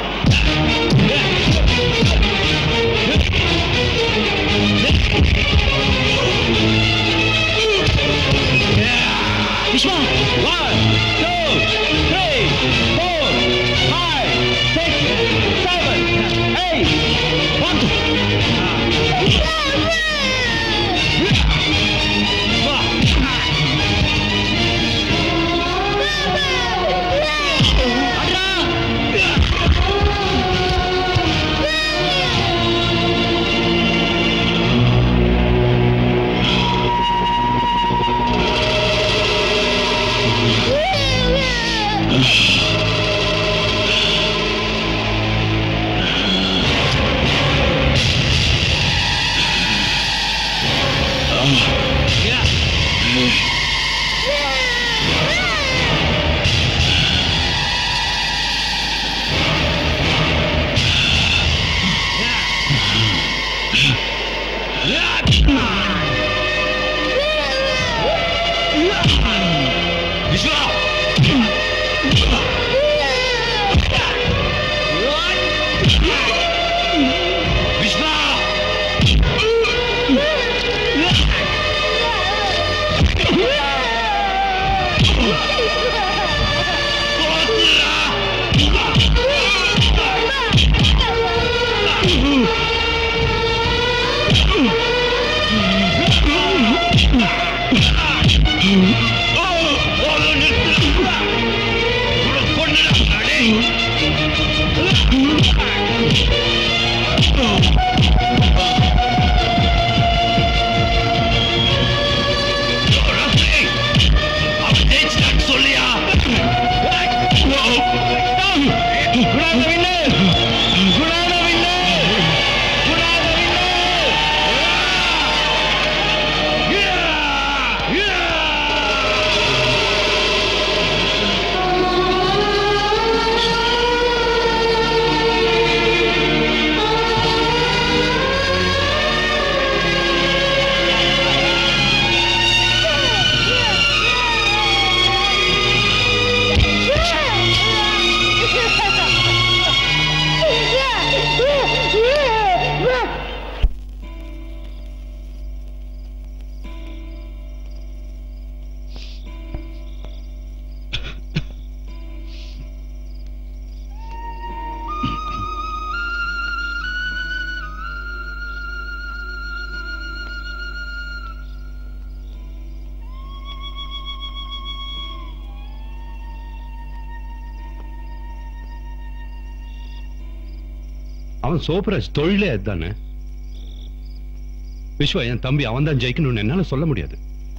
D: Vishwa
F: One, two, three, four, five, six, seven, eight. One.
K: Vishwa Vishwa சொல்லியா அவன் சோப்ராஜ் தொழிலே அதுதானே விஸ்வா என் தம்பி அவன் தான் ஜெயிக்கணும்னு என்னால சொல்ல முடியாது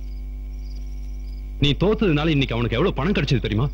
K: நீ தோத்ததுனால இன்னைக்கு அவனுக்கு எவ்வளவு பணம் கிடைச்சது தெரியுமா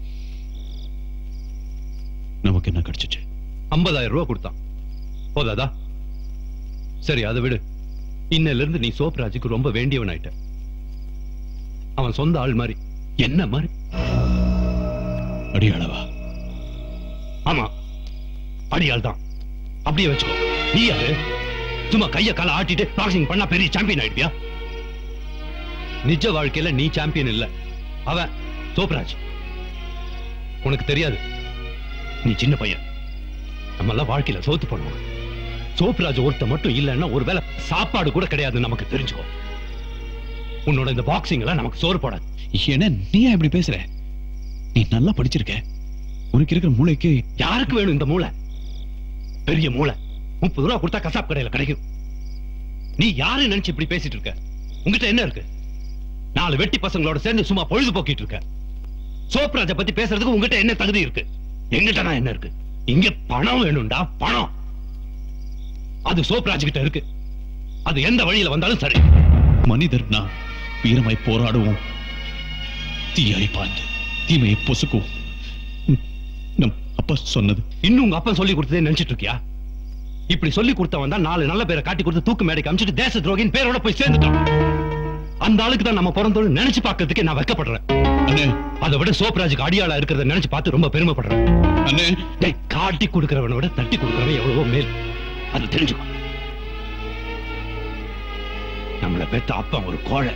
C: நமக்கு என்ன கிடைச்சிச்சு
K: ஐம்பதாயிரம் ரூபாய் கொடுத்தான் போதாதா சரி அதை விடு இன்னையில இருந்து நீ சோப்ராஜுக்கு ரொம்ப வேண்டியவன் ஆயிட்ட அவன் சொந்த ஆள் மாதிரி என்ன மாதிரி
C: அடியாளவா
K: ஆமா அடியாள் தான் அப்படியே வச்சுக்கோ நீ யாரு சும்மா கைய கால ஆட்டிட்டு பாக்ஸிங் பண்ணா பெரிய சாம்பியன் ஆயிடுவியா நிஜ வாழ்க்கையில நீ சாம்பியன் இல்ல அவன் சோப்ராஜ் உனக்கு தெரியாது நீ சின்ன பையன் நம்ம எல்லாம் வாழ்க்கையில சோத்து பண்ணுவோம் சோப்ராஜ் ஒருத்த மட்டும் இல்லைன்னா ஒருவேளை சாப்பாடு கூட கிடையாது நமக்கு தெரிஞ்சுக்கோ உன்னோட இந்த பாக்ஸிங் எல்லாம் நமக்கு சோறு போடாது
C: என்ன நீ ஏன் இப்படி பேசுற நீ நல்லா படிச்சிருக்க உனக்கு இருக்கிற மூளைக்கு
K: யாருக்கு வேணும் இந்த மூளை பெரிய மூளை முப்பது ரூபா கொடுத்தா கசாப் கடையில கிடைக்கும் நீ யாரு நினைச்சு இப்படி பேசிட்டு இருக்க உங்ககிட்ட என்ன இருக்கு நாலு வெட்டி பசங்களோட சேர்ந்து சும்மா பொழுது போக்கிட்டு இருக்க சோப்ராஜ பத்தி பேசுறதுக்கு உங்ககிட்ட என்ன தகுதி இருக்கு எங்கிட்ட தான் என்ன இருக்கு இங்க பணம் வேணும்டா பணம் அது சோப்ராஜ் கிட்ட இருக்கு அது எந்த வழியில வந்தாலும் சரி
C: மனிதர்னா வீரமாய் போராடுவோம் தீயாய் பார்த்து தீமையை பொசுக்குவோம் ம், நம் அப்பா சொன்னது
K: இன்னும் உங்க அப்பா சொல்லி கொடுத்ததே நினைச்சிட்டு இருக்கியா இப்படி சொல்லி கொடுத்தவன் தான் நாலு நல்ல பேரை காட்டி கொடுத்து தூக்கு மேடைக்கு அமிச்சிட்டு தேச துரோகின் பேரோட போய் சேர்ந்துட்டான் அந்த ஆளுக்கு தான் நம்ம பிறந்தோம் நினைச்சு பார்க்கிறதுக்கு நான் வெக்கப்படுறேன் அதை விட சோப்ராஜுக்கு அடியாளா இருக்கிறத நினைச்சு பார்த்து ரொம்ப பெருமைப்படுறேன் டேய், காட்டி கொடுக்கிறவனை விட தட்டி கொடுக்கிறவன் எவ்வளவோ மேல் அது தெரிஞ்சுக்கோ நம்மள பெத்த அப்பா ஒரு கோழை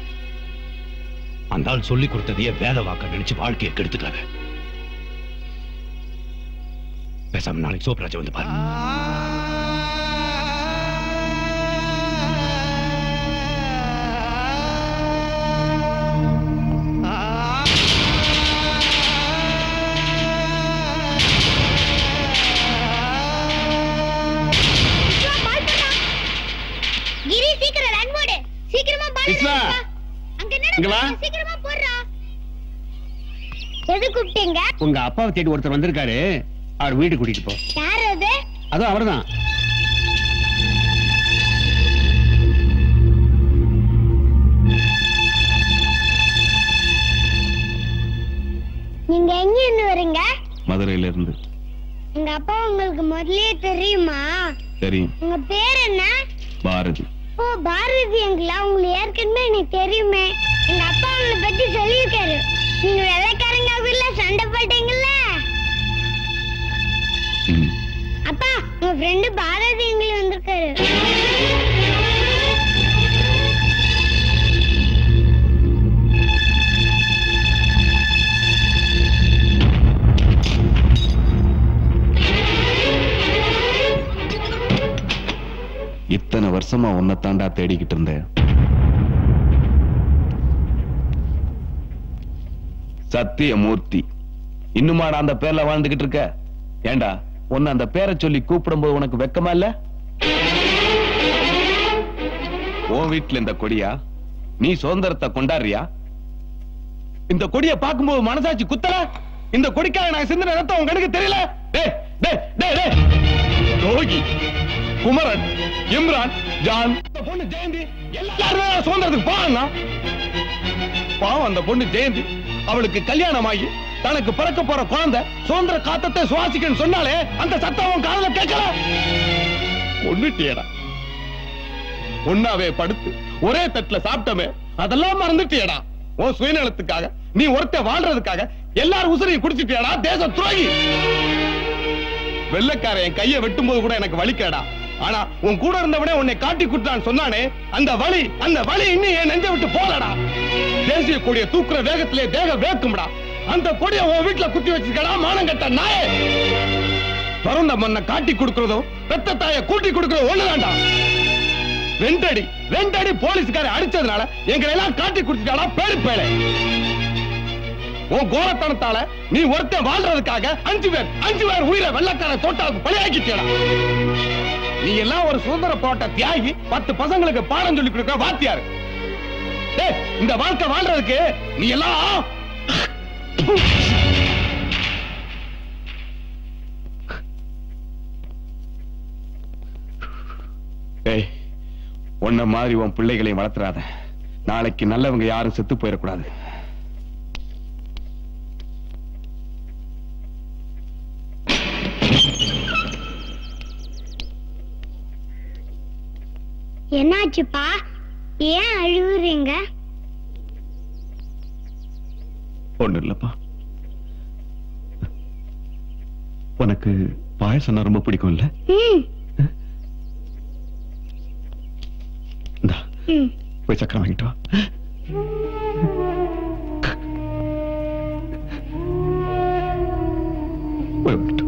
K: அந்த ஆள் சொல்லி கொடுத்ததையே வேத வாக்க நினைச்சு வாழ்க்கையை கெடுத்துக்காத பேசாம நாளைக்கு சோப்ராஜை வந்து பாரு
Q: கிரி சீக்கிரம் ரன் போடு சீக்கிரமா பால்
E: விஸ்வா,
Q: அங்க
E: இங்க
Q: என்னடா
E: வா.
Q: பண்ற? சீக்கிரமா போடுறா எது கூப்பிட்டீங்க
E: உங்க அப்பாவை தேடி ஒருத்தர் வந்திருக்காரு அவர் வீடு கூட்டிட்டு போ
Q: யார் அது
E: அதுவும் அவர்தான்
Q: நீங்க எங்க இருந்து வரீங்க
C: மதுரையில இருந்து
Q: உங்க அப்பா உங்களுக்கு முதல்லயே தெரியுமா
C: தெரியும்
Q: உங்க பேர் என்ன
C: பாரதி
Q: ஓ பாரதி எங்களா உங்களுக்கு ஏற்கனவே எனக்கு தெரியுமே எங்க அப்பா உங்களை பத்தி சொல்லியிருக்காரு நீங்க வெள்ளைக்காரங்க வீட்டுல சண்டை போட்டீங்கல்ல அப்பா உங்க ஃப்ரெண்டு பாரதி எங்களை வந்திருக்காரு
B: இத்தனை வருஷமா உன்னை தாண்டா தேடிக்கிட்டு இருந்தேன் சத்தியமூர்த்தி இன்னுமாடா அந்த பேர்ல வாழ்ந்துகிட்டு இருக்க ஏண்டா உன்னை அந்த பேரை சொல்லி கூப்பிடும்போது உனக்கு வெக்கமா இல்ல உன் வீட்டுல இந்த கொடியா நீ சுதந்திரத்தை கொண்டாடுறியா இந்த கொடியை பார்க்கும்போது மனசாட்சி குத்தல இந்த கொடிக்காக நான் சிந்தின ரத்தம் உன் கணக்கு தெரியல டேய் டேய் டேய் டேய் ரோகி குமரன் இம்ரான் ஜான் இந்த பொண்ணு ஜெயந்தி எல்லாருமே சுதந்திரத்துக்கு போனா பாவம் அந்த பொண்ணு ஜெயந்தி அவளுக்கு கல்யாணம் ஆகி தனக்கு பிறக்க போற குழந்தை சுதந்திர காத்தத்தை சுவாசிக்கன்னு சொன்னாலே அந்த சத்தம் அவன் காதுல கேட்கல கொன்னுட்டியடா ஒன்னாவே படுத்து ஒரே தட்டுல சாப்பிட்டமே அதெல்லாம் மறந்துட்டியடா உன் சுயநலத்துக்காக நீ ஒருத்த வாழ்றதுக்காக எல்லாரும் உசுரையும் குடிச்சிட்டியாடா தேச துரோகி வெள்ளக்காரன் என் கையை வெட்டும் போது கூட எனக்கு வலிக்கடா ஆனா உன் கூட இருந்தவனே உன்னை காட்டி கொடுத்தான்னு சொன்னானே அந்த வலி அந்த வலி இன்னும் என் நெஞ்ச விட்டு போலடா தேசிய கொடியை தூக்குற வேகத்திலே தேகம் வேக்கும்டா அந்த கொடியை உன் வீட்டுல குத்தி வச்சிருக்கடா மானங்கட்ட நாயே பிறந்த மண்ணை காட்டி கொடுக்கறதும் பெத்த தாயை கூட்டி கொடுக்கறதும் ஒண்ணுதான்டா ரெண்டடி ரெண்டடி போலீஸ்கார அடிச்சதுனால எங்களை எல்லாம் காட்டி கொடுத்துட்டாடா பேரு பேரு உன் கோரத்தனத்தால நீ ஒருத்தன் வாழ்றதுக்காக அஞ்சு பேர் அஞ்சு பேர் உயிரை வெள்ளக்கார தோட்டாவுக்கு பலியாக்கிட்டா நீ எல்லாம் ஒரு சுதந்திர போராட்ட தியாகி பத்து பசங்களுக்கு பாடம் சொல்லி கொடுக்க வாத்தியாரு டேய், இந்த வாழ்க்கை வாழ்றதுக்கு நீ எல்லாம் உன்ன மாதிரி உன் பிள்ளைகளையும் வளர்த்துறாத நாளைக்கு நல்லவங்க யாரும் செத்து போயிடக்கூடாது
Q: என்னாச்சுப்பா ஏன் அழுவுறீங்க
C: ஒண்ணு இல்லப்பா உனக்கு பாயசம்னா ரொம்ப பிடிக்கும் இல்ல
Q: ம்
C: இந்தா
Q: ம்
C: போய் சக்கரம் வாங்கிட்டு வா போய் வாங்கிட்டு வா.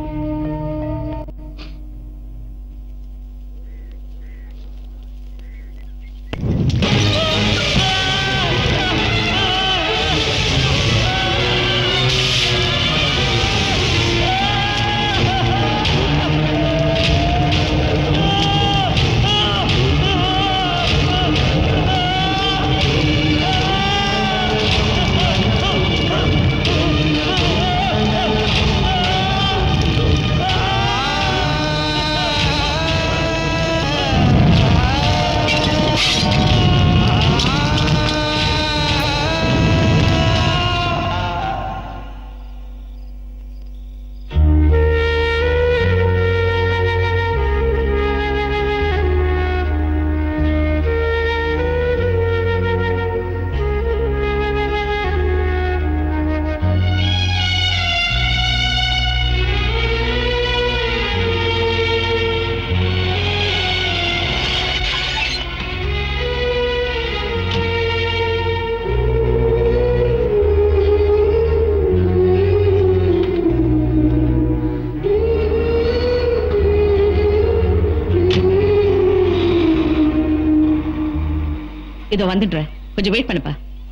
G: இதோ வந்துடுறேன் கொஞ்சம் வெயிட் பண்ணுப்பா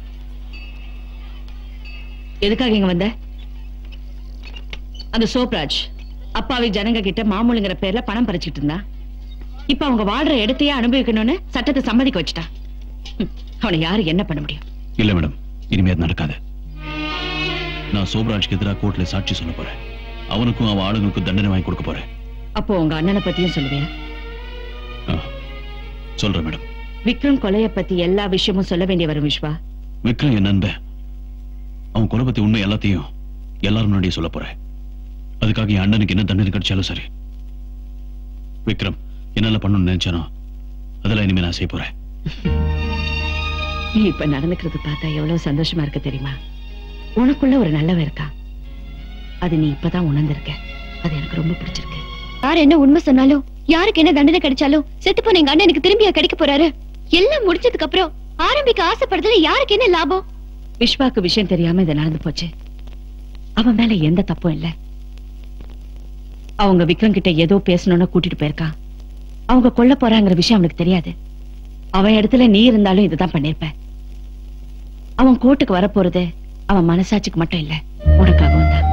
G: எதுக்காக இங்க வந்த அந்த சோப்ராஜ் அப்பாவி ஜனங்க கிட்ட மாமூலுங்கிற பேர்ல பணம் பறிச்சிட்டு இருந்தா இப்ப அவங்க வாழ்ற இடத்தையே அனுபவிக்கணும்னு சட்டத்தை சம்மதிக்க வச்சுட்டா ஹம், அவனை யாரு என்ன பண்ண முடியும்
C: இல்ல மேடம் இனிமே அது நடக்காது நான் சோப்ராஜ்க்கு எதிராக கோர்ட்ல சாட்சி சொல்ல போறேன் அவனுக்கும் அவன் ஆளுங்களுக்கும் தண்டனை வாங்கி கொடுக்க போறேன்
G: அப்போ உங்க அண்ணனை பத்தியும் சொல்லுவியா
C: சொல்றேன் மேடம்
G: விக்ரம் கொலைய பத்தி எல்லா விஷயமும் சொல்ல வேண்டிய வரும் விஸ்வா
C: விக்ரம் என் நண்பன் அவன் கொலை பத்தி உண்மை எல்லாத்தையும் எல்லாரும் முன்னாடியே சொல்ல போறேன் அதுக்காக என் அண்ணனுக்கு என்ன தண்டனை கிடைச்சாலும் சரி விக்ரம் என்னெல்லாம் பண்ணணும்னு நினைச்சானோ அதெல்லாம் இனிமே நான் செய்ய போறேன்
G: நீ இப்ப நடந்துக்கிறது பார்த்தா எவ்வளவு சந்தோஷமா இருக்கு தெரியுமா உனக்குள்ள ஒரு நல்லவன் இருக்கா அது நீ இப்பதான் உணர்ந்திருக்க அது எனக்கு ரொம்ப பிடிச்சிருக்கு
O: யார் என்ன உண்மை சொன்னாலும் யாருக்கு என்ன தண்டனை கிடைச்சாலும் செத்து போன எங்க அண்ணன் எனக்கு திரும்பியா கிடைக்க போறாரு எல்லாம் முடிச்சதுக்கு அப்புறம் ஆரம்பிக்க ஆசைப்படுறதுல யாருக்கு என்ன லாபம்
G: விஸ்வாக்கு விஷயம் தெரியாம இது நடந்து போச்சு அவன் மேல எந்த தப்பும் இல்ல அவங்க விக்ரம் கிட்ட ஏதோ பேசணும்னு கூட்டிட்டு போயிருக்கான் அவங்க கொல்ல போறாங்கிற விஷயம் அவனுக்கு தெரியாது அவன் இடத்துல நீ இருந்தாலும் இதுதான் பண்ணிருப்ப அவன் கோர்ட்டுக்கு வரப்போறது அவன் மனசாட்சிக்கு மட்டும் இல்ல உனக்காகவும் தான்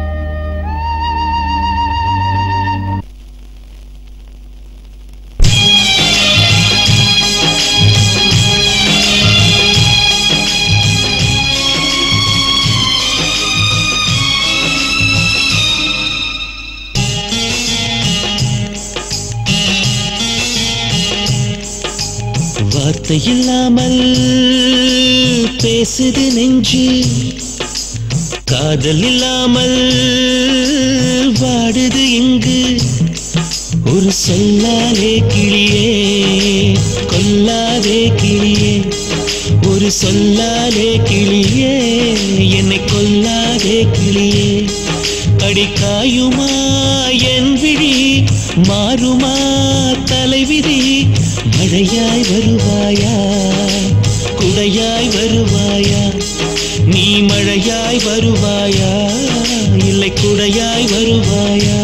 R: வார்த்தை இல்லாமல் பேசுது நெஞ்சு காதல் இல்லாமல் வாடுது இங்கு ஒரு சொல்லாலே கிளியே கொல்லாதே கிளியே ஒரு சொல்லாலே கிளியே என்னை கொல்லாதே கிளியே அடிக்காயுமா என் விழி மாறுமா தலைவிதி மழையாய் வருவாயா குடையாய் வருவாயா நீ மழையாய் வருவாயா இல்லை குடையாய் வருவாயா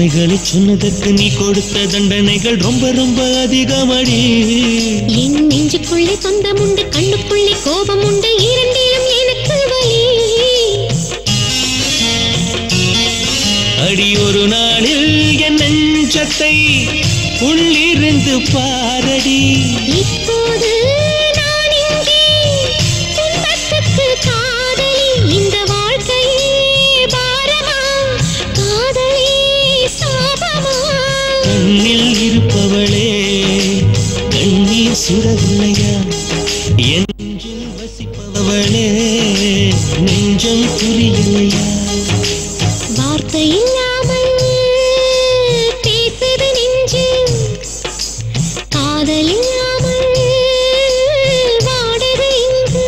R: உண்மைகளை சொன்னதற்கு நீ கொடுத்த தண்டனைகள் ரொம்ப ரொம்ப அதிகமடி
M: என் நெஞ்சுக்குள்ளே சொந்தம் உண்டு கண்ணுக்குள்ளே கோபம் உண்டு இரண்டிலும் எனக்கு வலி
R: அடி ஒரு நாளில் என் நெஞ்சத்தை உள்ளிருந்து பாரடி
M: இப்போது நான் இங்கே துன்பத்துக்கு காதலி இந்த வாழ்க்கையே பாரமா காதலி சாபமா
R: கண்ணில் இருப்பவளே கண்ணீர் சுடவில்லையா என் நெஞ்சில் வசிப்பவளே நெஞ்சம் புரியலையா
M: வார்த்தை இல்லாமல் பேசுது நெஞ்சு காதல் இல்லாமல் வாடுது இங்கு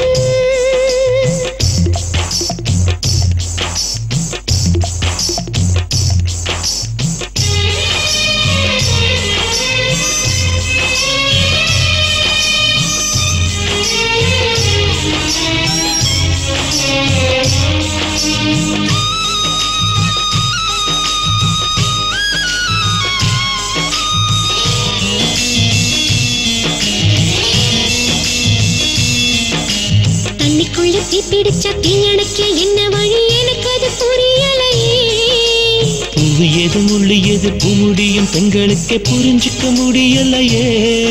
M: தண்ணிக்குள்ள தீ பிடிச்சா தீயணைக்க என்ன வழி எனக்கு அது புரியலையே
R: பூவு எது முள்ளு எது பூ முடியும் பெண்களுக்கே புரிஞ்சுக்க முடியலையே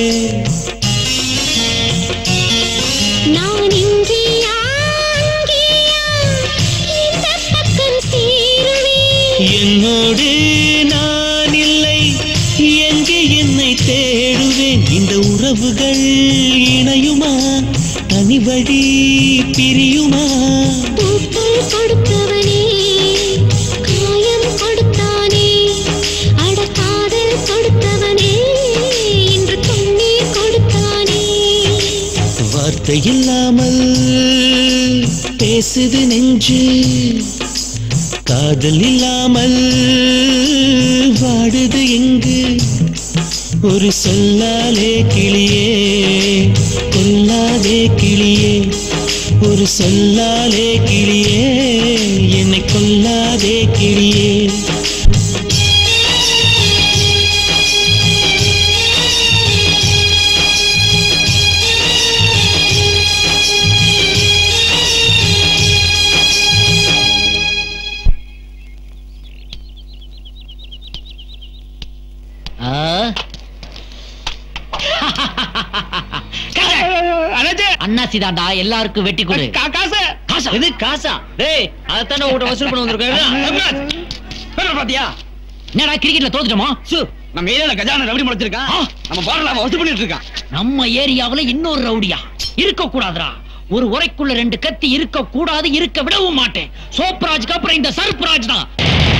M: நான் இங்கேயா அங்கேயா இந்த பக்கம் சேருவேன்
R: என்னோடு நான் இல்லை எங்கே என்னை தேடுவேன் இந்த உறவுகள் இணையுமா தனி வழி பிரியுமா
M: பூக்கள் கொடுத்தவனே காயம் கொடுத்தானே அட காதல் கொடுத்தவனே இன்று கண்ணீர் கொடுத்தானே
R: வார்த்தை இல்லாமல் பேசுது நெஞ்சு காதல் இல்லாமல் வாடுது எங்கு ஒரு சொல்லாலே கிளியே கொல்லாதே கிளியே ஒரு சொல்லாலே கிளியே என்னை கொல்லாதே கிளியே
D: அண்ணாசி தாண்டா எல்லாருக்கும் வெட்டி கொடு
H: காசு
D: காசா இது காசா டேய் அதத்தானே உங்கள்கிட்ட வசூல் பண்ண வந்திருக்கேன் பாத்தியா என்னடா கிரிக்கெட்ல தோத்துட்டோமா சு
H: நம்ம ஏரியால கஜான ரவுடி முளைச்சிருக்கான் நம்ம போர்ல அவன் வசூல் பண்ணிட்டு இருக்கான்
D: நம்ம ஏரியாவுல இன்னொரு ரவுடியா இருக்க கூடாதுடா ஒரு உரைக்குள்ள ரெண்டு கத்தி இருக்க கூடாது இருக்க விடவும் மாட்டேன் சோப்ராஜ்க்கு அப்புறம் இந்த சர்ப்ராஜ் தான்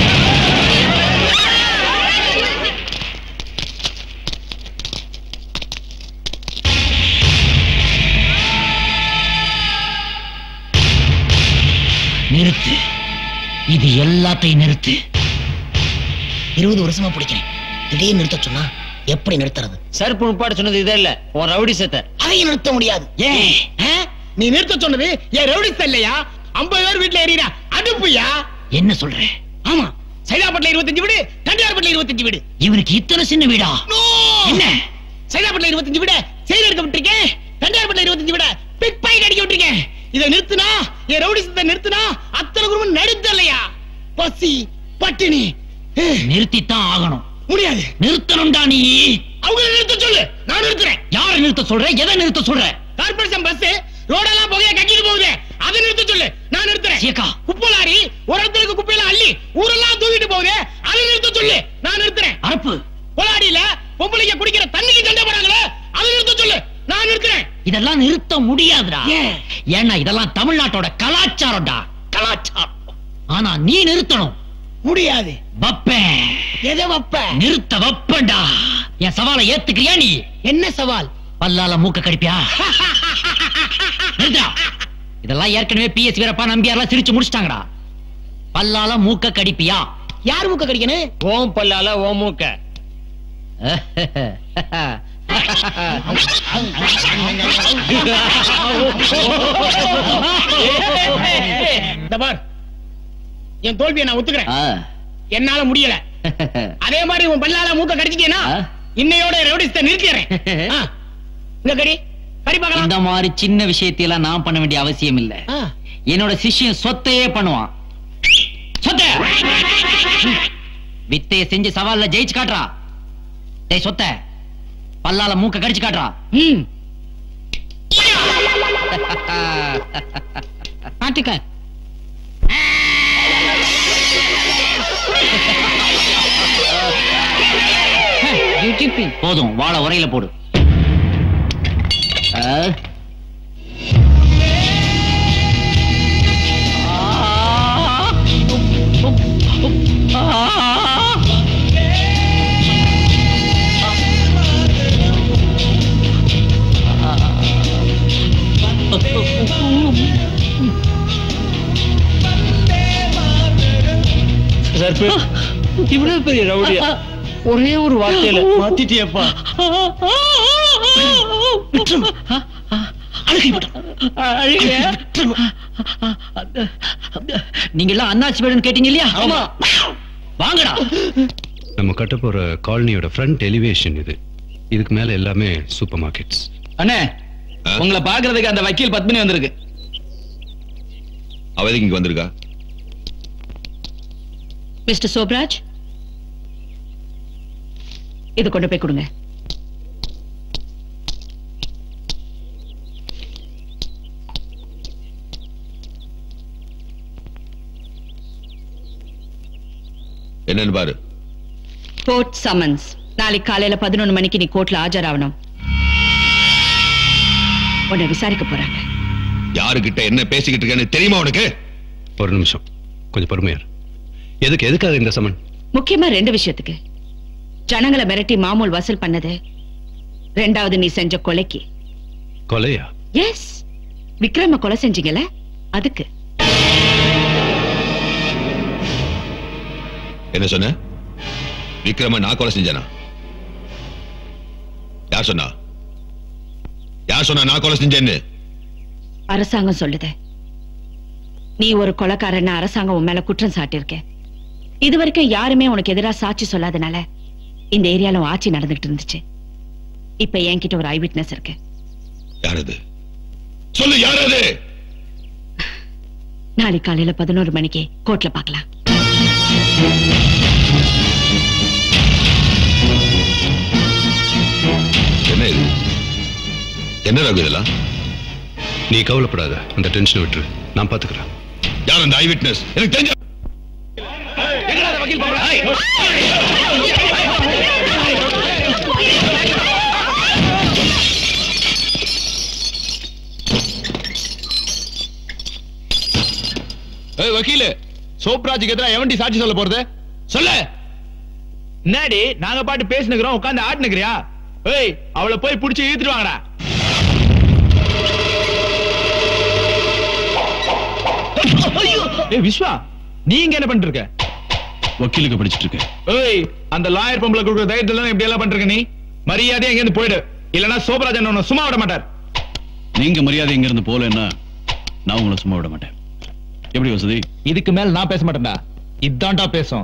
D: நிறுத்து இது எல்லாத்தையும் நிறுத்து
N: இருபது வருஷமா பிடிக்கிறேன் திடீர்னு நிறுத்த சொன்னா எப்படி நிறுத்துறது
D: சர்ப்பு முப்பாடு சொன்னது இதே இல்ல உன் ரவுடி செத்த
N: அதையும் நிறுத்த முடியாது
E: ஏன் ஆ? நீ நிறுத்த சொன்னது என் ரவுடி இல்லையா ஐம்பது பேர் வீட்டுல எறியா அடுப்புயா
D: என்ன சொல்ற
E: ஆமா சைதாப்பட்டில இருபத்தஞ்சு வீடு தண்டியார்பட்டில இருபத்தஞ்சு வீடு
D: இவனுக்கு இத்தனை சின்ன வீடா
E: என்ன சைதாப்பட்டில இருபத்தஞ்சு வீட செயல் எடுக்க விட்டுருக்கேன் தண்டியார்பட்டில இருபத்தஞ்சு வீட பிக் பாயிண்ட் அடிக்க விட்டுருக்கேன் இதை நிறுத்துனா என் ரவுடி சத்தை நிறுத்துனா அத்தனை குடும்பம் நடுத்தலையா பசி பட்டினி
D: நிறுத்தித்தான் ஆகணும்
E: முடியாது
D: நிறுத்தணும்டா நீ
E: அவங்கள நிறுத்த சொல்லு நான் நிறுத்துறேன்
D: யாரை நிறுத்த சொல்ற எதை நிறுத்த சொல்ற
E: கார்பரேஷன் பஸ் ரோடெல்லாம் புகைய கட்டிட்டு போகுது அதை நிறுத்த சொல்லு நான் நிறுத்துறேன் குப்பை லாரி ஒரு இடத்துக்கு குப்பையெல்லாம் அள்ளி ஊரெல்லாம் தூக்கிட்டு போகுது அதை நிறுத்த சொல்லு நான் நிறுத்துறேன்
D: அரப்பு
E: கொலாடியில பொம்பளைங்க குடிக்கிற தண்ணிக்கு சண்டை போறாங்களே அதை நிறுத்த சொல்லு நான் நிறுத்துறேன்
D: இதெல்லாம் நிறுத்த முடியாதுடா ஏன்னா இதெல்லாம் தமிழ்நாட்டோட கலாச்சாரம்டா கலாச்சாரம் ஆனா நீ நிறுத்தணும்
E: முடியாது
D: வப்பேன்
E: எதை வப்ப
D: நிறுத்த வப்பேன்டா என் சவாலை ஏத்துக்கிறியா நீ
E: என்ன சவால்
D: பல்லால மூக்க கடிப்பியா நிறுத்தா இதெல்லாம் ஏற்கனவே பிஎஸ் வீரப்பா நம்பியார்லாம் சிரிச்சு முடிச்சிட்டாங்கடா பல்லால மூக்க கடிப்பியா
E: யார் மூக்க கடிக்கணும்
D: ஓம் பல்லால ஓ மூக்க
E: இந்த பார் என் தோல்வியை நான் ஒத்துக்கிறேன் என்னால முடியல அதே மாதிரி உன் பல்லால மூக்க கடிச்சிட்டேனா இன்னையோட ரவுடிஸ்ட நிறுத்திடுறேன் ஆ, இந்த கடி கடி பார்க்கலாம்
D: இந்த மாதிரி சின்ன விஷயத்தையெல்லாம் நான் பண்ண வேண்டிய அவசியம் இல்ல என்னோட சிஷ்யன் சொத்தையே பண்ணுவான் சொத்த வித்தைய செஞ்சு சவால்ல ஜெயிச்சு காட்டுறா டேய் சொத்த பல்லால மூக்க கடிச்சு காட்டுறா ம்
E: பாட்டுக்க
D: போதும் வாழ உரையில போடு ஆ.
F: சர்பு இவ்வளவு பெரிய ரவுடியா ஒரே ஒரு வார்த்தையில மாத்திட்டியப்பா
D: நீங்க எல்லாம் அண்ணாச்சி வேணும்னு கேட்டீங்க இல்லையா ஆமா வாங்கடா
K: நம்ம கட்ட போற காலனியோட ஃப்ரண்ட் எலிவேஷன் இது இதுக்கு மேல எல்லாமே சூப்பர் மார்க்கெட்ஸ்
C: அண்ணே உங்களை பாக்குறதுக்கு அந்த வக்கீல் பத்மினி வந்திருக்கு
L: அவ எதுக்கு இங்க வந்திருக்கா
G: மிஸ்டர் சோப்ராஜ் இது கொண்டு போய் கொடுங்க
L: என்னன்னு பாரு
G: கோர்ட் சம்மன்ஸ் நாளைக்கு காலையில பதினொன்னு மணிக்கு நீ கோர்ட்ல ஆஜராகணும் உன்னை விசாரிக்க போறாங்க
L: யாருகிட்ட என்ன பேசிக்கிட்டு இருக்கேன்னு தெரியுமா உனக்கு
K: ஒரு நிமிஷம் கொஞ்சம் பொறுமையா இரு. எதுக்கு எதுக்காக இந்த சமன்
G: முக்கியமா ரெண்டு விஷயத்துக்கு ஜனங்களை மிரட்டி மாமூல் வசூல் பண்ணது ரெண்டாவது நீ செஞ்ச கொலைக்கு
K: கொலையா
G: எஸ் விக்ரம கொலை செஞ்சீங்கல்ல அதுக்கு
L: என்ன சொன்ன விக்ரம நான் கொலை செஞ்சனா யார் சொன்னா யார் சொன்னா நான் கொலை செஞ்சேன்னு
G: அரசாங்கம் சொல்லுது நீ ஒரு கொலைக்காரன்னு அரசாங்கம் உன் மேல குற்றம் சாட்டியிருக்க இது வரைக்கும் யாருமே உனக்கு எதிரா சாட்சி சொல்லாதனால இந்த ஏரியால உன் ஆட்சி நடந்துகிட்டு இருந்துச்சு இப்ப என்கிட்ட ஒரு ஐ விட்னஸ் இருக்கு
L: யார் அது சொல்லு யார் அது
G: நாளைக்கு காலையில பதினோரு மணிக்கு கோர்ட்ல பார்க்கலாம்
L: என்ன இது என்ன ரகு இதெல்லாம்
K: நீ கவலைப்படாத அந்த டென்ஷனை விட்டுரு நான் பாத்துக்கிறேன்
L: யார் அந்த ஐ விட்னஸ் எனக்கு தெரிஞ்ச
C: ஏய் வக்கீலு சோப்ராஜுக்கு எதிராக எவன்டி சாட்சி சொல்ல போறது சொல்லு என்னடி நாங்க பாட்டு பேசினுக்கிறோம் உட்கார்ந்து ஆட்டுனுக்கிறியா ஏய் அவளை போய் புடிச்சு இழுத்துட்டு வாங்கடா ஏய் விஸ்வா நீங்க என்ன பண்ணிட்டு இருக்க
P: வக்கீலுக்கு படிச்சிட்டு இருக்கேன்
C: ஏய் அந்த லாயர் பொம்பளை கொடுக்குற தைரியத்துல தான் இப்படி எல்லாம் பண்ணிருக்க நீ மரியாதையா இங்க இருந்து போயிடு இல்லனா சோபராஜன் உன்னை சும்மா விட மாட்டார்
P: நீங்க மரியாதை இங்க இருந்து போலன்னா நான் உங்களை சும்மா விட மாட்டேன் எப்படி வசதி
F: இதுக்கு மேல நான் பேச மாட்டேன்டா இதான்டா பேசும்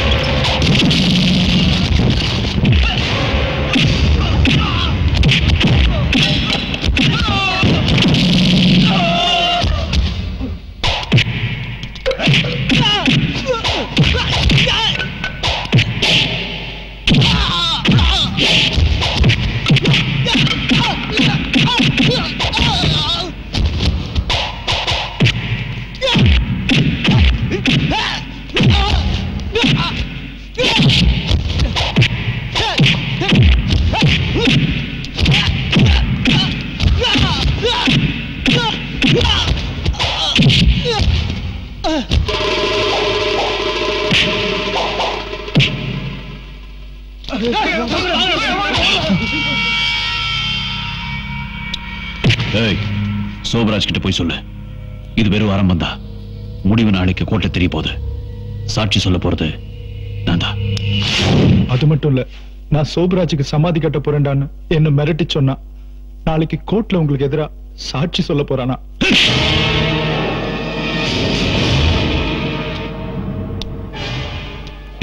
P: ஏய் சோபராஜ் கிட்ட போய் சொல்லு இது வெறும் ஆரம்பம் தான் முடிவு நாளைக்கு கோட்டை தெரிய போகுது சாட்சி சொல்ல போறது நான் தான்
S: அது மட்டும் இல்ல நான் சோபராஜுக்கு சமாதி கட்ட போறேன்டான்னு என்ன மிரட்டி சொன்னா நாளைக்கு கோர்ட்ல உங்களுக்கு எதிரா சாட்சி சொல்ல போறானா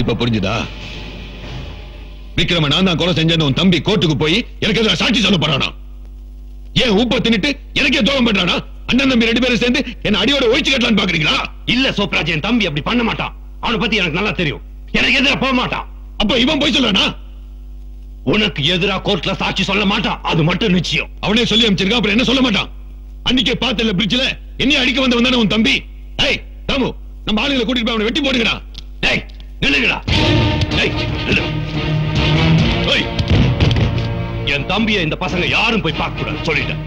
L: இப்ப புரிஞ்சுதா விக்ரம நான் தான் கொலை செஞ்சேன்னு உன் தம்பி கோர்ட்டுக்கு போய் எனக்கு எதிராக சாட்சி சொல்ல போறானா ஏன் உப்ப தின்னுட்டு எனக்கே துரோகம் பண்றானா அண்ணன் தம்பி ரெண்டு பேரும் சேர்ந்து என்ன அடியோட ஒழிச்சு கட்டலான்னு பாக்குறீங்களா
K: இல்ல சோப்ராஜ் என் தம்பி அப்படி பண்ண மாட்டான் அவனை பத்தி எனக்கு நல்லா தெரியும் எனக்கு எதிராக போக மாட்டான்
L: அப்ப இவன் போய் சொல்றானா
K: உனக்கு எதிரா கோர்ட்ல சாட்சி சொல்ல மாட்டான் அது மட்டும் நிச்சயம்
L: அவனே சொல்லி அமைச்சிருக்கான் அப்புறம் என்ன சொல்ல மாட்டான் அன்னைக்கே பார்த்தல பிரிட்ஜ்ல என்னைய அடிக்க வந்தவன் தானே உன் தம்பி ஏய் தாமு நம்ம ஆளுங்களை கூட்டிட்டு போய் அவனை வெட்டி போடுங்கடா
K: டேய் நில்லுங்கடா டேய் நில்லு ஏய் என் தம்பியை இந்த பசங்க யாரும் போய் பார்க்க கூடாது சொல்லிட்டேன்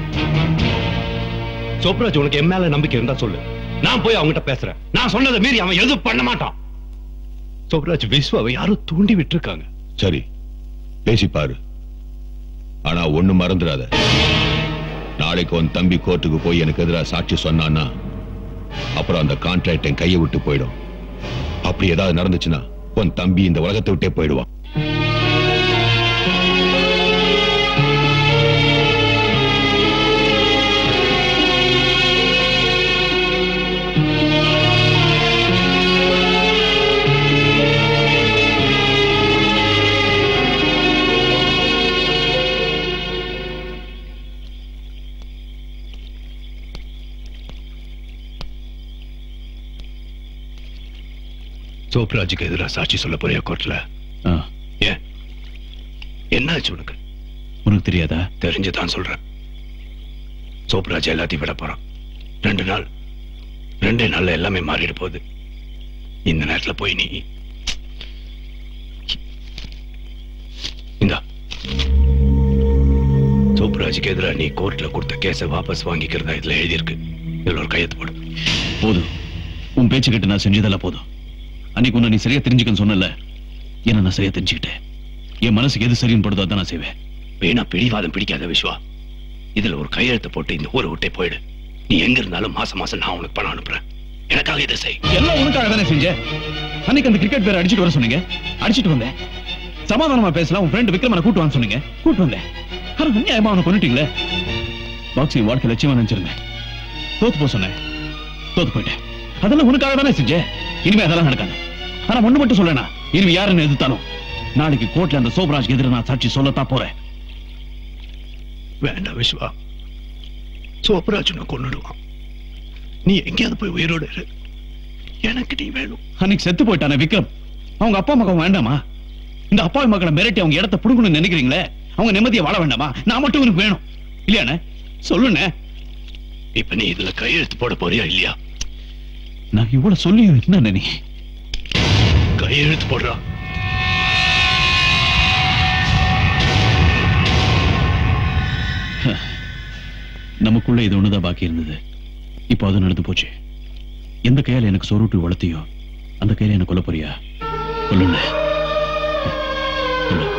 K: சோப்ராஜ் உனக்கு என் மேல நம்பிக்கை இருந்தா சொல்லு நான் போய் அவங்ககிட்ட பேசுறேன் நான் சொன்னதை மீறி அவன் எதுவும் பண்ண மாட்டான் சோப்ராஜ் விஸ்வாவை யாரும் தூண்டி விட்டுருக்காங்க
L: சரி பேசி பாரு ஆனா ஒண்ணு மறந்துடாத நாளைக்கு உன் தம்பி கோர்ட்டுக்கு போய் எனக்கு எதிராக சாட்சி சொன்னான்னா அப்புறம் அந்த கான்ட்ராக்ட் என் கையை விட்டு போயிடும் அப்படி ஏதாவது நடந்துச்சுன்னா உன் தம்பி இந்த உலகத்தை விட்டே போயிடுவான்
K: சோப்ராஜுக்கு எதிராக சாட்சி சொல்ல போறியா கோர்ட்ல
P: ஆ,
K: ஏன் என்னாச்சு உனக்கு
P: உனக்கு தெரியாதா
K: தெரிஞ்சுதான் சொல்றேன் சோப்ராஜ் எல்லாத்தையும் விட போறான் ரெண்டு நாள் ரெண்டே நாள்ல எல்லாமே மாறிட போகுது இந்த நேரத்துல போய் நீ இந்தா சோப்ராஜுக்கு எதிராக நீ கோர்ட்ல கொடுத்த கேஸை வாபஸ் வாங்கிக்கிறதா இதுல எழுதியிருக்கு இதுல ஒரு கையெழுத்து போடு
P: போதும் உன் பேச்சு கேட்டு நான் செஞ்சதெல்லாம் போதும் அன்னைக்கு உன்னை நீ சரியா தெரிஞ்சுக்கன்னு சொன்னல என்ன நான் சரியா தெரிஞ்சுக்கிட்டேன் என் மனசுக்கு எது சரின்னு படுதோ அதான் நான் செய்வேன்
K: வீணா பிடிவாதம் பிடிக்காத விஸ்வா இதுல ஒரு கையெழுத்து போட்டு இந்த ஊரை விட்டே போயிடு நீ எங்க இருந்தாலும் மாசம் மாசம் நான் உனக்கு பணம் அனுப்புறேன் எனக்காக இதை செய்
P: எல்லாம் உனக்காக தானே செஞ்சேன் அன்னைக்கு அந்த கிரிக்கெட் பேர் அடிச்சிட்டு வர சொன்னீங்க அடிச்சிட்டு வந்தேன் சமாதானமா பேசலாம் உன் ஃப்ரெண்ட் விக்ரமனை கூட்டு வான்னு சொன்னீங்க கூட்டு வந்தேன் ஆனா அநியாயமா அவனை கொண்டுட்டீங்களே பாக்ஸிங் வாழ்க்கை லட்சியமா நினைச்சிருந்தேன் தோத்து போ சொன்னேன் தோத்து போயிட்டேன் அதெல்லாம் உனக்காக தானே செஞ்சேன் இனிமே அதெல்லாம் நடக்காது ஆனா ஒண்ணு மட்டும் சொல்லனா இனிமே யாருன்னு எதிர்த்தாலும் நாளைக்கு கோர்ட்ல அந்த சோபராஜ் எதிர நான் சாட்சி சொல்லத்தான் போறேன்
K: வேண்டாம் விஸ்வா சோப்ராஜனை கொன்னுடுவான் நீ எங்கேயாவது போய் உயிரோடு இரு எனக்கு நீ வேணும்
P: அன்னைக்கு செத்து போயிட்டானே விக்ரம் அவங்க அப்பா மகன் வேண்டாமா இந்த அப்பா மக்களை மிரட்டி அவங்க இடத்த புடுங்கணும்னு நினைக்கிறீங்களே அவங்க நிம்மதியை வாழ வேண்டாமா நான் மட்டும் உனக்கு வேணும் இல்லையாண்ணே சொல்லுண்ணே
K: இப்ப நீ இதுல கையெழுத்து போட போறியா இல்லையா
P: நான் இவ்வளவு சொல்லி என்ன நீ
K: கையெழுத்து போடுறா
P: நமக்குள்ள இது ஒண்ணுதான் பாக்கி இருந்தது இப்போ அது நடந்து போச்சு எந்த கையால எனக்கு சோறுட்டு வளர்த்தியோ அந்த கையில என்ன கொல்ல போறியா கொல்லுண்ணே கொல்லு.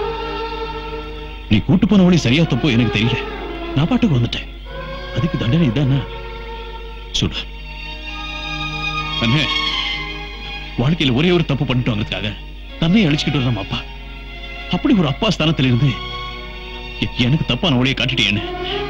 P: நீ கூட்டு போன வழி சரியா தப்போ எனக்கு தெரியல நான் பாட்டுக்கு வந்துட்டேன் அதுக்கு தண்டனை இதானா சொல்லு அண்ணே வாழ்க்கையில ஒரே ஒரு தப்பு பண்ணிட்டோங்கிறதுக்காக தன்னை அழிச்சுக்கிட்டு வர நம்ம அப்பா அப்படி ஒரு அப்பா ஸ்தானத்துல இருந்து எ- எனக்கு தப்பான வழியை காட்டிட்டேன்னு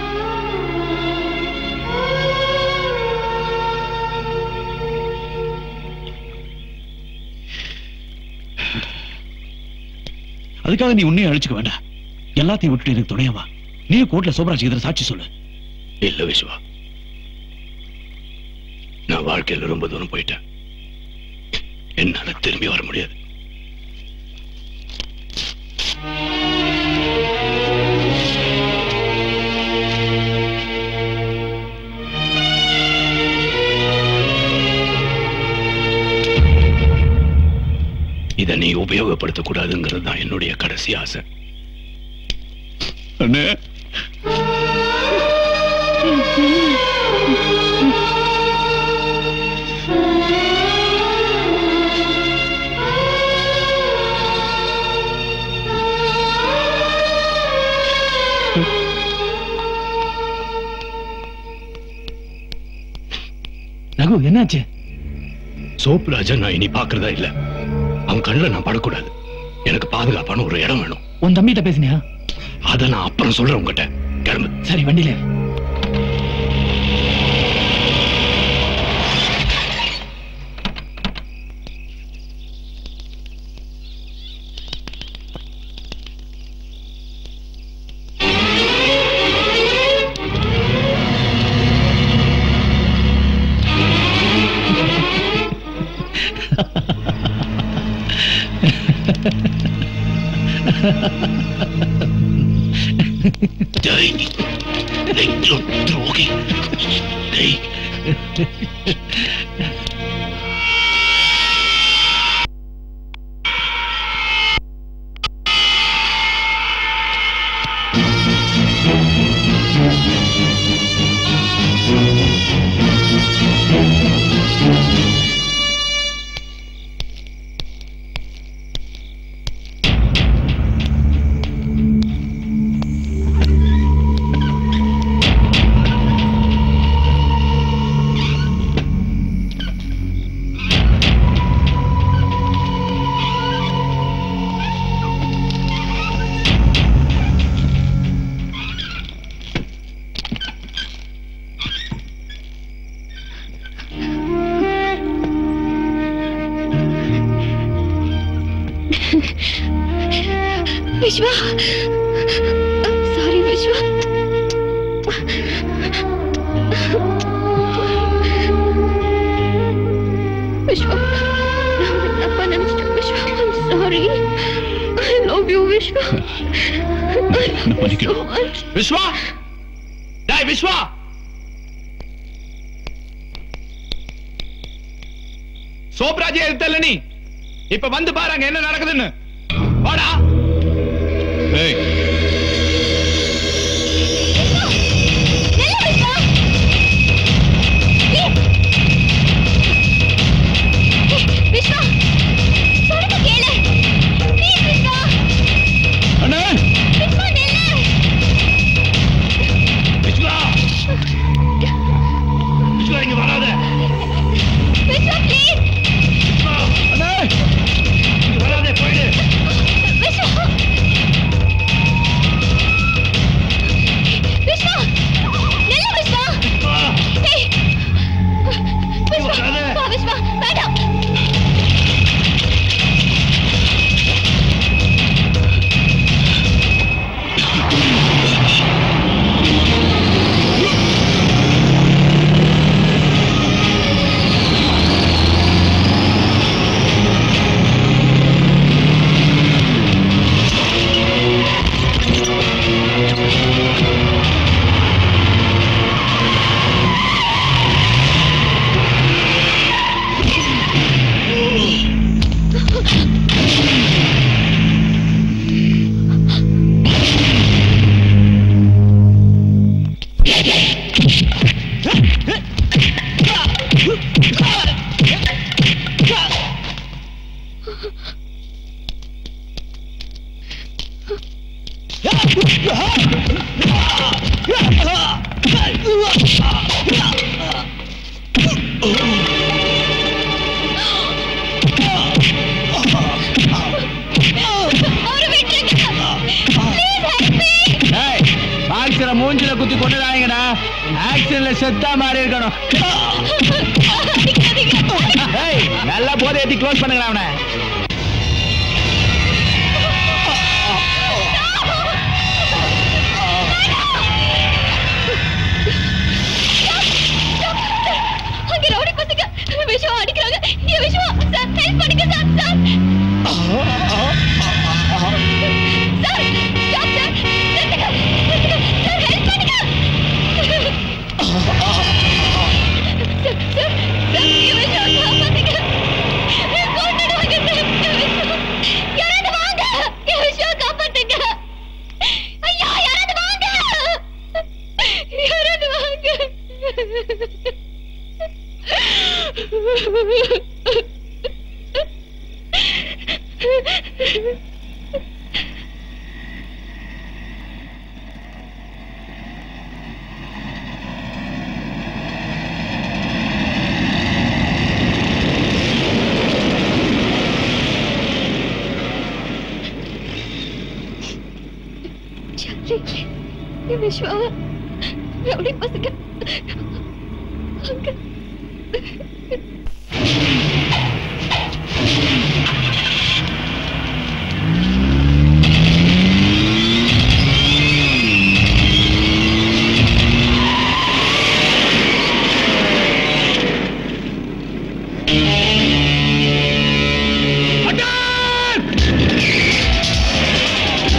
P: அதுக்காக நீ உன்னையும் அழிச்சுக்க வேண்டாம் எல்லாத்தையும் விட்டுட்டு எனக்கு துணையவா நீ கோர்ட்ல சோபராஜ் எதிர சாட்சி சொல்லு
K: இல்ல விஸ்வா நான் வாழ்க்கையில ரொம்ப தூரம் போயிட்டேன் என்னால திரும்பி வர முடியாது இதை நீ உபயோகப்படுத்த கூடாதுங்கிறது தான் என்னுடைய கடைசி ஆசை
P: அண்ணே
K: ரகு என்னாச்சு சோப் ராஜா நான் இனி பாக்குறதா இல்ல அவன் கண்ணுல நான் படக்கூடாது எனக்கு பாதுகாப்பான ஒரு இடம் வேணும்
T: உன் தம்பிகிட்ட பேசினியா
K: அத நான் அப்புறம் சொல்றேன் உங்ககிட்ட கிளம்பு
T: சரி வண்டியில
K: டேய், டேய், துரோ- துரோகி டேய்.
O: விஸ்வா சாரி விஸ்வா விஸ்வா நான் உன்னை தப்பா நினைச்சிட்டேன் Viswa sorry I love you Viswa
C: என்ன பண்ணிக்கிறோம்
F: விஸ்வா டேய் விஸ்வா சோப்ராஜே எடுத்தல நீ இப்ப வந்து பாரு அங்க என்ன நடக்குதுன்னு வாடா
C: ஏய்
O: விஸ்வா சொல்லுங்க கேளு ப்ளீஸ் விஸ்வா
C: அண்ணே
O: விஸ்வா நில்லு
K: விஸ்வா விஸ்வா இங்க வராத
O: விஸ்வா ப்ளீஸ்
K: விஸ்வா
C: அண்ணே
K: இங்க வராத போயிடு
O: விஸ்வா விஸ்வா நில்லு விஸ்வா ஏய் விஸ்வா வா விஸ்வா வேண்டாம்
F: ஆக்சிடென்ட் மூஞ்சில குத்தி கொண்டுடாங்கடா ஆக்சிடென்ட்ல செத்தா மாதிரி இருக்கணும் ஏய், நல்லா போதை ஏத்தி க்ளோஸ் பண்ணுங்க அவனை
O: அங்க ரவுடி பசங்க விஸ்வா அடிக்கிறாங்க ஏ விஸ்வா சார் ஹெல்ப் பண்ணுங்க sir sir sir stop sir நிறுத்துங்க நிறுத்துங்க சார் ஹெல்ப் பண்ணுங்க சார் சார் சார் ஏ விஸ்வா காப்பாத்துங்க கொண்டுடுவாங்க சார் ஏ விஸ்வா யாராவது வாங்க ஏ விஸ்வா காப்பாத்துங்க ஐயா யாராவது வாங்க யாராவது வாங்க சார்லி என் விஸ்வா ரவுடி பசங்க அங்க
F: அட்டாக்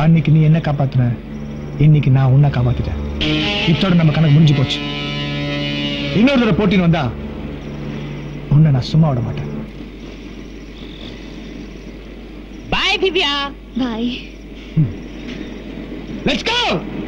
S: அன்னைக்கு நீ என்ன காப்பாத்துன இன்னைக்கு நான் உன்னை காப்பாத்திட்டேன் இத்தோட நம்ம கணக்கு முடிஞ்சு போச்சு இன்னொரு தடவை போட்டின்னு வந்தா உன்னை நான் சும்மா விட மாட்டேன்
E: பாய் திவ்யா
O: பாய்
E: லெட்ஸ் கோ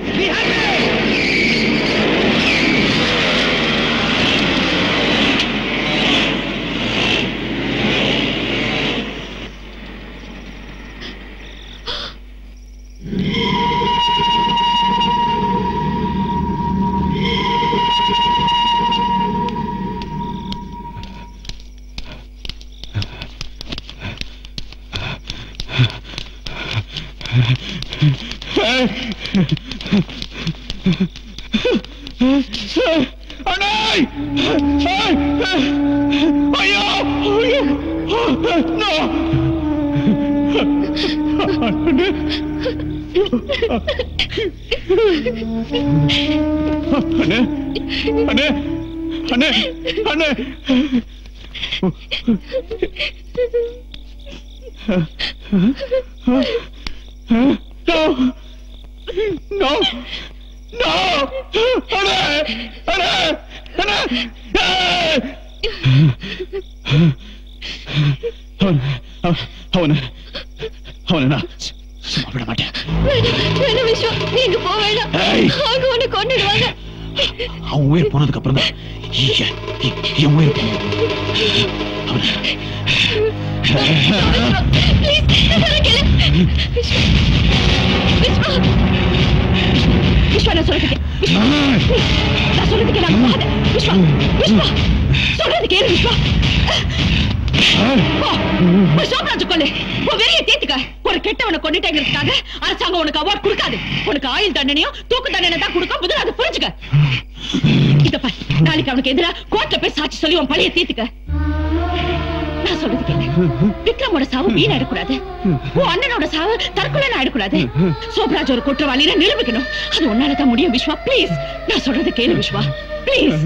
B: அண்ணே ஐயோ ஐயோ நோ
P: அண்ணே அண்ணே அண்ணே அண்ணே
B: No! No! No! அண்ணே அண்ணே அண்ணே
P: அவன் அவனை அவனை நான் சும்மா விட மாட்டேன்
O: வேணாம் விஸ்வா நீங்க போக வேண்டாம்
P: ஏய்.
O: அவங்க உன்னை கொண்டுடுவாங்க
P: அவன் உயிர் போனதுக்கு அப்புறம் தான் என் என் உயிர் போகும் அவனை
O: ப்ளீஸ் நான் சொல்ல கேளு விஸ்வா விஸ்வா விஸ்வா நான் சொல்றது கே- விஸ்வா please, நான் சொல்றது கேளு அங்க போகாத விஸ்வா விஸ்வா சொல்றது கேளு விஸ்வா போ, போய் சோமராஜ் கொல்லு உன் வெறிய தேத்துக்க ஒரு கெட்டவனை கொண்டுட்டேங்கிறதுக்காக அரசாங்கம் உனக்கு அவார்ட் கொடுக்காது உனக்கு ஆயுள் தண்டனையும் தூக்கு தண்டனை தான் கொடுக்கும் முதல்ல அதை புரிஞ்சுக்க இத பாரு நாளைக்கு அவனுக்கு எதிரா கோர்ட்ல போய் சாட்சி சொல்லி உன் பழைய தீர்த்துக்க நான் சொல்றது கேளு விக்ரமோட சாவு வீணாயிடக்கூடாது உன் அண்ணனோட சாவு தற்கொலை ஆயிடக்கூடாது சோப்ராஜ் ஒரு குற்றவாளியை நிரூபிக்கணும் அது உன்னாலதான் முடியும் விஸ்வா ப்ளீஸ் நான் சொல்றது கேளு விஸ்வா ப்ளீஸ்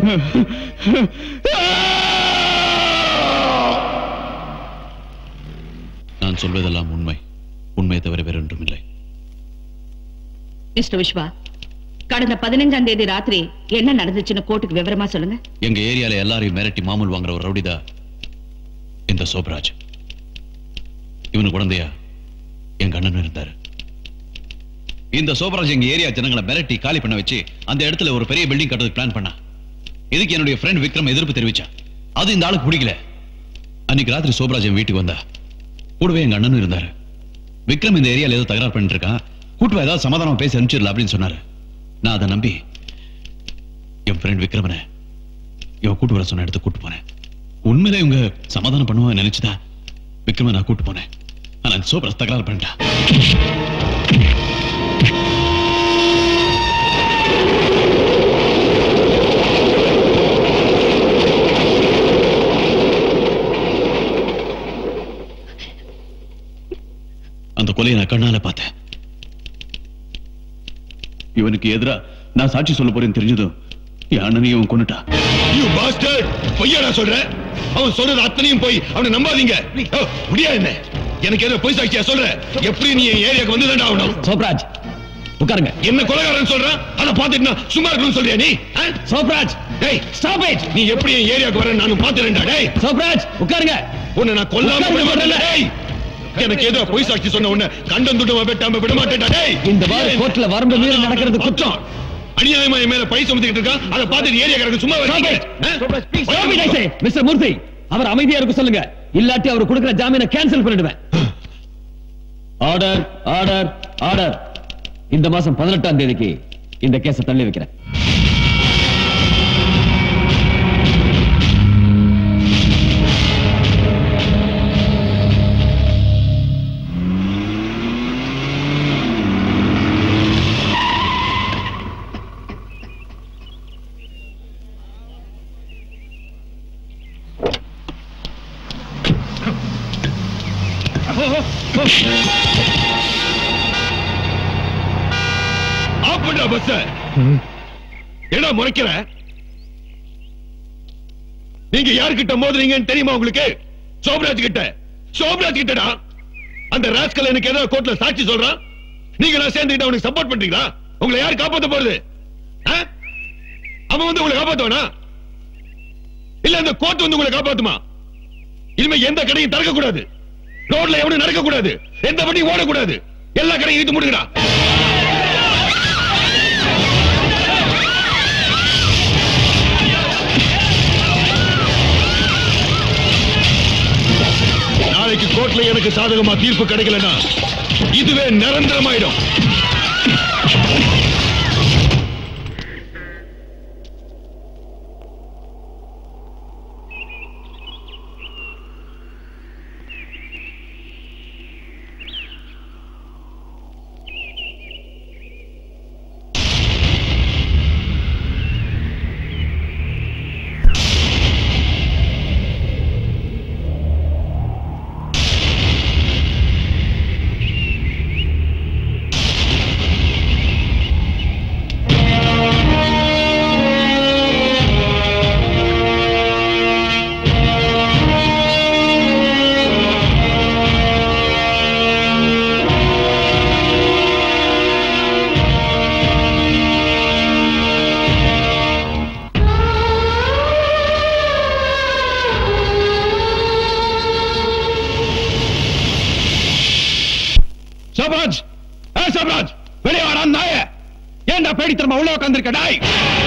C: நான் சொல்வதெல்லாம் உண்மை உண்மையை தவிர வேற ஒன்றும் இல்லை
G: மிஸ்டர் விஸ்வா கடந்த பதினஞ்சாம் தேதி ராத்திரி என்ன நடந்துச்சுன்னு கோர்ட்டுக்கு விவரமா சொல்லுங்க
C: எங்க ஏரியால எல்லாரையும் மிரட்டி மாமூல் வாங்குற ஒரு ரவுடிதா இந்த சோப்ராஜ் இவனு குழந்தையா எங்க அண்ணன் இருந்தாரு இந்த சோபராஜ் எங்க ஏரியா ஜனங்களை மிரட்டி காலி பண்ண வச்சு அந்த இடத்துல ஒரு பெரிய பில்டிங் கட்டுறதுக்கு பிளான் பண்ணா இதுக்கு என்னுடைய ஃப்ரெண்ட் விக்ரம் எதிர்ப்பு தெரிவிச்சான் அது இந்த ஆளுக்கு பிடிக்கல அன்னைக்கு ராத்திரி சோபராஜ் என் வீட்டுக்கு வந்தா கூடவே எங்க அண்ணனும் இருந்தாரு விக்ரம் இந்த ஏரியால ஏதோ தகராறு பண்ணிட்டு இருக்கான் கூட்டுவா ஏதாவது சமாதானமா பேசி அனுப்பிச்சிடல அப்படின்னு சொன்னாரு நான் அதை நம்பி என் ஃப்ரெண்ட் விக்ரமனை இவன் கூட்டு வர சொன்ன இடத்துக்கு கூட்டு போனேன் உண்மையிலே இவங்க சமாதானம் பண்ணுவாங்க நினைச்சுதான் விக்ரம நான் கூட்டு போனேன் ஆனா அந்த சோபராஜ் தகராறு பண்ணிட்டான் அந்த கொலையை நான் கண்ணால பார்த்தேன் இவனுக்கு எதிரா நான் சாட்சி சொல்ல போறேன்னு தெரிஞ்சதும் என் அண்ணனையும் இவன் கொன்னுட்டா
L: யூ பாஸ்டர்ட் பொய்யாடா சொல்ற அவன் சொல்றது அத்தனையும் போய் அவனை நம்பாதீங்க ஓ, முடியாது என்ன எனக்கு ஏதோ பொய் சாட்சியா சொல்ற எப்படி நீ என் ஏரியாக்கு வந்து ஆகணும்
A: சோப்ராஜ் உட்காருங்க
L: என்ன கொலைகாரன் சொல்ற அத பாத்துட்டு நான் சும்மா இருக்கணும்னு சொல்றியா நீ
A: சோப்ராஜ்
L: டேய்
A: ஸ்டாப் இட்
L: நீ எப்படி என் ஏரியாக்கு வர நானும் பாத்துறேன்டா டேய்
A: சோப்ராஜ் உட்காருங்க
L: உன்னை நான் கொல்லாம
A: உட்காருங்க,
L: விட மாட்டேன்ல,
A: முதல்ல.
L: டேய் எனக்கு ஏதோ பொய் சாட்சி சொன்ன உன்னை கண்டம் துட்டமா வெட்டாம விட மாட்டேன்டா டேய்
A: இந்த வார கோர்ட்ல வரம்பு மீறி நடக்கிறது குற்றம்
L: அநியாயமா என் மேல பழி சுமத்திட்டு இருக்கான் அதை பார்த்துட்டு ஏரியாக்காரங்க சும்மா வரீங்க
A: Stop it, I say. Mister Murthy அவர் அமைதியா இருக்க சொல்லுங்க இல்லாட்டி அவர் கொடுக்கிற ஜாமீனை கேன்சல் பண்ணிடுவேன் ஆர்டர் ஆர்டர் ஆர்டர் இந்த மாசம் பதினெட்டாம் தேதிக்கு இந்த கேஸை தள்ளி வைக்கிறேன்
L: ஆஃப் பண்றா பஸ் என்ன முறைக்கிற நீங்க யார்கிட்ட மோதுறீங்கன்னு தெரியுமா உங்களுக்கு சோப்ராஜ் கிட்ட சோப்ராஜ் கிட்டடா அந்த ராஸ்கல் எனக்கு ஏதோ கோர்ட்ல சாட்சி சொல்றான் நீங்க எல்லாம் சேர்ந்துட்டு அவனுக்கு சப்போர்ட் பண்றீங்களா உங்களை யார் காப்பாத்த போறது ஆ? அவன் வந்து உங்களை காப்பாத்துவானா இல்ல அந்த கோர்ட் வந்து உங்களை காப்பாத்துமா இனிமே எந்த கடையும் திறக்க கூடாது ரோட்ல எவனும் நடக்க கூடாது எந்த வண்டி ஓடக்கூடாது எல்லா கடையும் இழுத்து முடுங்கடா நாளைக்கு கோர்ட்ல எனக்கு சாதகமா தீர்ப்பு கிடைக்கலன்னா இதுவே நிரந்தரமாயிடும்
C: சோபராஜ் ஏ சோபராஜ் வெளியே வாடா நாய ஏன்டா பேடித்தனமா உள்ள உட்கார்ந்திருக்க டாய்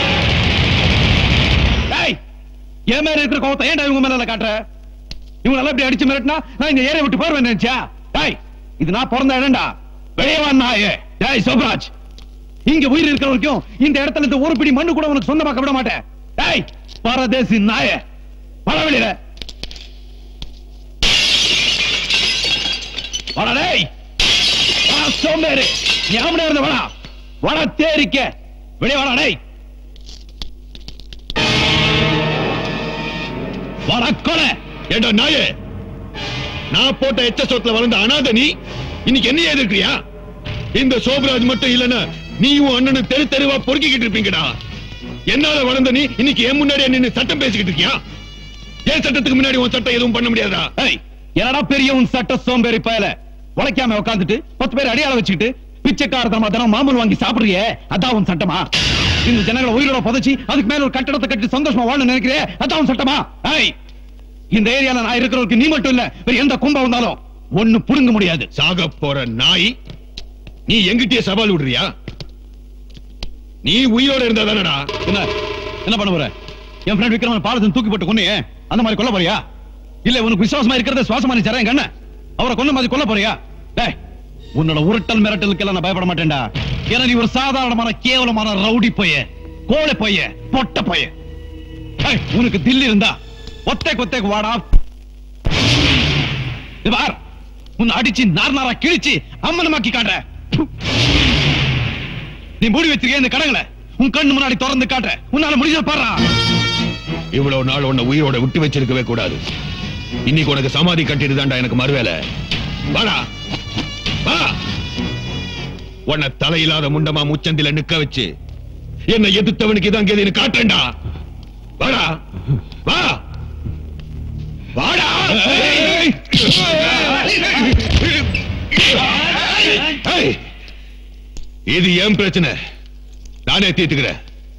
C: டாய் என் மேல இருக்கிற கோவத்தை ஏன்டா இவங்க மேல காட்டுற இவங்க எல்லாம் இப்படி அடிச்சு மிரட்டினா நான் இந்த ஏரியா விட்டு போறேன் நினைச்சா டாய் இது நான் பிறந்த இடம்டா வெளியே வா நாயே டாய் சோபராஜ் இங்க உயிர் இருக்கிற வரைக்கும் இந்த இடத்துல இந்த ஒரு பிடி மண்ணு கூட உனக்கு சொந்தமாக்க விட மாட்டேன் டாய் பரதேசி நாய வர வெளியில வாடா டேய் வா சோம்பேறி நீ ஆம்பளை இருந்த வாடா வாடா தேரிக்க வெளியே வாடா டேய் வாடா கொலை
L: ஏண்டா நாயே நான் போட்ட எச்ச சோத்துல வளர்ந்த அனாதை நீ இன்னைக்கு என்ன எதிர்க்கிறியா இந்த சோபராஜ் மட்டும் இல்லன்னா நீயும் அண்ணனும் தெரு தெருவா பொறுக்கிக்கிட்டு இருப்பீங்கடா என்னால வளர்ந்த நீ இன்னைக்கு என் முன்னாடி நின்னு சட்டம் பேசிக்கிட்டு இருக்கியா ஏன் சட்டத்துக்கு முன்னாடி உன் சட்டம் எதுவும் பண்ண முடியாதா
C: ஏய் என்னடா பெரிய உன் சட்ட சோம்பேறி பயல உழைக்காம உட்காந்துட்டு பத்து பேர் அடியாள வச்சுக்கிட்டு பிச்சைக்காரத்தனமா தினம் மாமூல் வாங்கி சாப்பிடுறியே அதான் உன் சட்டமா இந்த ஜனங்களை உயிரோட புதைச்சி அதுக்கு மேல ஒரு கட்டடத்தை கட்டி சந்தோஷமா வாழ நினைக்கிறே அதான் உன் சட்டமா ஏய் இந்த ஏரியால நான் இருக்கிறவருக்கு நீ மட்டும் இல்ல வேற எந்த கும்பம் வந்தாலும் ஒண்ணு புடுங்க முடியாது
L: சாக போற நாய் நீ எங்கிட்டயே சவால் விடுறியா நீ உயிரோட இருந்தா தானடா
C: என்ன என்ன பண்ண போற என் ஃப்ரெண்ட் விக்ரமன் பாலத்தின் தூக்கி போட்டு கொன்னே அந்த மாதிரி கொல்ல போறியா இல்ல உனக்கு விசுவாசமா இருக்கிறத சுவாசமா நீ தரேன் கண்ண அவரை கொன்ன மாதிரி கொல்ல போறியா டேய் உன்னோட உருட்டல் மிரட்டலுக்கெல்லாம் நான் பயப்பட மாட்டேன்டா ஏன்னா நீ ஒரு சாதாரணமான கேவலமான ரவுடி பைய கோழை பைய பொட்ட பைய டேய், உனக்கு தில்லி இருந்தா ஒத்தை கொத்தைக்கு வாடா இது பார் உன்னை அடிச்சு நார் நாரா கிழிச்சு அம்மனமாக்கி காட்டுற நீ மூடி வச்சிருக்க இந்த கடங்களை உன் கண்ணு முன்னாடி திறந்து காட்டுற உன்னால முடிஞ்சத பாடுறா
L: இவ்வளவு நாள் உன்னை உயிரோட விட்டு வச்சிருக்கவே கூடாது இன்னைக்கு உனக்கு சமாதி கட்டிட்டு தான்டா எனக்கு மறுவேலை வாடா வா உன்னை தலையில்லாத முண்டமா முச்சந்தில நிக்க வச்சு என்னை எதிர்த்தவனுக்கு இதான் கேதுன்னு காட்டுறேன்டா வாடா வா வாடா ஏய், இது என் பிரச்சனை நானே தீர்த்துக்கிறேன்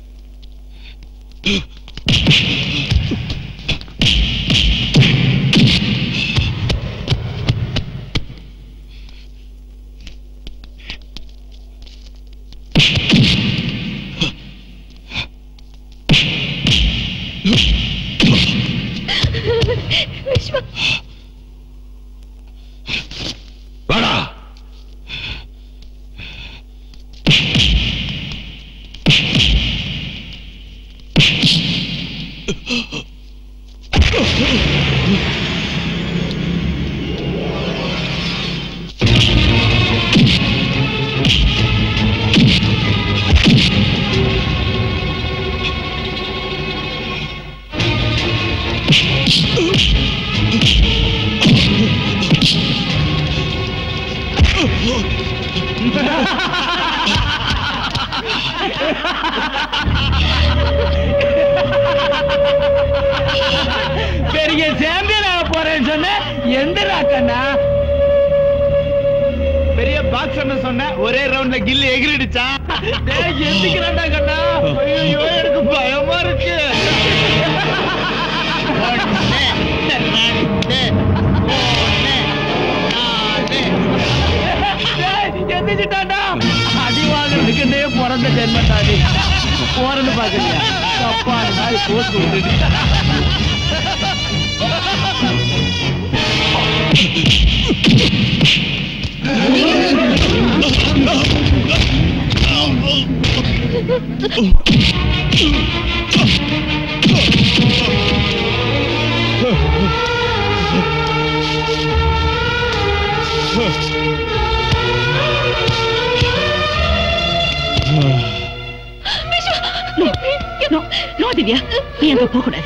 O: விஸ்வா
L: வாடா
E: பெரிய சாம்பியன் ஆக போறேன்னு சொன்ன எந்த கண்ணா பெரிய
F: பாக்ஸ் சொன்ன ஒரே ரவுண்ட்ல கில்லி எகிரிடுச்சா டேய் எந்திக்கிறான்டா கண்ணா ஐயோ எனக்கு பயமா இருக்கு எந்திரிச்சிட்டாண்டா அடி வாங்குறதுக்குன்னே பிறந்த ஜென்மட்டாடி போறன்னு பாக்கலையா அப்பா நாய் போஸ்ட் விட்டுட்டு
G: நோ, நோ, நோ திவ்யா நீ அங்க போக கூடாது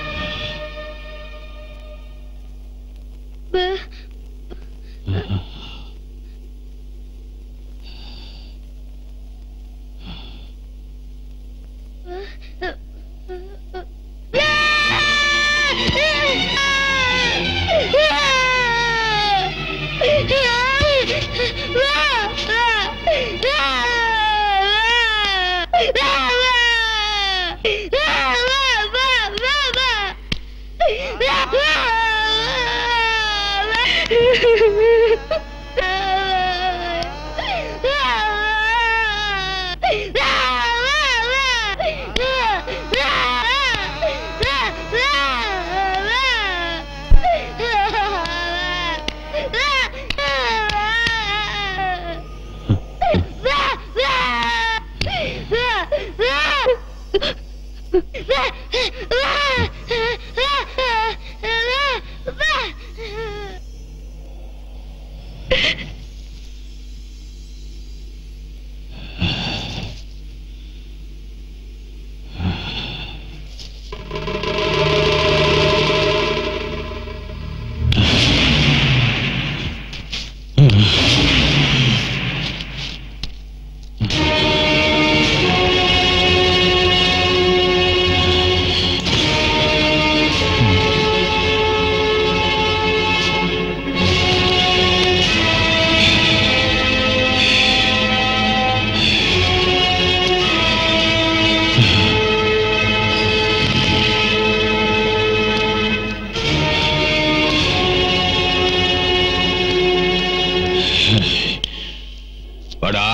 L: வாடா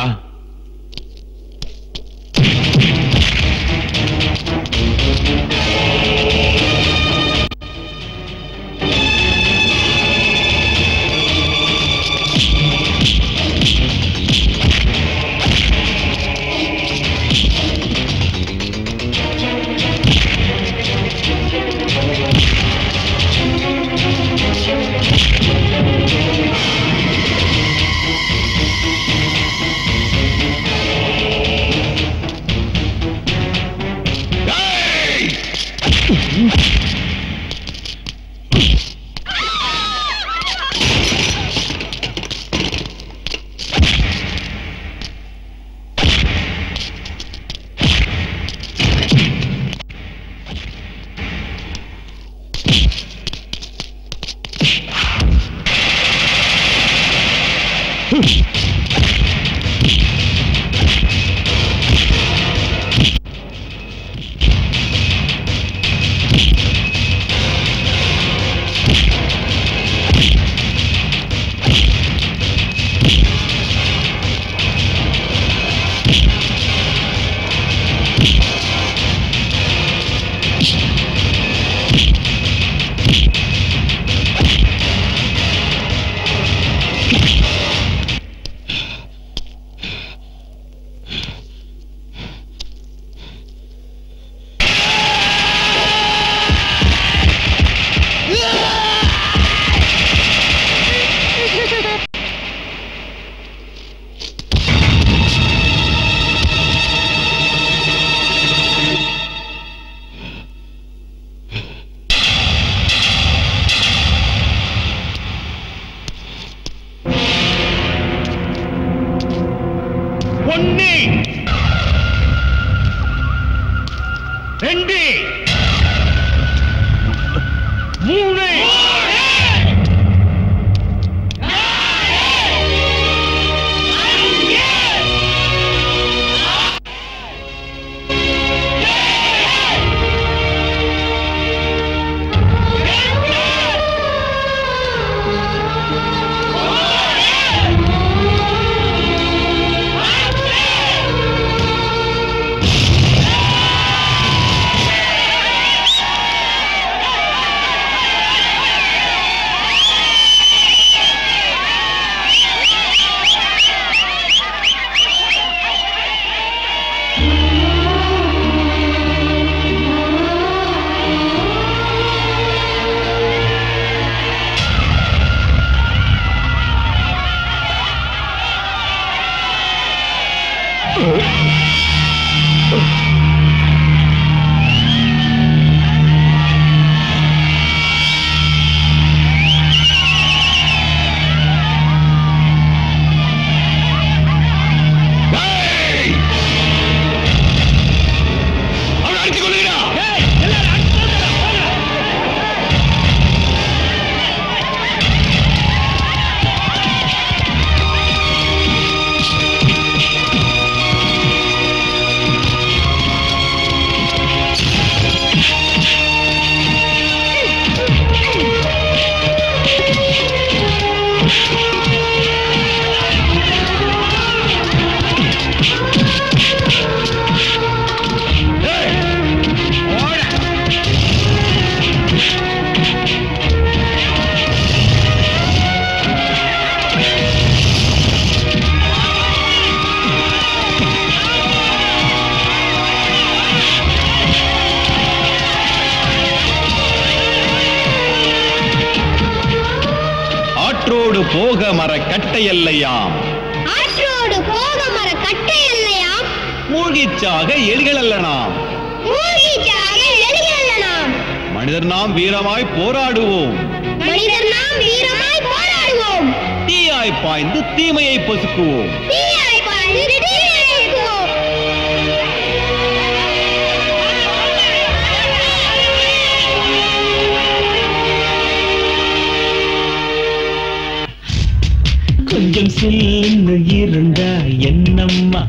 F: ஒன்னு ரெண்டு மூணு
C: ஆற்றோடு போக மர கட்டையல்லையாம்
Q: ஆற்றோடு போக மர கட்டை இல்லையாம்
C: மூழ்கிச்சாக எலிகள் அல்லனாம்
Q: மூழ்கிச்சாக எலிகள் நாம்
C: மனிதர் நாம் வீரமாய் போராடுவோம்
Q: மனிதர் நாம் வீரமாய் போராடுவோம்
C: தீயாய் பாய்ந்து தீமையை பொசுக்குவோம்
Q: தீ